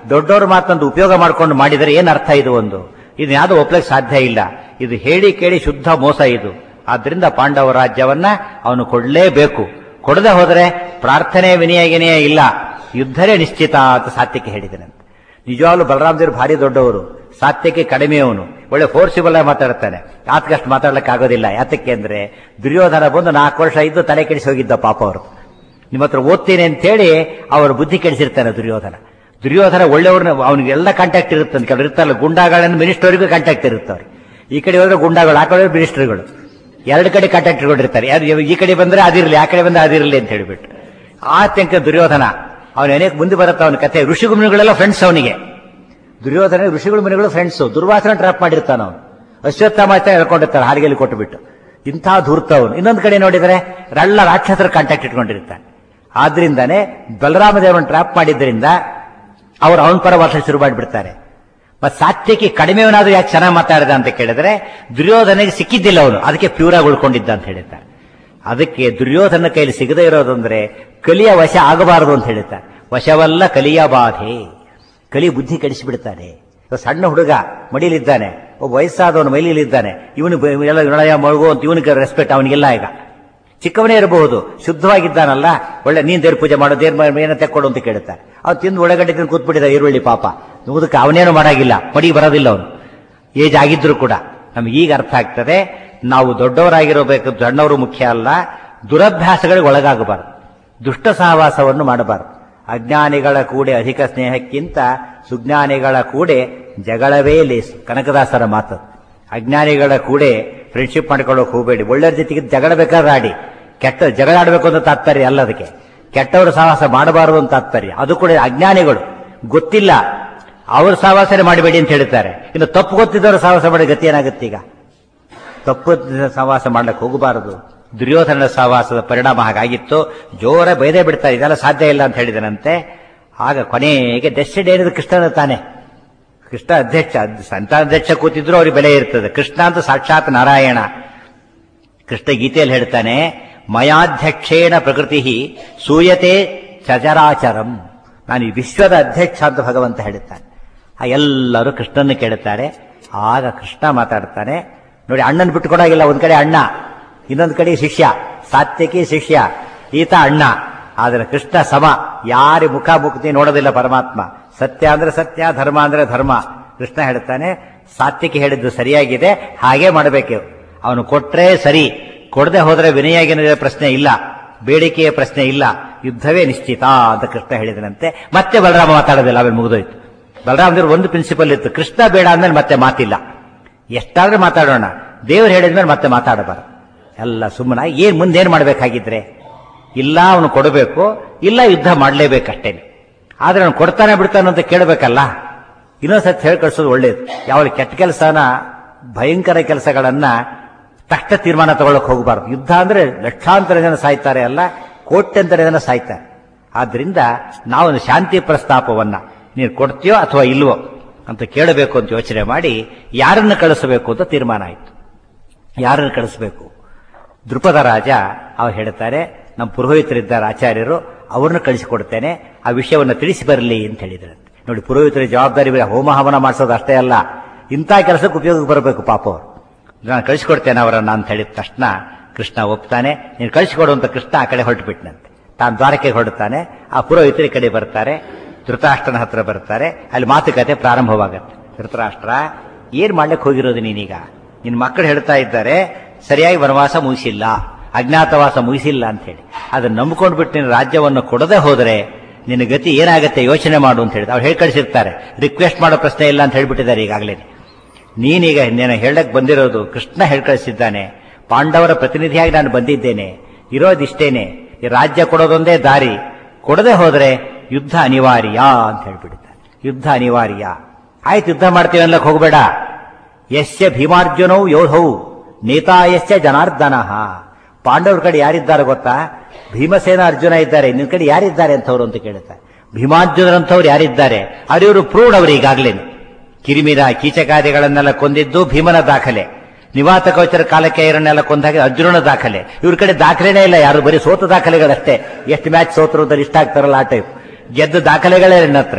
ದೊಡ್ಡವ್ರ ಮಾತಂದು ಉಪಯೋಗ ಮಾಡ್ಕೊಂಡು ಮಾಡಿದರೆ ಏನ್ ಅರ್ಥ ಇದು ಒಂದು ಇದು ಯಾವುದು ಒಪ್ಲಕ್ಕೆ ಸಾಧ್ಯ ಇಲ್ಲ ಇದು ಹೇಳಿ ಕೇಳಿ ಶುದ್ಧ ಮೋಸ ಇದು ಆದ್ರಿಂದ ಪಾಂಡವ ರಾಜ್ಯವನ್ನ ಅವನು ಕೊಡಲೇಬೇಕು ಕೊಡದೆ ಹೋದರೆ ಪ್ರಾರ್ಥನೆ ವಿನಯ ಗಿನಯ ಇಲ್ಲ ಯುದ್ಧರೇ ನಿಶ್ಚಿತ ಅಂತ ಸಾತ್ಯಕ್ಕೆ ಹೇಳಿದನಂತೆ ನಿಜವಾಗ್ಲೂ ಬಲರಾಮದೇವರು ಭಾರಿ ದೊಡ್ಡವರು ಸಾತ್ಯಕ್ಕೆ ಕಡಿಮೆಯವನು ಒಳ್ಳೆ ಫೋರ್ಸಿಬಲ್ ಆಗಿ ಮಾತಾಡ್ತಾನೆ ಆತಕಷ್ಟು ಮಾತಾಡ್ಲಿಕ್ಕೆ ಆಗೋದಿಲ್ಲ ಯಾತಕ್ಕೆ ಅಂದ್ರೆ ದುರ್ಯೋಧನ ಬಂದು ನಾಲ್ಕು ವರ್ಷ ಇದ್ದು ತಲೆ ಕೆಡಿಸಿ ಹೋಗಿದ್ದ ಪಾಪ ಅವರು ನಿಮ್ಮ ಹತ್ರ ಓದ್ತೀನಿ ಅಂತ ಹೇಳಿ ಅವರು ಬುದ್ಧಿ ಕೆಡಿಸಿರ್ತಾನೆ ದುರ್ಯೋಧನ ದುರ್ಯೋಧನ ಒಳ್ಳೆಯವ್ರನ್ನ ಅವನಿಗೆ ಎಲ್ಲ ಕಾಂಟ್ಯಾಕ್ಟ್ ಇರುತ್ತೆ ಕೆಲವರು ಇರ್ತಾರಲ್ಲ ಗುಂಡಾಗಳನ್ನು ಮಿನಿಸ್ಟರ್ಗೂ ಕಾಂಟ್ಯಾಕ್ಟ್ ಇರುತ್ತವ್ರು ಈ ಕಡೆ ಹೋದ್ರೆ ಗುಂಡಾಗಳು ಆ ಕಡೆ ಮಿನಿಸ್ಟರ್ಗಳು ಎರಡು ಕಡೆ ಕಾಂಟ್ಯಾಕ್ಟ್ ಇಟ್ಕೊಂಡಿರ್ತಾರೆ ಯಾರು ಈ ಕಡೆ ಬಂದ್ರೆ ಅದಿರಲಿ ಆ ಕಡೆ ಬಂದ್ರೆ ಅದಿರಲಿ ಅಂತ ಹೇಳಿಬಿಟ್ಟು ಆ ತನಕ ದುರ್ಯೋಧನ ಅವನ ಅನೇಕ ಮುಂದೆ ಬರುತ್ತೆ ಅವನ ಕತೆ ಋಷಿಗುಮನಿಗಳೆಲ್ಲ ಫ್ರೆಂಡ್ಸ್ ಅವನಿಗೆ ದುರ್ಯೋಧನ ಋಷಿಗಳು ಮನೆಗಳು ಫ್ರೆಂಡ್ಸ್ ದುರ್ವಾಸನ ಟ್ರಾಪ್ ಮಾಡಿರ್ತಾನ ಅವನು ಅಶ್ವತ್ಥಾಮಾಚ ಹೇಳ್ಕೊಂಡಿರ್ತಾರೆ ಹಾಡಿಗೆಲ್ಲಿ ಕೊಟ್ಟುಬಿಟ್ಟು ಇಂಥ ಧೂರ್ತ ಅವನು ಇನ್ನೊಂದು ಕಡೆ ನೋಡಿದರೆ ರಳ್ಳ ರಾಕ್ಷಸರ ಕಾಂಟ್ಯಾಕ್ಟ್ ಇಟ್ಕೊಂಡಿರ್ತಾನೆ ಆದ್ರಿಂದಾನೆ ಬಲರಾಮ ದೇವರನ್ನು ಟ್ರಾಪ್ ಮಾಡಿದ್ರಿಂದ ಅವರು ಅವನ ಪರ ವರ್ಷ ಶುರು ಮಾಡಿಬಿಡ್ತಾರೆ ಮತ್ ಸಾತ್ಯಕ್ಕೆ ಕಡಿಮೆಯವನಾದ್ರೂ ಯಾಕೆ ಚೆನ್ನಾಗಿ ಮಾತಾಡಿದ ಅಂತ ಕೇಳಿದ್ರೆ ದುರ್ಯೋಧನಿಗೆ ಸಿಕ್ಕಿದ್ದಿಲ್ಲ ಅವನು ಅದಕ್ಕೆ ಪ್ಯೂರಾಗಿ ಉಳ್ಕೊಂಡಿದ್ದ ಅಂತ ಹೇಳಿದ್ದಾರೆ ಅದಕ್ಕೆ ದುರ್ಯೋಧನ ಕೈಲಿ ಸಿಗದೇ ಇರೋದಂದ್ರೆ ಕಲಿಯ ವಶ ಆಗಬಾರದು ಅಂತ ಹೇಳಿದ್ದಾರೆ ವಶವಲ್ಲ ಕಲಿಯ ಬಾಧೆ ಕಲಿ ಬುದ್ಧಿ ಕೆಡಿಸಿಬಿಡ್ತಾನೆ ಇವ ಸಣ್ಣ ಹುಡುಗ ಮಡಿಲಿದ್ದಾನೆ ಒಬ್ಬ ವಯಸ್ಸಾದವನು ಮೈಲಿಲಿದ್ದಾನೆ ಇವನು ಎಲ್ಲ ನೊಳೆಯ ಮಗು ಅಂತ ಇವನಿಗೆ ರೆಸ್ಪೆಕ್ಟ್ ಅವನಿಗೆಲ್ಲ ಈಗ ಚಿಕ್ಕವನೇ ಇರಬಹುದು ಶುದ್ಧವಾಗಿದ್ದಾನಲ್ಲ ಒಳ್ಳೆ ನೀನ್ ದೇವ್ರ ಪೂಜೆ ಮಾಡೋ ದೇವ್ರ ಏನ ತೆಕ್ಕೊಡು ಅಂತ ಕೇಳುತ್ತಾರೆ ಅವ್ನು ತಿಂದು ಒಳಗಡೆ ತಿಂದು ಕೂತ್ಬಿಟ್ಟಿದ್ದ ಈರುಳ್ಳಿ ಪಾಪ ಮುದಕ್ಕೆ ಅವನೇನು ಮಾಡಾಗಿಲ್ಲ ಮಡಿಗೆ ಬರೋದಿಲ್ಲ ಅವನು ಏಜ್ ಆಗಿದ್ರು ಕೂಡ ನಮ್ಗೆ ಈಗ ಅರ್ಥ ಆಗ್ತದೆ ನಾವು ದೊಡ್ಡವರಾಗಿರಬೇಕು ಸಣ್ಣವರು ಮುಖ್ಯ ಅಲ್ಲ ದುರಭ್ಯಾಸಗಳಿಗೆ ಒಳಗಾಗಬಾರದು ದುಷ್ಟ ಸಹವಾಸವನ್ನು ಮಾಡಬಾರದು ಅಜ್ಞಾನಿಗಳ ಕೂಡೆ ಅಧಿಕ ಸ್ನೇಹಕ್ಕಿಂತ ಸುಜ್ಞಾನಿಗಳ ಕೂಡೆ ಜಗಳವೇ ಲೇಸು ಕನಕದಾಸರ ಮಾತು ಅಜ್ಞಾನಿಗಳ ಕೂಡೆ ಫ್ರೆಂಡ್ಶಿಪ್ ಮಾಡ್ಕೊಳ್ಳೋಕೆ ಹೋಗಬೇಡಿ ಒಳ್ಳೆಯ ಜೊತೆಗೆ ಜಗಳ ಬೇಕಾದ್ರೆ ಆಡಿ ಕೆಟ್ಟ ಜಗಳ ಆಡಬೇಕು ಅಂತ ತಾತ್ಪರ್ಯ ಅಲ್ಲ ಅದಕ್ಕೆ ಕೆಟ್ಟವರು ಸಹವಾಸ ಮಾಡಬಾರದು ಅಂತ ತಾತ್ಪರ್ಯ ಅದು ಕೂಡ ಅಜ್ಞಾನಿಗಳು ಗೊತ್ತಿಲ್ಲ ಅವ್ರ ಸಹವಾಸನೆ ಮಾಡಬೇಡಿ ಅಂತ ಹೇಳ್ತಾರೆ ಇನ್ನು ತಪ್ಪು ಗೊತ್ತಿದ್ದವರು ಸಹವಾಸ ಮಾಡಿ ಗತಿ ಏನಾಗುತ್ತೆ ಈಗ ತಪ್ಪು ಸಹವಾಸ ಮಾಡ್ಲಿಕ್ಕೆ ಹೋಗಬಾರದು ದುರ್ಯೋಧನ ಸಹವಾಸದ ಪರಿಣಾಮ ಹಾಗಾಗಿತ್ತು ಜೋರ ಬೈದೇ ಬಿಡ್ತಾರೆ ಇದೆಲ್ಲ ಸಾಧ್ಯ ಇಲ್ಲ ಅಂತ ಹೇಳಿದನಂತೆ ಆಗ ಕೊನೆಗೆ ಡೆಸ್ಟಿಡ್ ಏನಿದೆ ಕೃಷ್ಣನ ತಾನೆ ಕೃಷ್ಣ ಅಧ್ಯಕ್ಷ ಸಂತಾನಾಧ್ಯಕ್ಷ ಕೂತಿದ್ರು ಅವ್ರಿಗೆ ಬೆಲೆ ಇರ್ತದೆ ಕೃಷ್ಣ ಅಂತ ಸಾಕ್ಷಾತ್ ನಾರಾಯಣ ಕೃಷ್ಣ ಗೀತೆಯಲ್ಲಿ ಹೇಳ್ತಾನೆ ಮಯಾಧ್ಯಕ್ಷೇಣ ಪ್ರಕೃತಿ ಸೂಯತೆ ಚಚರಾಚರಂ ನಾನು ಈ ವಿಶ್ವದ ಅಧ್ಯಕ್ಷ ಅಂತ ಭಗವಂತ ಹೇಳುತ್ತಾನೆ ಆ ಎಲ್ಲರೂ ಕೃಷ್ಣನ್ನು ಕೇಳುತ್ತಾರೆ ಆಗ ಕೃಷ್ಣ ಮಾತಾಡ್ತಾನೆ ನೋಡಿ ಅಣ್ಣನ ಬಿಟ್ಟುಕೊಡಾಗಿಲ್ಲ ಒಂದ್ ಕಡೆ ಅಣ್ಣ ಇನ್ನೊಂದ್ ಕಡೆ ಶಿಷ್ಯ ಸಾತ್ಯಕಿ ಶಿಷ್ಯ ಈತ ಅಣ್ಣ ಆದ್ರೆ ಕೃಷ್ಣ ಸಮ ಯಾರಿ ಮುಖ ಮುಕ್ತಿ ನೋಡೋದಿಲ್ಲ ಪರಮಾತ್ಮ ಸತ್ಯ ಅಂದ್ರೆ ಸತ್ಯ ಧರ್ಮ ಅಂದ್ರೆ ಧರ್ಮ ಕೃಷ್ಣ ಹೇಳ್ತಾನೆ ಸಾತ್ಯಕ್ಕೆ ಹೇಳಿದ್ದು ಸರಿಯಾಗಿದೆ ಹಾಗೆ ಮಾಡಬೇಕು ಅವನು ಕೊಟ್ರೆ ಸರಿ ಕೊಡದೆ ಹೋದ್ರೆ ವಿನಯಾಗಿನ ಪ್ರಶ್ನೆ ಇಲ್ಲ ಬೇಡಿಕೆಯ ಪ್ರಶ್ನೆ ಇಲ್ಲ ಯುದ್ಧವೇ ನಿಶ್ಚಿತ ಅಂತ ಕೃಷ್ಣ ಹೇಳಿದನಂತೆ ಮತ್ತೆ ಬಲರಾಮ ಮಾತಾಡೋದಿಲ್ಲ ಆಮೇಲೆ ಮುಗಿದೋಯ್ತು ಬಲರಾಮದೇವ್ರು ಒಂದು ಪ್ರಿನ್ಸಿಪಲ್ ಇತ್ತು ಕೃಷ್ಣ ಬೇಡ ಅಂದ್ಮೇಲೆ ಮತ್ತೆ ಮಾತಿಲ್ಲ ಎಷ್ಟಾದ್ರೂ ಮಾತಾಡೋಣ ದೇವ್ರು ಹೇಳಿದ್ಮೇಲೆ ಮತ್ತೆ ಮಾತಾಡಬಾರ ಎಲ್ಲ ಸುಮ್ಮನ ಏನ್ ಮುಂದೇನ್ ಮಾಡ್ಬೇಕಾಗಿದ್ರೆ ಇಲ್ಲ ಅವನು ಕೊಡಬೇಕು ಇಲ್ಲ ಯುದ್ಧ ಮಾಡಲೇಬೇಕಷ್ಟೇನೆ ಆದ್ರೆ ಅವನು ಕೊಡ್ತಾನೆ ಬಿಡ್ತಾನೆ ಅಂತ ಕೇಳಬೇಕಲ್ಲ ಇನ್ನೊಂದ್ಸತಿ ಹೇಳಿ ಕಳ್ಸೋದು ಒಳ್ಳೇದು ಯಾವ ಕೆಟ್ಟ ಕೆಲಸನ ಭಯಂಕರ ಕೆಲಸಗಳನ್ನ ತಕ್ಷಣ ತೀರ್ಮಾನ ತಗೊಳಕ್ ಹೋಗಬಾರ್ದು ಯುದ್ಧ ಅಂದ್ರೆ ಲಕ್ಷಾಂತರ ಜನ ಸಾಯ್ತಾರೆ ಅಲ್ಲ ಕೋಟ್ಯಂತರ ಜನ ಸಾಯ್ತಾರೆ ಆದ್ರಿಂದ ನಾವೊಂದು ಶಾಂತಿ ಪ್ರಸ್ತಾಪವನ್ನ ನೀನು ಕೊಡ್ತೀಯೋ ಅಥವಾ ಇಲ್ವೋ ಅಂತ ಕೇಳಬೇಕು ಅಂತ ಯೋಚನೆ ಮಾಡಿ ಯಾರನ್ನು ಕಳಿಸಬೇಕು ಅಂತ ತೀರ್ಮಾನ ಆಯಿತು ಯಾರನ್ನು ಕಳಿಸಬೇಕು ದೃಪದ ರಾಜ ಅವ್ರು ಹೇಳ್ತಾರೆ ನಮ್ಮ ಪುರೋಹಿತರಿದ್ದಾರೆ ಆಚಾರ್ಯರು ಅವ್ರನ್ನ ಕಳಿಸಿಕೊಡ್ತೇನೆ ಆ ವಿಷಯವನ್ನು ತಿಳಿಸಿ ಬರಲಿ ಅಂತ ಹೇಳಿದ್ರು ನೋಡಿ ಪುರೋಹಿತರ ಜವಾಬ್ದಾರಿ ಬೇರೆ ಹೋಮ ಹವನ ಮಾಡಿಸೋದು ಅಷ್ಟೇ ಅಲ್ಲ ಇಂಥ ಕೆಲಸಕ್ಕೆ ಉಪಯೋಗಕ್ಕೆ ಬರಬೇಕು ಪಾಪ ಅವರು ನಾನು ಕಳಿಸ್ಕೊಡ್ತೇನೆ ಅವರನ್ನ ಅಂತ ಹೇಳಿದ ತಕ್ಷಣ ಕೃಷ್ಣ ಒಪ್ತಾನೆ ನೀನು ಕಳಿಸಿಕೊಡು ಅಂತ ಕೃಷ್ಣ ಆ ಕಡೆ ಹೊರಟುಬಿಟ್ನಂತೆ ತಾನು ದ್ವಾರಕ್ಕೆ ಹೊರಡ್ತಾನೆ ಆ ಪುರೋಹಿತರ ಈ ಕಡೆ ಬರ್ತಾರೆ ಧೃತರಾಷ್ಟ್ರನ ಹತ್ರ ಬರ್ತಾರೆ ಅಲ್ಲಿ ಮಾತುಕತೆ ಪ್ರಾರಂಭವಾಗತ್ತೆ ಧೃತರಾಷ್ಟ್ರ ಏನ್ ಮಾಡ್ಲಿಕ್ಕೆ ಹೋಗಿರೋದು ನೀನೀಗ ನಿನ್ ಮಕ್ಕಳು ಹೇಳ್ತಾ ಇದ್ದಾರೆ ಸರಿಯಾಗಿ ವನವಾಸ ಮುಗಿಸಿಲ್ಲ ಅಜ್ಞಾತವಾಸ ಮುಗಿಸಿಲ್ಲ ಅಂತ ಹೇಳಿ ಅದನ್ನ ನಂಬ್ಕೊಂಡ್ಬಿಟ್ಟು ನೀನು ರಾಜ್ಯವನ್ನು ಕೊಡದೆ ಹೋದರೆ ನಿನ್ನ ಗತಿ ಏನಾಗುತ್ತೆ ಯೋಚನೆ ಮಾಡು ಅಂತ ಹೇಳಿದ ಅವ್ರು ಹೇಳಿ ಕಳಿಸಿರ್ತಾರೆ ರಿಕ್ವೆಸ್ಟ್ ಮಾಡೋ ಪ್ರಶ್ನೆ ಇಲ್ಲ ಅಂತ ಹೇಳ್ಬಿಟ್ಟಿದ್ದಾರೆ ಈಗಾಗಲೇ ನೀನೀಗ ನೀನು ಹೇಳಕ್ ಬಂದಿರೋದು ಕೃಷ್ಣ ಹೇಳಿ ಕಳಿಸಿದ್ದಾನೆ ಪಾಂಡವರ ಪ್ರತಿನಿಧಿಯಾಗಿ ನಾನು ಬಂದಿದ್ದೇನೆ ಇರೋದಿಷ್ಟೇನೆ ಈ ರಾಜ್ಯ ಕೊಡೋದೊಂದೇ ದಾರಿ ಕೊಡದೆ ಹೋದ್ರೆ ಯುದ್ಧ ಅನಿವಾರ್ಯ ಅಂತ ಹೇಳ್ಬಿಡ್ತಾರೆ ಯುದ್ಧ ಅನಿವಾರ್ಯ ಆಯ್ತು ಯುದ್ಧ ಮಾಡ್ತೀವಿ ಅನ್ಲಕ್ ಹೋಗಬೇಡ ಯಸ್ಯ ಭೀಮಾರ್ಜುನೌ ಯೋಧೌ ನೇತಾಯಸ್ಯ ಜನಾರ್ದನಃ ಪಾಂಡವ್ರ ಕಡೆ ಯಾರಿದ್ದಾರೆ ಗೊತ್ತಾ ಭೀಮಸೇನ ಅರ್ಜುನ ಇದ್ದಾರೆ ನಿನ್ನ ಕಡೆ ಯಾರಿದ್ದಾರೆ ಅಂತವ್ರು ಅಂತ ಕೇಳುತ್ತಾರೆ ಭೀಮಾರ್ಜುನರಂಥವ್ರು ಯಾರಿದ್ದಾರೆ ಅವ್ರಿವರು ಪ್ರೂಡ್ ಅವರು ಈಗಾಗಲೇ ಕಿರಿಮಿರ ಕೀಚಕಾದಿಗಳನ್ನೆಲ್ಲ ಕೊಂದಿದ್ದು ಭೀಮನ ದಾಖಲೆ ನಿವಾತ ಕವಚರ ಕಾಲಕ್ಕೆ ಇವರನ್ನೆಲ್ಲ ಕೊಂದಾಗ ಅರ್ಜುನನ ದಾಖಲೆ ಇವ್ರ ಕಡೆ ದಾಖಲೆನೇ ಇಲ್ಲ ಯಾರು ಬರೀ ಸೋತ ದಾಖಲೆಗಳಷ್ಟೇ ಎಷ್ಟು ಮ್ಯಾಚ್ ಸೋತರು ಅಂತ ಇಷ್ಟ ಆಗ್ತಾರಲ್ಲ ಆ ಟೈಪ್ ಗೆದ್ದ ದಾಖಲೆಗಳೇ ನನ್ನ ಹತ್ರ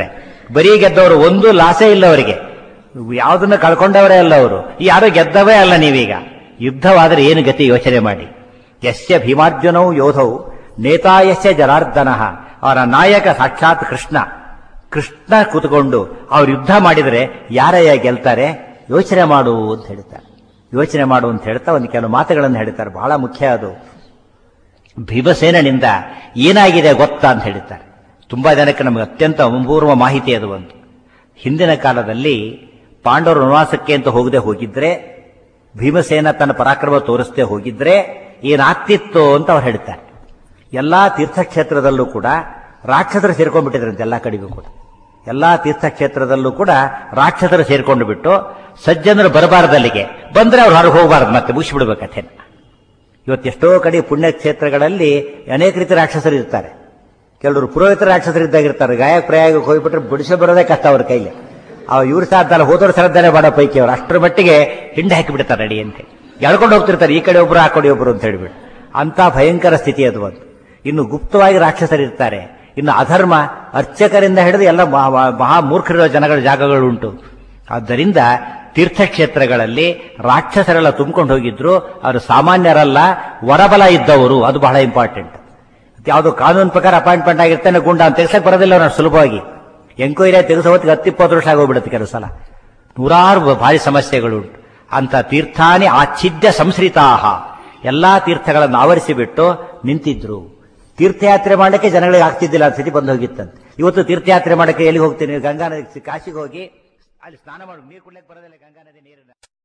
ಬರೀ ಗೆದ್ದವರು ಒಂದು ಲಾಸೇ ಇಲ್ಲ ಅವರಿಗೆ ಯಾವುದನ್ನ ಕಳ್ಕೊಂಡವರೇ ಅಲ್ಲ ಅವರು ಯಾರು ಗೆದ್ದವೇ ಅಲ್ಲ ನೀವೀಗ ಯುದ್ಧವಾದರೆ ಏನು ಗತಿ ಯೋಚನೆ ಮಾಡಿ ಯಸ್ಯ ಭೀಮಾರ್ಜುನೌ ಯೋಧೌ ನೇತಾಯಸ್ಯ ಜನಾರ್ದನ ಅವರ ನಾಯಕ ಸಾಕ್ಷಾತ್ ಕೃಷ್ಣ ಕೃಷ್ಣ ಕೂತ್ಕೊಂಡು ಅವ್ರು ಯುದ್ಧ ಮಾಡಿದರೆ ಯಾರಯ್ಯ ಗೆಲ್ತಾರೆ ಯೋಚನೆ ಮಾಡು ಅಂತ ಹೇಳ್ತಾರೆ ಯೋಚನೆ ಮಾಡು ಅಂತ ಹೇಳ್ತಾ ಒಂದು ಕೆಲವು ಮಾತುಗಳನ್ನು ಹೇಳ್ತಾರೆ ಬಹಳ ಮುಖ್ಯ ಅದು ಭೀಮಸೇನನಿಂದ ಏನಾಗಿದೆ ಗೊತ್ತಾ ಅಂತ ಹೇಳ್ತಾರೆ ತುಂಬಾ ಜನಕ್ಕೆ ನಮಗೆ ಅತ್ಯಂತ ಅಪೂರ್ವ ಮಾಹಿತಿ ಅದು ಒಂದು ಹಿಂದಿನ ಕಾಲದಲ್ಲಿ ಪಾಂಡವರು ವನವಾಸಕ್ಕೆ ಅಂತ ಹೋಗದೆ ಹೋಗಿದ್ರೆ ಭೀಮಸೇನ ತನ್ನ ಪರಾಕ್ರಮ ತೋರಿಸದೆ ಹೋಗಿದ್ರೆ ಏನಾಗ್ತಿತ್ತು ಅಂತ ಅವ್ರು ಹೇಳ್ತಾರೆ ಎಲ್ಲಾ ತೀರ್ಥಕ್ಷೇತ್ರದಲ್ಲೂ ಕೂಡ ರಾಕ್ಷಸರು ಸೇರ್ಕೊಂಡ್ಬಿಟ್ಟಿದ್ರಂತೆ ಎಲ್ಲಾ ಕಡೆಗೂ ಕೂಡ ಎಲ್ಲಾ ತೀರ್ಥಕ್ಷೇತ್ರದಲ್ಲೂ ಕೂಡ ರಾಕ್ಷಸರು ಸೇರ್ಕೊಂಡು ಬಿಟ್ಟು ಸಜ್ಜನರು ಬರಬಾರದಲ್ಲಿಗೆ ಬಂದ್ರೆ ಅವ್ರು ಹೊರಗೆ ಹೋಗಬಾರದು ಮತ್ತೆ ಮುಗಿಸ್ಬಿಡ್ಬೇಕು ಕಥೆನ ಇವತ್ತೆಷ್ಟೋ ಕಡೆ ಪುಣ್ಯಕ್ಷೇತ್ರಗಳಲ್ಲಿ ಅನೇಕ ರೀತಿ ರಾಕ್ಷಸರು ಇರ್ತಾರೆ ಕೆಲವರು ಪುರೋಹಿತ ರಾಕ್ಷಸರು ಇದ್ದಾಗಿರ್ತಾರೆ ಗಾಯಕ ಪ್ರಯಾಗಕ್ಕೆ ಹೋಗ್ಬಿಟ್ರೆ ಬಿಡಿಸೋ ಬರೋದೇ ಕಷ್ಟ ಅವ್ರ ಕೈಲಿ ಅವ ಇವ್ರ ಸಾಧ್ಯ ಹೋದವ್ರ ಶ್ರದ್ಧಾನೆ ಮಾಡೋ ಪೈಕಿ ಅವರು ಅಷ್ಟರ ಮಟ್ಟಿಗೆ ಹಿಂಡೆ ಹಾಕಿ ಬಿಡ್ತಾರೆ ಅಡಿ ಅಂತ ಎಳ್ಕೊಂಡು ಹೋಗ್ತಿರ್ತಾರೆ ಈ ಕಡೆ ಒಬ್ರು ಆ ಕಡೆ ಒಬ್ರು ಅಂತ ಹೇಳ್ಬಿಟ್ಟು ಅಂತ ಭಯಂಕರ ಸ್ಥಿತಿ ಅದು ಒಂದು ಇನ್ನು ಗುಪ್ತವಾಗಿ ರಾಕ್ಷಸರು ಇರ್ತಾರೆ ಇನ್ನು ಅಧರ್ಮ ಅರ್ಚಕರಿಂದ ಹಿಡಿದು ಎಲ್ಲ ಮಹಾ- ಮಹಾ- ಮಹಾ ಮೂರ್ಖರಿರೋ ಜನಗಳ ಜಾಗಗಳುಂಟು ಆದ್ದರಿಂದ ತೀರ್ಥಕ್ಷೇತ್ರಗಳಲ್ಲಿ ರಾಕ್ಷಸರೆಲ್ಲ ತುಂಬಿಕೊಂಡು ಹೋಗಿದ್ರು ಅವರು ಸಾಮಾನ್ಯರಲ್ಲ ವರಬಲ ಇದ್ದವರು ಅದು ಬಹಳ ಇಂಪಾರ್ಟೆಂಟ್ ಯಾವುದೋ ಕಾನೂನು ಪ್ರಕಾರ ಅಪಾಯಿಂಟ್ಮೆಂಟ್ ಆಗಿರ್ತಾನೆ ಗುಂಡ ಅಂತ ತೆಗ್ಸಕ್ ಬರೋದಿಲ್ಲ ಅವ್ರು ಸುಲಭವಾಗಿ ಎಂಕ್ವೈರಿ ತೆಗೆಸೋ ಹೊತ್ತಿಗೆ ಹತ್ತಿಪ್ಪತ್ತು ವರ್ಷ ಆಗೋಗ್ಬಿಡುತ್ತೆ ಕೆಲವು ಸಲ ನೂರಾರು ಭಾರಿ ಸಮಸ್ಯೆಗಳುಂಟು ಅಂತ ತೀರ್ಥಾನಿ ಆಚ್ಛಿದ್ಯ ಸಂಸ್ರಿತಾಹ ಎಲ್ಲಾ ತೀರ್ಥಗಳನ್ನು ಆವರಿಸಿಬಿಟ್ಟು ನಿಂತಿದ್ರು ತೀರ್ಥಯಾತ್ರೆ ಮಾಡಕ್ಕೆ ಜನಗಳಿಗೆ ಆಗ್ತಿದ್ದಿಲ್ಲ ಆ ಸ್ಥಿತಿ ಬಂದು ಹೋಗಿತ್ತಂತೆ ಇವತ್ತು ತೀರ್ಥಯಾತ್ರೆ ಮಾಡಕ್ಕೆ ಎಲ್ಲಿ ಹೋಗ್ತೀನಿ ಗಂಗಾ ನದಿ ಕಾಶಿಗೆ ಹೋಗಿ ಅಲ್ಲಿ ಸ್ನಾನ ಮಾಡಿ ನೀರು ಕುಡ್ಲಿಕ್ಕೆ ಬರೋದಿಲ್ಲ ಗಂಗಾ ನದಿ ನೀರಿನ